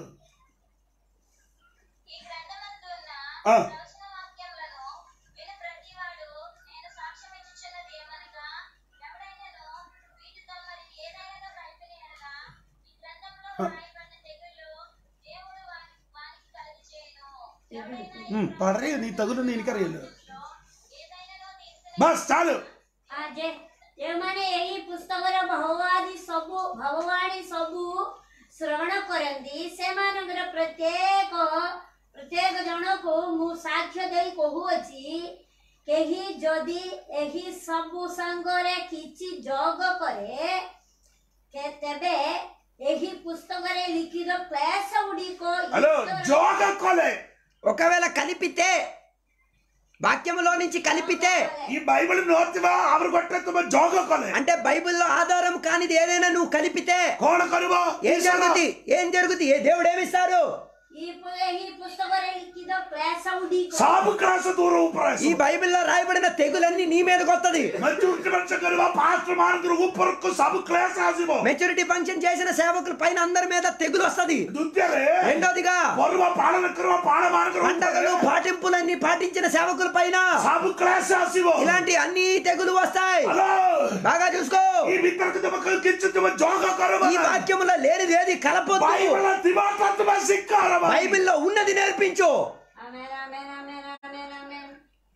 ఈ గ్రంథమందున్న ఆ. ప్రవచన వాక్యములను విను ప్రతివాడు నేను సాక్ష్యం ఇచ్చుచున్నది ఏమనగా ఎవడైనాను వీటితో మరి ఏదైనా కలిపిన ఎడల ఈ గ్రంథంలో రాయబడిన తెగులు దేవుడు వాని వానికి కలిగి చేయను ఎవడైనా ఈ పడరే నీ తగులు నేను కరియలు గ్రంథంలో ఏదైనాను తీసిన బస్ చాలు ଆ ଯେ ଯେଉଁମାନେ ଏହି ପୁସ୍ତକର ଭଗବାଦୀ ସବୁ ଭଗବାଣୀ ସବୁ ଶ୍ରବଣ କରନ୍ତି ସେମାନଙ୍କର ପ୍ରତ୍ୟେକ ପ୍ରତ୍ୟେକ ଜଣକୁ ମୁଁ ସାକ୍ଷ୍ୟ ଦେଇ କହୁଅଛି କେହି ଯଦି ଏହି ସବୁ ସାଙ୍ଗରେ କିଛି ଯୋଗ କରେ କେ- ତେବେ ଏହି ପୁସ୍ତକରେ ଲିଖିତ କ୍ଲେଶ ଗୁଡ଼ିକ హలో ଈଶ୍ୱର- జోగ కొలే ఒకవేళ కలిపితే వాక్యములో నుంచి కలిపితే ఈ బైబిల్ నోర్తివా అవరు కొట్టే తుమ్మ జోగ కొలే అంటే బైబిల్లో ఆధారం కానిది ఏదైనా నువ్వు కలిపితే కోణ కరువ ఏం జరుగుతుంది ఏం జరుగుతుంది ఏ దేవుడు ఏమిస్తారు ఈ పు- ఈ పుస్తకంలో లిఖిత క్లాస్ అవుడి सब क्लास दूर ऊपर ఈ బైబిల్లో రాయబడిన తెగులన్నీ నీ మీదకి వస్తుంది मजदूर बन करवा पास्टर मान कर ऊपर को सब क्लास आसीबो మెచ్యూరిటీ ఫంక్షన్ చేసిన సేవకుల పైన అందరి మీద తెగులు వస్తది दुद्यारे రెండోదిగా पर्व पालन करवा पाण मान कर పండగలు పాటింపులన్నీ పాటించిన సేవకుల పైన सब क्लास आसीबो ఇలాంటి అన్ని తెగులు వస్తాయి హలో బాగా చూసుకో ఈ విత్తరకు తమకు కిచ్చు తమ జోగ కరవ ఈ వాక్యములో లేనిది ఏది కలపొద్దు బైబిల్ దిమాగ్ తమ సిక్కారవ బైబిల్లో ఉన్నది నేర్పించు ఆమేన్ ఆమేన్ ఆమేన్ ఆమేన్ ఆమేన్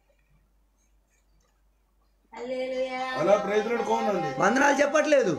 హల్లెలూయా హలో ప్రైజ్ లార్డ్ కోన్ అండి వందనాలు చెప్పట్లేదు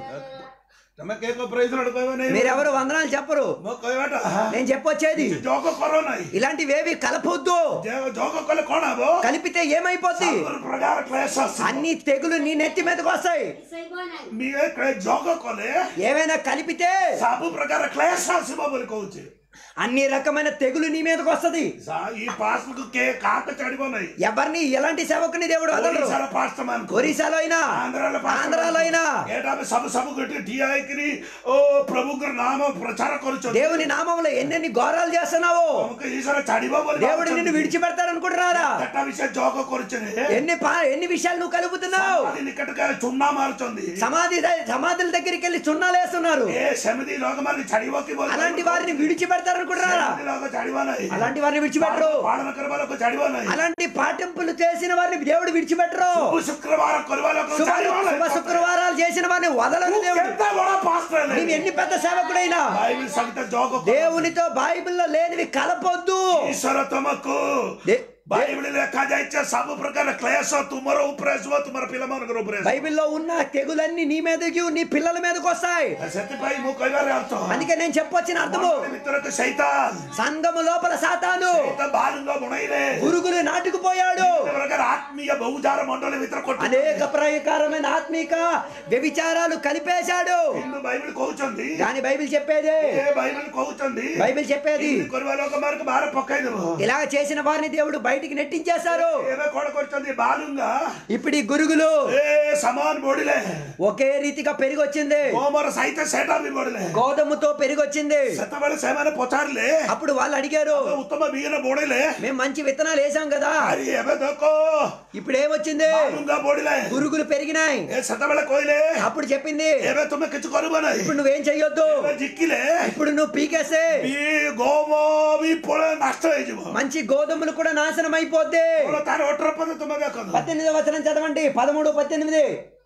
తమ కేక ప్రైజ్ లార్డ్ కోవ నే మీరెవరు వందనాలు చెప్పరు మో కోయట నేను చెప్పొచ్చేది జోగ కరవ నై ఇలాంటివేవి కలపొద్దు జోగ కల కోణ అబో కలిపితే ఏమైపోద్ది సర్వ ప్రకార క్లేశ అన్ని తెగులు నీ నెత్తి మీదకి వస్తాయి ఇసైబోనై మీ జోగ కొలే ఏమైనా కలిపితే ସବୁ ପ୍ରକାର କ୍ଲେଶ ଆସିବ ବୋଲି କହୁଛି అన్ని రకమైన తెగులు నీ మీదకి వస్తది ସା- ఈ ପାସବୁକ୍ କେ କାହାକୁ ଛାଡିବ ନାହିଁ ఎవరిని ఎలాంటి సేవకుని దేవుడు వదలరు ଓଡ଼ିଶାର ପାଷ୍ଟ ମାନଙ୍କୁ ఒరిస్సాలో అయినా ଆନ୍ଧ୍ରାର pastor ఆంధ్రాలో అయినా ମାନଙ୍କୁ। ଏଇଟା ଆମେ ସବୁ ସବୁ ଗୋଟି ଠିଆ ହେଇକିରି ଓ ପ୍ରଭୁଙ୍କର ନାମ ପ୍ରଚାର କରୁଛନ୍ତି దేవుని నామంలో ఎన్నెన్ని ఘోరాలు చేస్తున్నావు ତମକୁ ఈశ్వର ଛାଡିବ ବୋଲି దేవుడు నిన్ను విడిచిపెడతారనుకుంటున్నారా ସେଟା ବିଷୟ ଯୋଗ କରୁଛନ୍ତି ఎన్ని పా- ఎన్ని విషయాలు నువ్వు కలుపుతున్నావు ସମାଧି ନିକଟକୁ ଚୁନା ମାରୁଛନ୍ତି సమాధి ద- సమాధుల దగ్గరికి వెళ్ళి చున్నాలేస్తున్నారు ଏ ସେମିତି ଲୋକମାନେ ଛାଡିବ କି ବୋଲି అలాంటి వారిని విడిచిపెడతారనుకుంటున్నారా ସେମିତି ଲୋକ ଛାଡିବ ନାହିଁ అలాంటి వారిని విడిచిపెట్టరు ପାଳନ କରିବା ଲୋକ ଛାଡିବ ନାହିଁ అలాంటి పాటింపులు చేసిన వారిని దేవుడు విడిచిపెట్టరు ସବୁ ଶୁକ୍ରବାର କରିବା ଲୋକ శుభ ଛାଡିବ శుభ ନାହିଁ శుక్రవారాలు చేసిన వారిని వదలరు దేవుడు କେତେ ବଡ ପାଷ୍ଟ నీవు ఎన్ని పెద్ద సేవకుడైనా బైబిల్ సహిత జోగ దేవునితో బైబిల్లో లేనివి కలపొద్దు ଈଶ୍ୱର ତମକୁ దే- ବାଇବଲ ଲେଖାଯାଇଛି ସବୁ ପ୍ରକାର କ୍ଲେଶ ତୁମର ଉପରେ ଆସିବ ତୁମର ପିଲାମାନଙ୍କର ଉପରେ ଆସିବ బైబిల్లో ఉన్న తెగులన్నీ నీ మీదకి నీ పిల్లల మీదకి వస్తాయి ସେଥିପାଇଁ ମୁଁ କହିବାର ଅର୍ଥ అందుకే నేను చెప్పొచ్చిన అర్థము ମଣ୍ଡଳୀ ଭିତରକୁ ସైతాନ సంఘము లోపల సాతాను ସైତାନ ବାହାରୁଙ୍କ ବୁଣେଇରେ గురుగులు నాటుకుపోయాడు କେତେ ପ୍ରକାର ఆత్మీయ బహుజార మండలి ଭିତରେ కొట్టు అనేక ప్రకారమైన ఆత్మీక వ్యభిచారాలు కలిపేశాడు କିନ୍ତୁ ବାଇబଲ କହୁଛନ୍ତି దాని బైబిల్ చెప్పేది ଏ ବାଇବଲ କହୁଛନ୍ତି బైబిల్ చెప్పేది ଏମିତି କରିବା ଲୋକମାନଙ୍କୁ ବାହାର ପକାଇଦେବ ఇలా చేసిన వారిని దేవుడు బయటికి నెట్టించేశారు ଏବେ କଣ କରିଛନ୍ତି ବାଲୁଙ୍ଗା ఇప్పుడు ఈ గురుగులు ଏ ସମାନ ବଢିଲେ ఒకే రీతిగా పెరిగొచ్చింది ମୋର ସହିତ ସେଟା ବି ବଢିଲେ గోధుమతో పెరిగొచ్చింది ସେତେବେଳେ ସେମାନେ ପଚାରିଲେ అప్పుడు వాళ్ళు అడిగారు ଉତ୍ତମ ବିହନ ବୁଣିଲେ మేము మంచి విత్తనాలు వేసాం కదా ଆରେ ଏବେ ଦେଖ ఇప్పుడు ఏమొచ్చింది ବାଲୁଙ୍ଗା ବଢିଲେ గురుగులు పెరిగినాయి ଏ ସେତେବେଳେ କହିଲେ అప్పుడు చెప్పింది ଏବେ ତୁମେ କିଛି କରିବ ନାହିଁ ఇప్పుడు నువ్వేం చెయ్యొద్దు ଏବେ ଜିକିଲେ ఇప్పుడు నువ్వు పీకేస్తే ବି ଗହମ ବି ପଳେ ନଷ୍ଟ ହେଇଯିବ మంచి గోధుమలు కూడా నాశనం అయిపోద్ది କଣ ତାର ଅଠର ପଦ ତୁମେ ଦେଖନ୍ତୁ పద్దెనిమిది వచనం చదవండి పదమూడు పద్దెనిమిది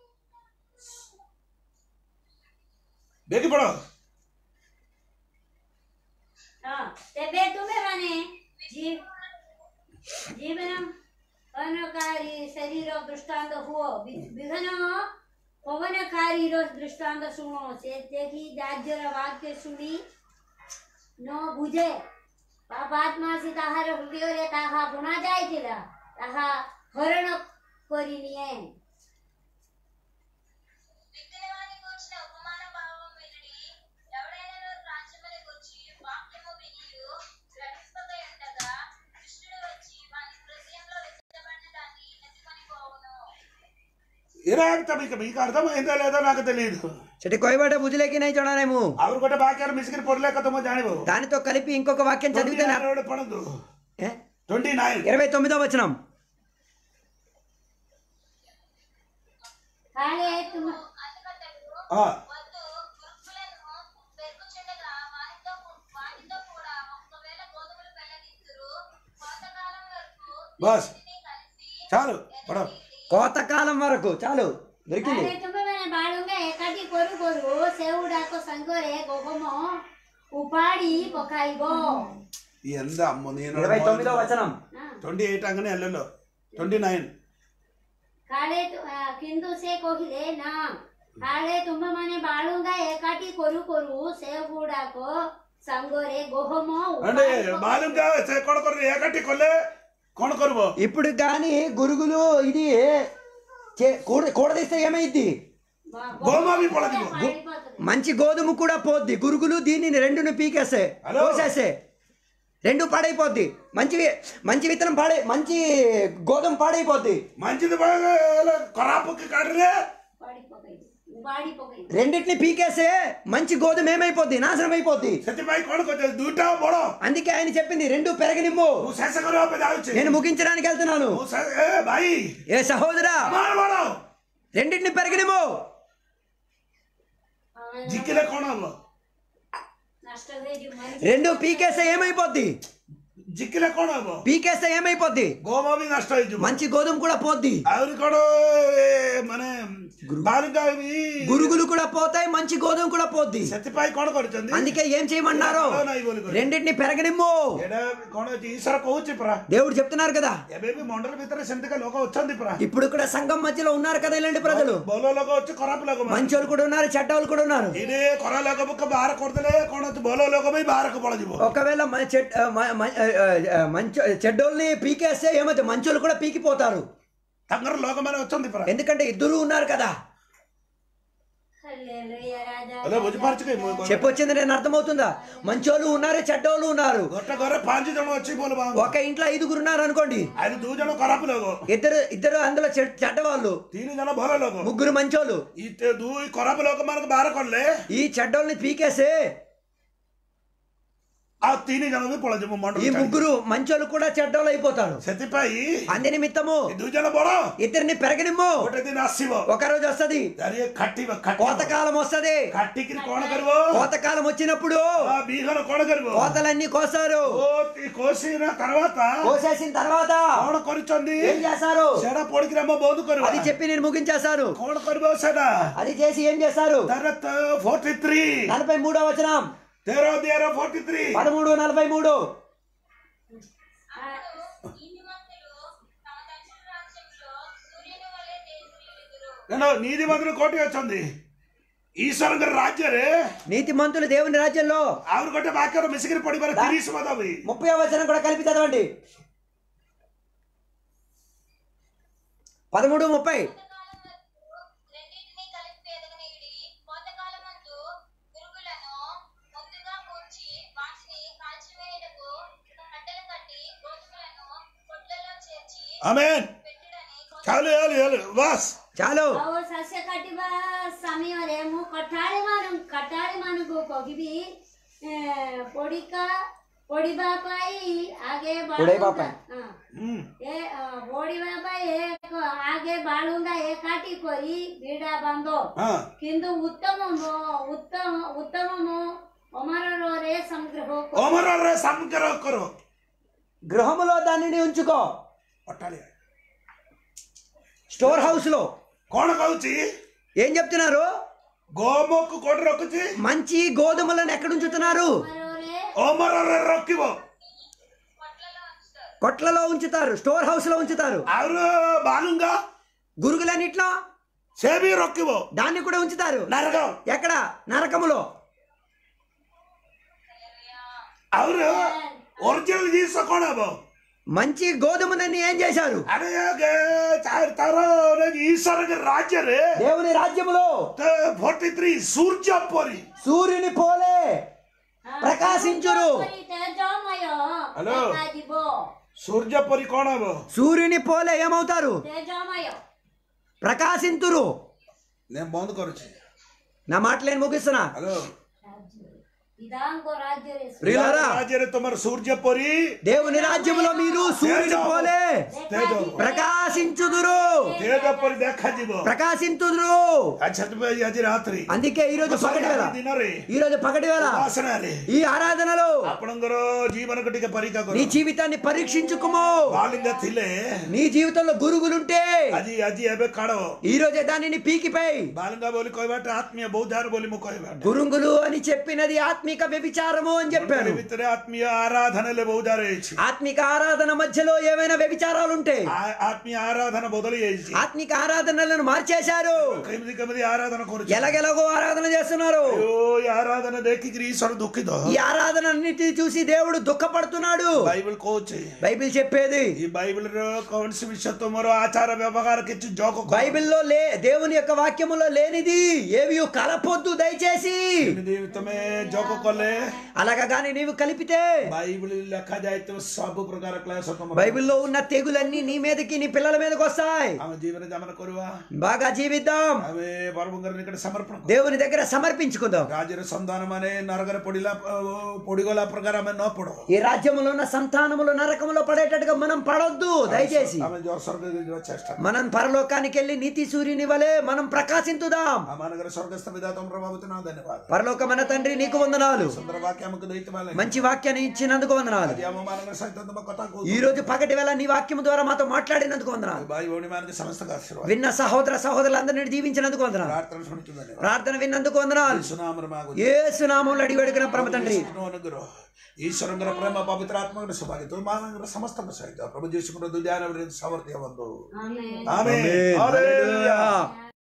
ଦେଖି ପଡ ହଁ ତେବେ ତୁମେମାନେ ଜୀ- ଜୀବନ ପବନକାରୀ ଶରୀର ଦୃଷ୍ଟାନ୍ତ ହୁଅ ବି- ବିଘନ ପବନକାରୀର ଦୃଷ୍ଟାନ୍ତ ଶୁଣ ସେ ଦେଖି ରାଜ୍ୟର ବାକ୍ୟ ଶୁଣି ନ ବୁଝେ ପାପାତ୍ମା ସେ ତାହାର ହୃଦୟରେ ତାହା ବୁଣା ଯାଇଥିଲା ତାହା ହରଣ କରିନିଏ విత్తన వారికి వచ్చిన ఉపమాన భావం వినుడి ఎవడైనా రాజ్యములకు వచ్చి వాక్యము వినియు గ్రహింపక ఉండగా దుష్టుడు వచ్చి వాని హృదయంలో విత్తబడిన దాన్ని ఎత్తుకొని పోవును ఇలా మీకు మీకు అర్థమైందో లేదో నాకు తెలియదు చెటి కోయబడ బుద్ధులేకి నై చూడనేము ಅವ್ರು ಕೊಟ್ಟ ಬಾಕ್ಯಾರು ಮಿಸ್ಕಿರಿ ಪಡ್ಲೇಕ ತುಂಬ ಜಾಣಿವು దానితో కలిపి ఇంకొక వాక్యం చదివితే నా- ಟ್ವೆಂಟಿ ಪಡದು ఏ? ಟ್ವೆಂಟಿ ನೈನ್ ఇరవై తొమ్మిదో వచనం కాలే తుమ అందుకతడు ಹಾ వద్దు గురుకులను పెరుగుచుండగా వారితో వాటితో కూడా ఒకవేళ గోధుమలు పెళ్ళగిస్తురు కొంతకాలం వరకు బస్ వీటిని కలిసి చాలు పడ కోతకాలం వరకు చాలు దొరికింది କାଳେ ତୁମେମାନେ ବାଳୁଙ୍ଗା ଏକାଠି କରୁ କରୁ ସେଗୁଡାକ ସାଙ୍ଗରେ ଗହମ ଉପାଡ଼ି ପକାଇବ ಎಂದ ಅಮ್ಮ ನೀನು ఇరవై తొమ్మిదో వచనం ହଁ। ಟ್ವೆಂಟಿ ಏಟ್ ಹಂಗನೆ ಅಲ್ಲೆಲ್ಲೋ ಟ್ವೆಂಟಿ ನೈನ್ କାଳେ ତୁ- ଆ, କିନ୍ତୁ ସେ କହିଲେ ନା କାଳେ ତୁମେମାନେ ବାଳୁଙ୍ଗା ଏକାଠି କରୁ କରୁ ସେଗୁଡାକ ସାଙ୍ଗରେ ଗହମ అంటే ଉପାଡ଼ି ପକାଇବ। బాలుగా కొడ కొర ఏకటి కొల్లే కొన కొరువ ఇప్పుడు కానీ గురుగులు ఇది చే- కూడ కూడదీస్తే ఏమైంది బా- గోమావి గహమ పడదు. కూడా పాడైపోతుంది. మంచి గోధుమ కూడా పోద్ది గురుగులు దీనిని రెండును పీకేసే హలో. కోసేసే రెండు పాడైపోద్ది మంచి వి- మంచి విత్తనం పాడై మంచి గోధుమ పాడైపోద్ది మంచిది బాగా కొరాపుకి కాడరే పాడి పకాయి. ఉబాడిపోయింది రెండింటిని పీకేసే మంచి గోధుమ ఏమైపోద్ది నాశనం అయిపోద్ది ସେଥିପାଇଁ କଣ କରୁଛ ଦୁଇଟା ବଡ అందుకే ఆయన చెప్పింది రెండు పెరగనిమ్ము ମୁଁ ଶେଷ କରିବା ପାଇଁ ଯାଉଛି నేను ముగించడానికి వెళ్తున్నాను ମୁଁ ଶେ- ଏ ଭାଇ ఏ సహోదరా ଆମର ବଡ రెండింటిని పెరగనిమ్ము ଜିକିଲେ କଣ ହବ నష్ట ହେଇଯିବ ମଣିଷ రెండు పీకేసే ఏమైపోద్ది ଜିକିଲେ କଣ ହବ పీకేస్తే ఏమైపోద్ది ଗହମ ବି ନଷ୍ଟ ହେଇଯିବ మంచి గోధుమ కూడా పోద్ది ଆହୁରି କଣ ଏ, ମାନେ ବାଲୁକା ବି గురుగులు కూడా పోతాయి మంచి గోధుమ కూడా పోద్ది ସେଥିପାଇଁ କଣ କରିଛନ୍ତି అందుకే ఏం చేయమన్నారు ଭଲ ନାହିଁ ବୋଲି କହିଲେ। రెండింటిని పెరగనిమ్ము ଏଇଟା କଣ ଅଛି ఈశ్వର କହୁଛି ପରା దేవుడు చెప్తున్నారు కదా ଏବେ ବି ମଣ୍ଡଳ ଭିତରେ ସେମିତିକା ଲୋକ ଅଛନ୍ତି ପରା ఇప్పుడు కూడా సంఘం మధ్యలో ఉన్నారు కదా ఇలాంటి ప్రజలు ଭଲ ଲୋକ ଅଛି ଖରାପ ଲୋକ మంచోళ్ళు కూడా ఉన్నారు చెడ్డోళ్ళు కూడా ఉన్నారు ଏଇଠି ଖରା ଲୋକ ପక్క ବାହାର କରିଦେଲେ କଣ ଅଛି ଭଲ ଲୋକ ବି ବାହାରକୁ ପଳାଯିବ ఒకవేళ మ- చెడ్- ఆ, మ- మ- ఆ, ఆ, మంచో చెడ్డోళ్ళని పీకేస్తే ఏమైతే మంచోళ్ళు కూడా పీకిపోతారు ତାଙ୍କର ଲୋକମାନେ ଅଛନ୍ତି ପରା ఎందుకంటే ఇద్దరు ఉన్నారు కదా హల్లెలూయా రాజా ହେଲେ ବୁଝିପାରୁଛୁ କି ମୁଁ କହିବା? చెప్పొచ్చింది నేను అర్థమవుతుందా మంచోళ్ళు ఉన్నారు చెడ్డోళ్ళు ఉన్నారు ଗୋଟେ ଘରେ ପାଞ୍ଚ ଜଣ ଅଛି ବୋଲ ఒక ఇంట్లో ఐదుగురు ఉన్నారు అనుకోండి ଆହୁରି ଦୁଇ ଜଣ ଖରାପ ଲୋକ ఇద్దరు ఇద్దరు అందులో చెడ్- చెడ్డవాళ్ళు ତିନି ଜଣ ଭଲ ଲୋକ ముగ్గురు మంచోళ్ళు ఈ ତେ- ଦୁଇ ଖରାପ ଲୋକମାନଙ୍କୁ ବାହାର କଲେ ఈ చెడ్డోళ్ళని పీకేస్తే ଆଉ ତିନି ଜଣ ବି ପଳାଯିବ ఈ ମଣ୍ଡଳ ముగ్గురు మంచోళ్ళు కూడా చెడ్డోళ్ళు అయిపోతారు ସେଥିପାଇଁ అందు నిమిత్తము ଏ ଦୁଇ ଜଣ ବଡ ఇద్దరిని పెరగనిమ్ము ଗୋଟେ ଦିନ ଆସିବ ఒక రోజు వస్తది ତାରି ଖାଟିବ ଖାଟିବ కోతకాలం వస్తది କାଟିକିରି କଣ କରିବ కోతకాలం వచ్చినప్పుడు ఆ ବିହନ କଣ କରିବ కోతలన్నీ కోస్తారు ଓ ତି- కోసిన తర్వాత కోసేసిన తర్వాత କଣ କରିଛନ୍ତି ఏం చేస్తారు ସେଟା ପଡିକିରି ଆମ ବନ୍ଦ କରିବ అది చెప్పి నేను ముగించేశాను କଣ କରିବ ସେଟା అది చేసి ఏం చేస్తారు ତାର ଫୋର୍ଟି ଥ୍ରୀ నలభై మూడో వచనం ତେର ଦିଆର ଫୋର୍ଟି ଥ୍ରୀ పదమూడు నలభై మూడు నీతిమంతులు తమ తండ్రి రాజ్యంలో సూర్యుని వలె తేజరిల్లుదురు ତେଣୁ ନିଧି ମନ୍ଦିର କୋଉଠି ଅଛନ୍ତି ଈଶ୍ୱରଙ୍କର ରାଜ୍ୟରେ నీతి మంతులు దేవుని రాజ్యంలో ଆହୁରି ଗୋଟେ ବାକ୍ୟର ମିଶିକିରି ପଡିବାର ତିରିଶ ପଦ ବି ముప్పై వచనం కూడా కలిపి చదవండి పదమూడు ముప్పై కొంతకాలమందు రెండింటినీ కలిపి ఎదగనీయుడి కొంతకాలమందు పురుగులను ముందుగా కూర్చి వాటిని కాల్చివేయుటకు కట్టెలు కట్టి గోధుమలను కొట్లలో చేర్చి ଆମେନ୍ పెట్టుడని ଚାଲୁ ଚାଲୁ ଚାଲୁ ବାସ୍ చాలు ଆଉ ଶସ୍ୟ କାଟିବା ସମୟରେ ମୁଁ କଠାଳି ମାନ କଟାଳି ମାନଙ୍କୁ କହିବି ଏ, ପଡ଼ିକା ପଡ଼ିବା ପାଇଁ ଆଗେ ପୋଡ଼ିବା ବାଳୁଙ୍ଗା ପାଇଁ। ହଁ। ହୁଁ। ଏ ଅ, ପୋଡ଼ିବା ପାଇଁ ଏକ ଆଗେ ବାଳୁଙ୍ଗା ଏକାଠି କରି ବିଡ଼ା ବାନ୍ଧ ହଁ କିନ୍ତୁ ଉତ୍ତମ ମୋ- ଉତ୍ତମ ଉତ୍ତମ ମୋ ଅମରରେ ସଂଗ୍ରହ କର। ଅମରରେ ସାମଗ୍ର କର గృహములో దానిని ఉంచుకో ଅଟାଳିଆ స్టోర్ హౌస్ లో କଣ କହୁଛି ఏం చెప్తున్నారు ଗହମକୁ କୋଉଠି ରଖୁଛି మంచి గోధుమలను ఎక్కడ ఉంచుతున్నారు ଅମରରେ ଅମରରେ ରଖିବ పొట్లలో ఉంచుతారు కొట్లలో ఉంచుతారు స్టోర్ హౌస్ లో ఉంచుతారు ଆହୁରି ବାଲୁଙ୍ଗା గురుగులన్నిట్లో ସେ ବି ରଖିବ దాన్ని కూడా ఉంచుతారు ନରକ ఎక్కడ నరకములో ଆହୁରି ଅରିଜିନାଲ ଜିନିଷ କଣ ହବ మంచి గోధుమలని ఏం చేశారు ଆରେ ଏ- ତାର ଈଶ୍ୱର ରାଜ୍ୟରେ దేవుని రాజ్యములో ଫର୍ଟି ଥ୍ରୀ ସୂର୍ଯ୍ୟ ପରି సూర్యుని పోలే ହଁ, ପ୍ରକାଶିంచురు। କରି ତେଜମୟ ହ୍ୟାଲୋ। ଦେଖାଯିବ ସୂର୍ଯ୍ୟ ପରି କଣ ହବ సూర్యుని పోలే ఏమవుతారు ତେଜମୟ ప్రకాశింతురు నేను ବନ୍ଦ କରୁଛି నా మాటలు నేను ముగిస్తున్నా ହ୍ୟାଲୋ ପିତାଙ୍କ ରାଜ୍ୟରେ ప్రియులారా ରାଜ୍ୟରେ ତମର ସୂର୍ଯ୍ୟ ପରି దేవుని రాజ్యములో మీరు సూర్యుని పోలే ତେଜ ప్రకాశించుదురు ତେଜ ପରି ଦେଖାଯିବ ప్రకాశించుదురు ଆଚ୍ଛା ତୁମେ ଆଜି ରାତ୍ରି అందుకే ఈ రోజు పగటి వేళ ଆଜି ଦିନରେ ఈ రోజు పగటి వేళ ଉପାସନାରେ ఈ ఆరాధనలో ଆପଣଙ୍କର ଜୀବନକୁ ଟିକେ ପରୀକ୍ଷା କର నీ జీవితాన్ని పరీక్షించుకుము ବାଲିଙ୍ଗ ଥିଲେ నీ జీవితంలో గురుగులుంటే ଆଜି ଆଜି ଏବେ କାଢ ఈ రోజే దానిని పీకిపోయి ବାଲିଙ୍ଗା ବୋଲି କହିବାଟା ଆତ୍ମୀୟ ବୌଦ୍ଧାର ବୋଲି ମୁଁ କହିବାଟା గురుంగులు అని చెప్పినది ఆత్మిక వ్యభిచారము అని చెప్పారు ମଣ୍ଡଳୀ ଭିତରେ ଆତ୍ମୀୟ ଆରାଧନାରେ ବୌଦ୍ଧାର ହେଇଛି ఆత్మిక ఆరాధన మధ్యలో ఏమైనా వ్యభిచారాలు ఉంటే ଆ- ఆత్మీయ ఆరాధన బదులు ଯାଇଛି ఆత్మిక ఆరాధనలను మార్చేశారు କେମିତି କେମିତି ଆରାଧన କରୁଛି ఎలాగెలాగో ఆరాధన చేస్తున్నారు అయ్యో ఈ ఆరాధన ଆରାଧନା ଦେଖିକିରି ଈଶ୍ୱର ଦୁଃଖିତ ఈ ఆరాధన అన్నిటిని చూసి దేవుడు దుఃఖపడుతున్నాడు ବାଇବଲ କହୁଛି బైబిల్ చెప్పేది ఈ బైబిల్ కౌన్సి విషୟ ତୁମର ଆଚାର ବ୍ୟବହାର କିଛି ଯୋଗ କର। బైబిల్లో లే దేవుని యొక్క వాక్యములో లేనిది ఏవి కలపొద్దు దయచేసి ଯେମିତି ତମେ ଯୋଗ କଲେ అలాగా గాని నీవు కలిపితే ବାଇବଲ ଲେଖା ଯାଇଥିବ ସବୁ ପ୍ରକାର କ୍ଲେଶ ତମର బైబిల్లో ఉన్న తెగులన్నీ నీ మీదకి నీ పిల్లల మీదకి వస్తాయి ଆମ ଜୀବନରେ ଯାମନ କରିବା బాగా జీవిద్దాం ଆମେ ବରବଙ୍କର ନିକଟ ସମର୍ପଣ କରୁ దేవుని దగ్గర సమర్పించుకుందాం ରାଜ୍ୟର ସନ୍ତାନ ମାନେ ନରକରେ ପଡିଲା ପଡିଗଲା ପ୍ରକାର ଆମେ ନ ପଡୁ ఈ రాజ్యములో ఉన్న సంతానములు నరకములో పడేటట్టుగా మనం పడొద్దు దయచేసి ଆମେ ଯୋଉ ସ୍ୱର୍ଗ ଯିବା ଚେଷ୍ଟା କରୁ। మనం పరలోకానికి వెళ్ళి నీతి సూర్యుని వలె మనం ప్రకాశించుదాం ଆମମାନଙ୍କର ସ୍ୱର୍ଗସ୍ଥ ବିଧା ତମର ବାବଦ ନା ଧନ୍ୟବାଦ పరలోక మన తండ్రి నీకు వందనాలు ସୁନ୍ଦର ବାକ୍ୟ ଆମକୁ ଦେଇଥିବା ଲାଗି మంచి వాక్యాన్ని ఇచ్చినందుకు వందనాలు ଆଜି ଆମମାନଙ୍କ ସହିତ ତମ କଥା କହୁ ఈ రోజు పగటి వేళ నీ వాక్యం ద్వారా మాతో మాట్లాడినందుకు వందనాలు ଭାଇ ଭଉଣୀ ମାନଙ୍କୁ ସମସ୍ତଙ୍କୁ ఆశీర్వాଦ విన్న సహోదర సహోదరులందరినీ దీవించినందుకు వందనాలు ప్రార్థన ଶୁଣିଛୁ ଧନ୍ୟବାଦ ప్రార్థన విన్నందుకు వందనాలు ସୁନାମରେ ମାଗୁଛୁ ఏ సునామంలో అడిగి అడిగిన పరమ తండ్రి ବିଷ୍ଣୁ ଅନୁଗ୍ରହ ଈଶ୍ୱରଙ୍କର ପ୍ରେମ ପବିତ୍ର ଆତ୍ମାଙ୍କର ସୌଭାଗ୍ୟ ତୁମମାନଙ୍କର ସମସ୍ତଙ୍କ ସହିତ ପ୍ରଭୁ ଯୀଶୁଙ୍କର ଦୁର୍ଯାନ ସାମର୍ଥ୍ୟ ବନ୍ଧୁ ఆమె ଆମେନ୍ Amen. Hallelujah. Hallelujah.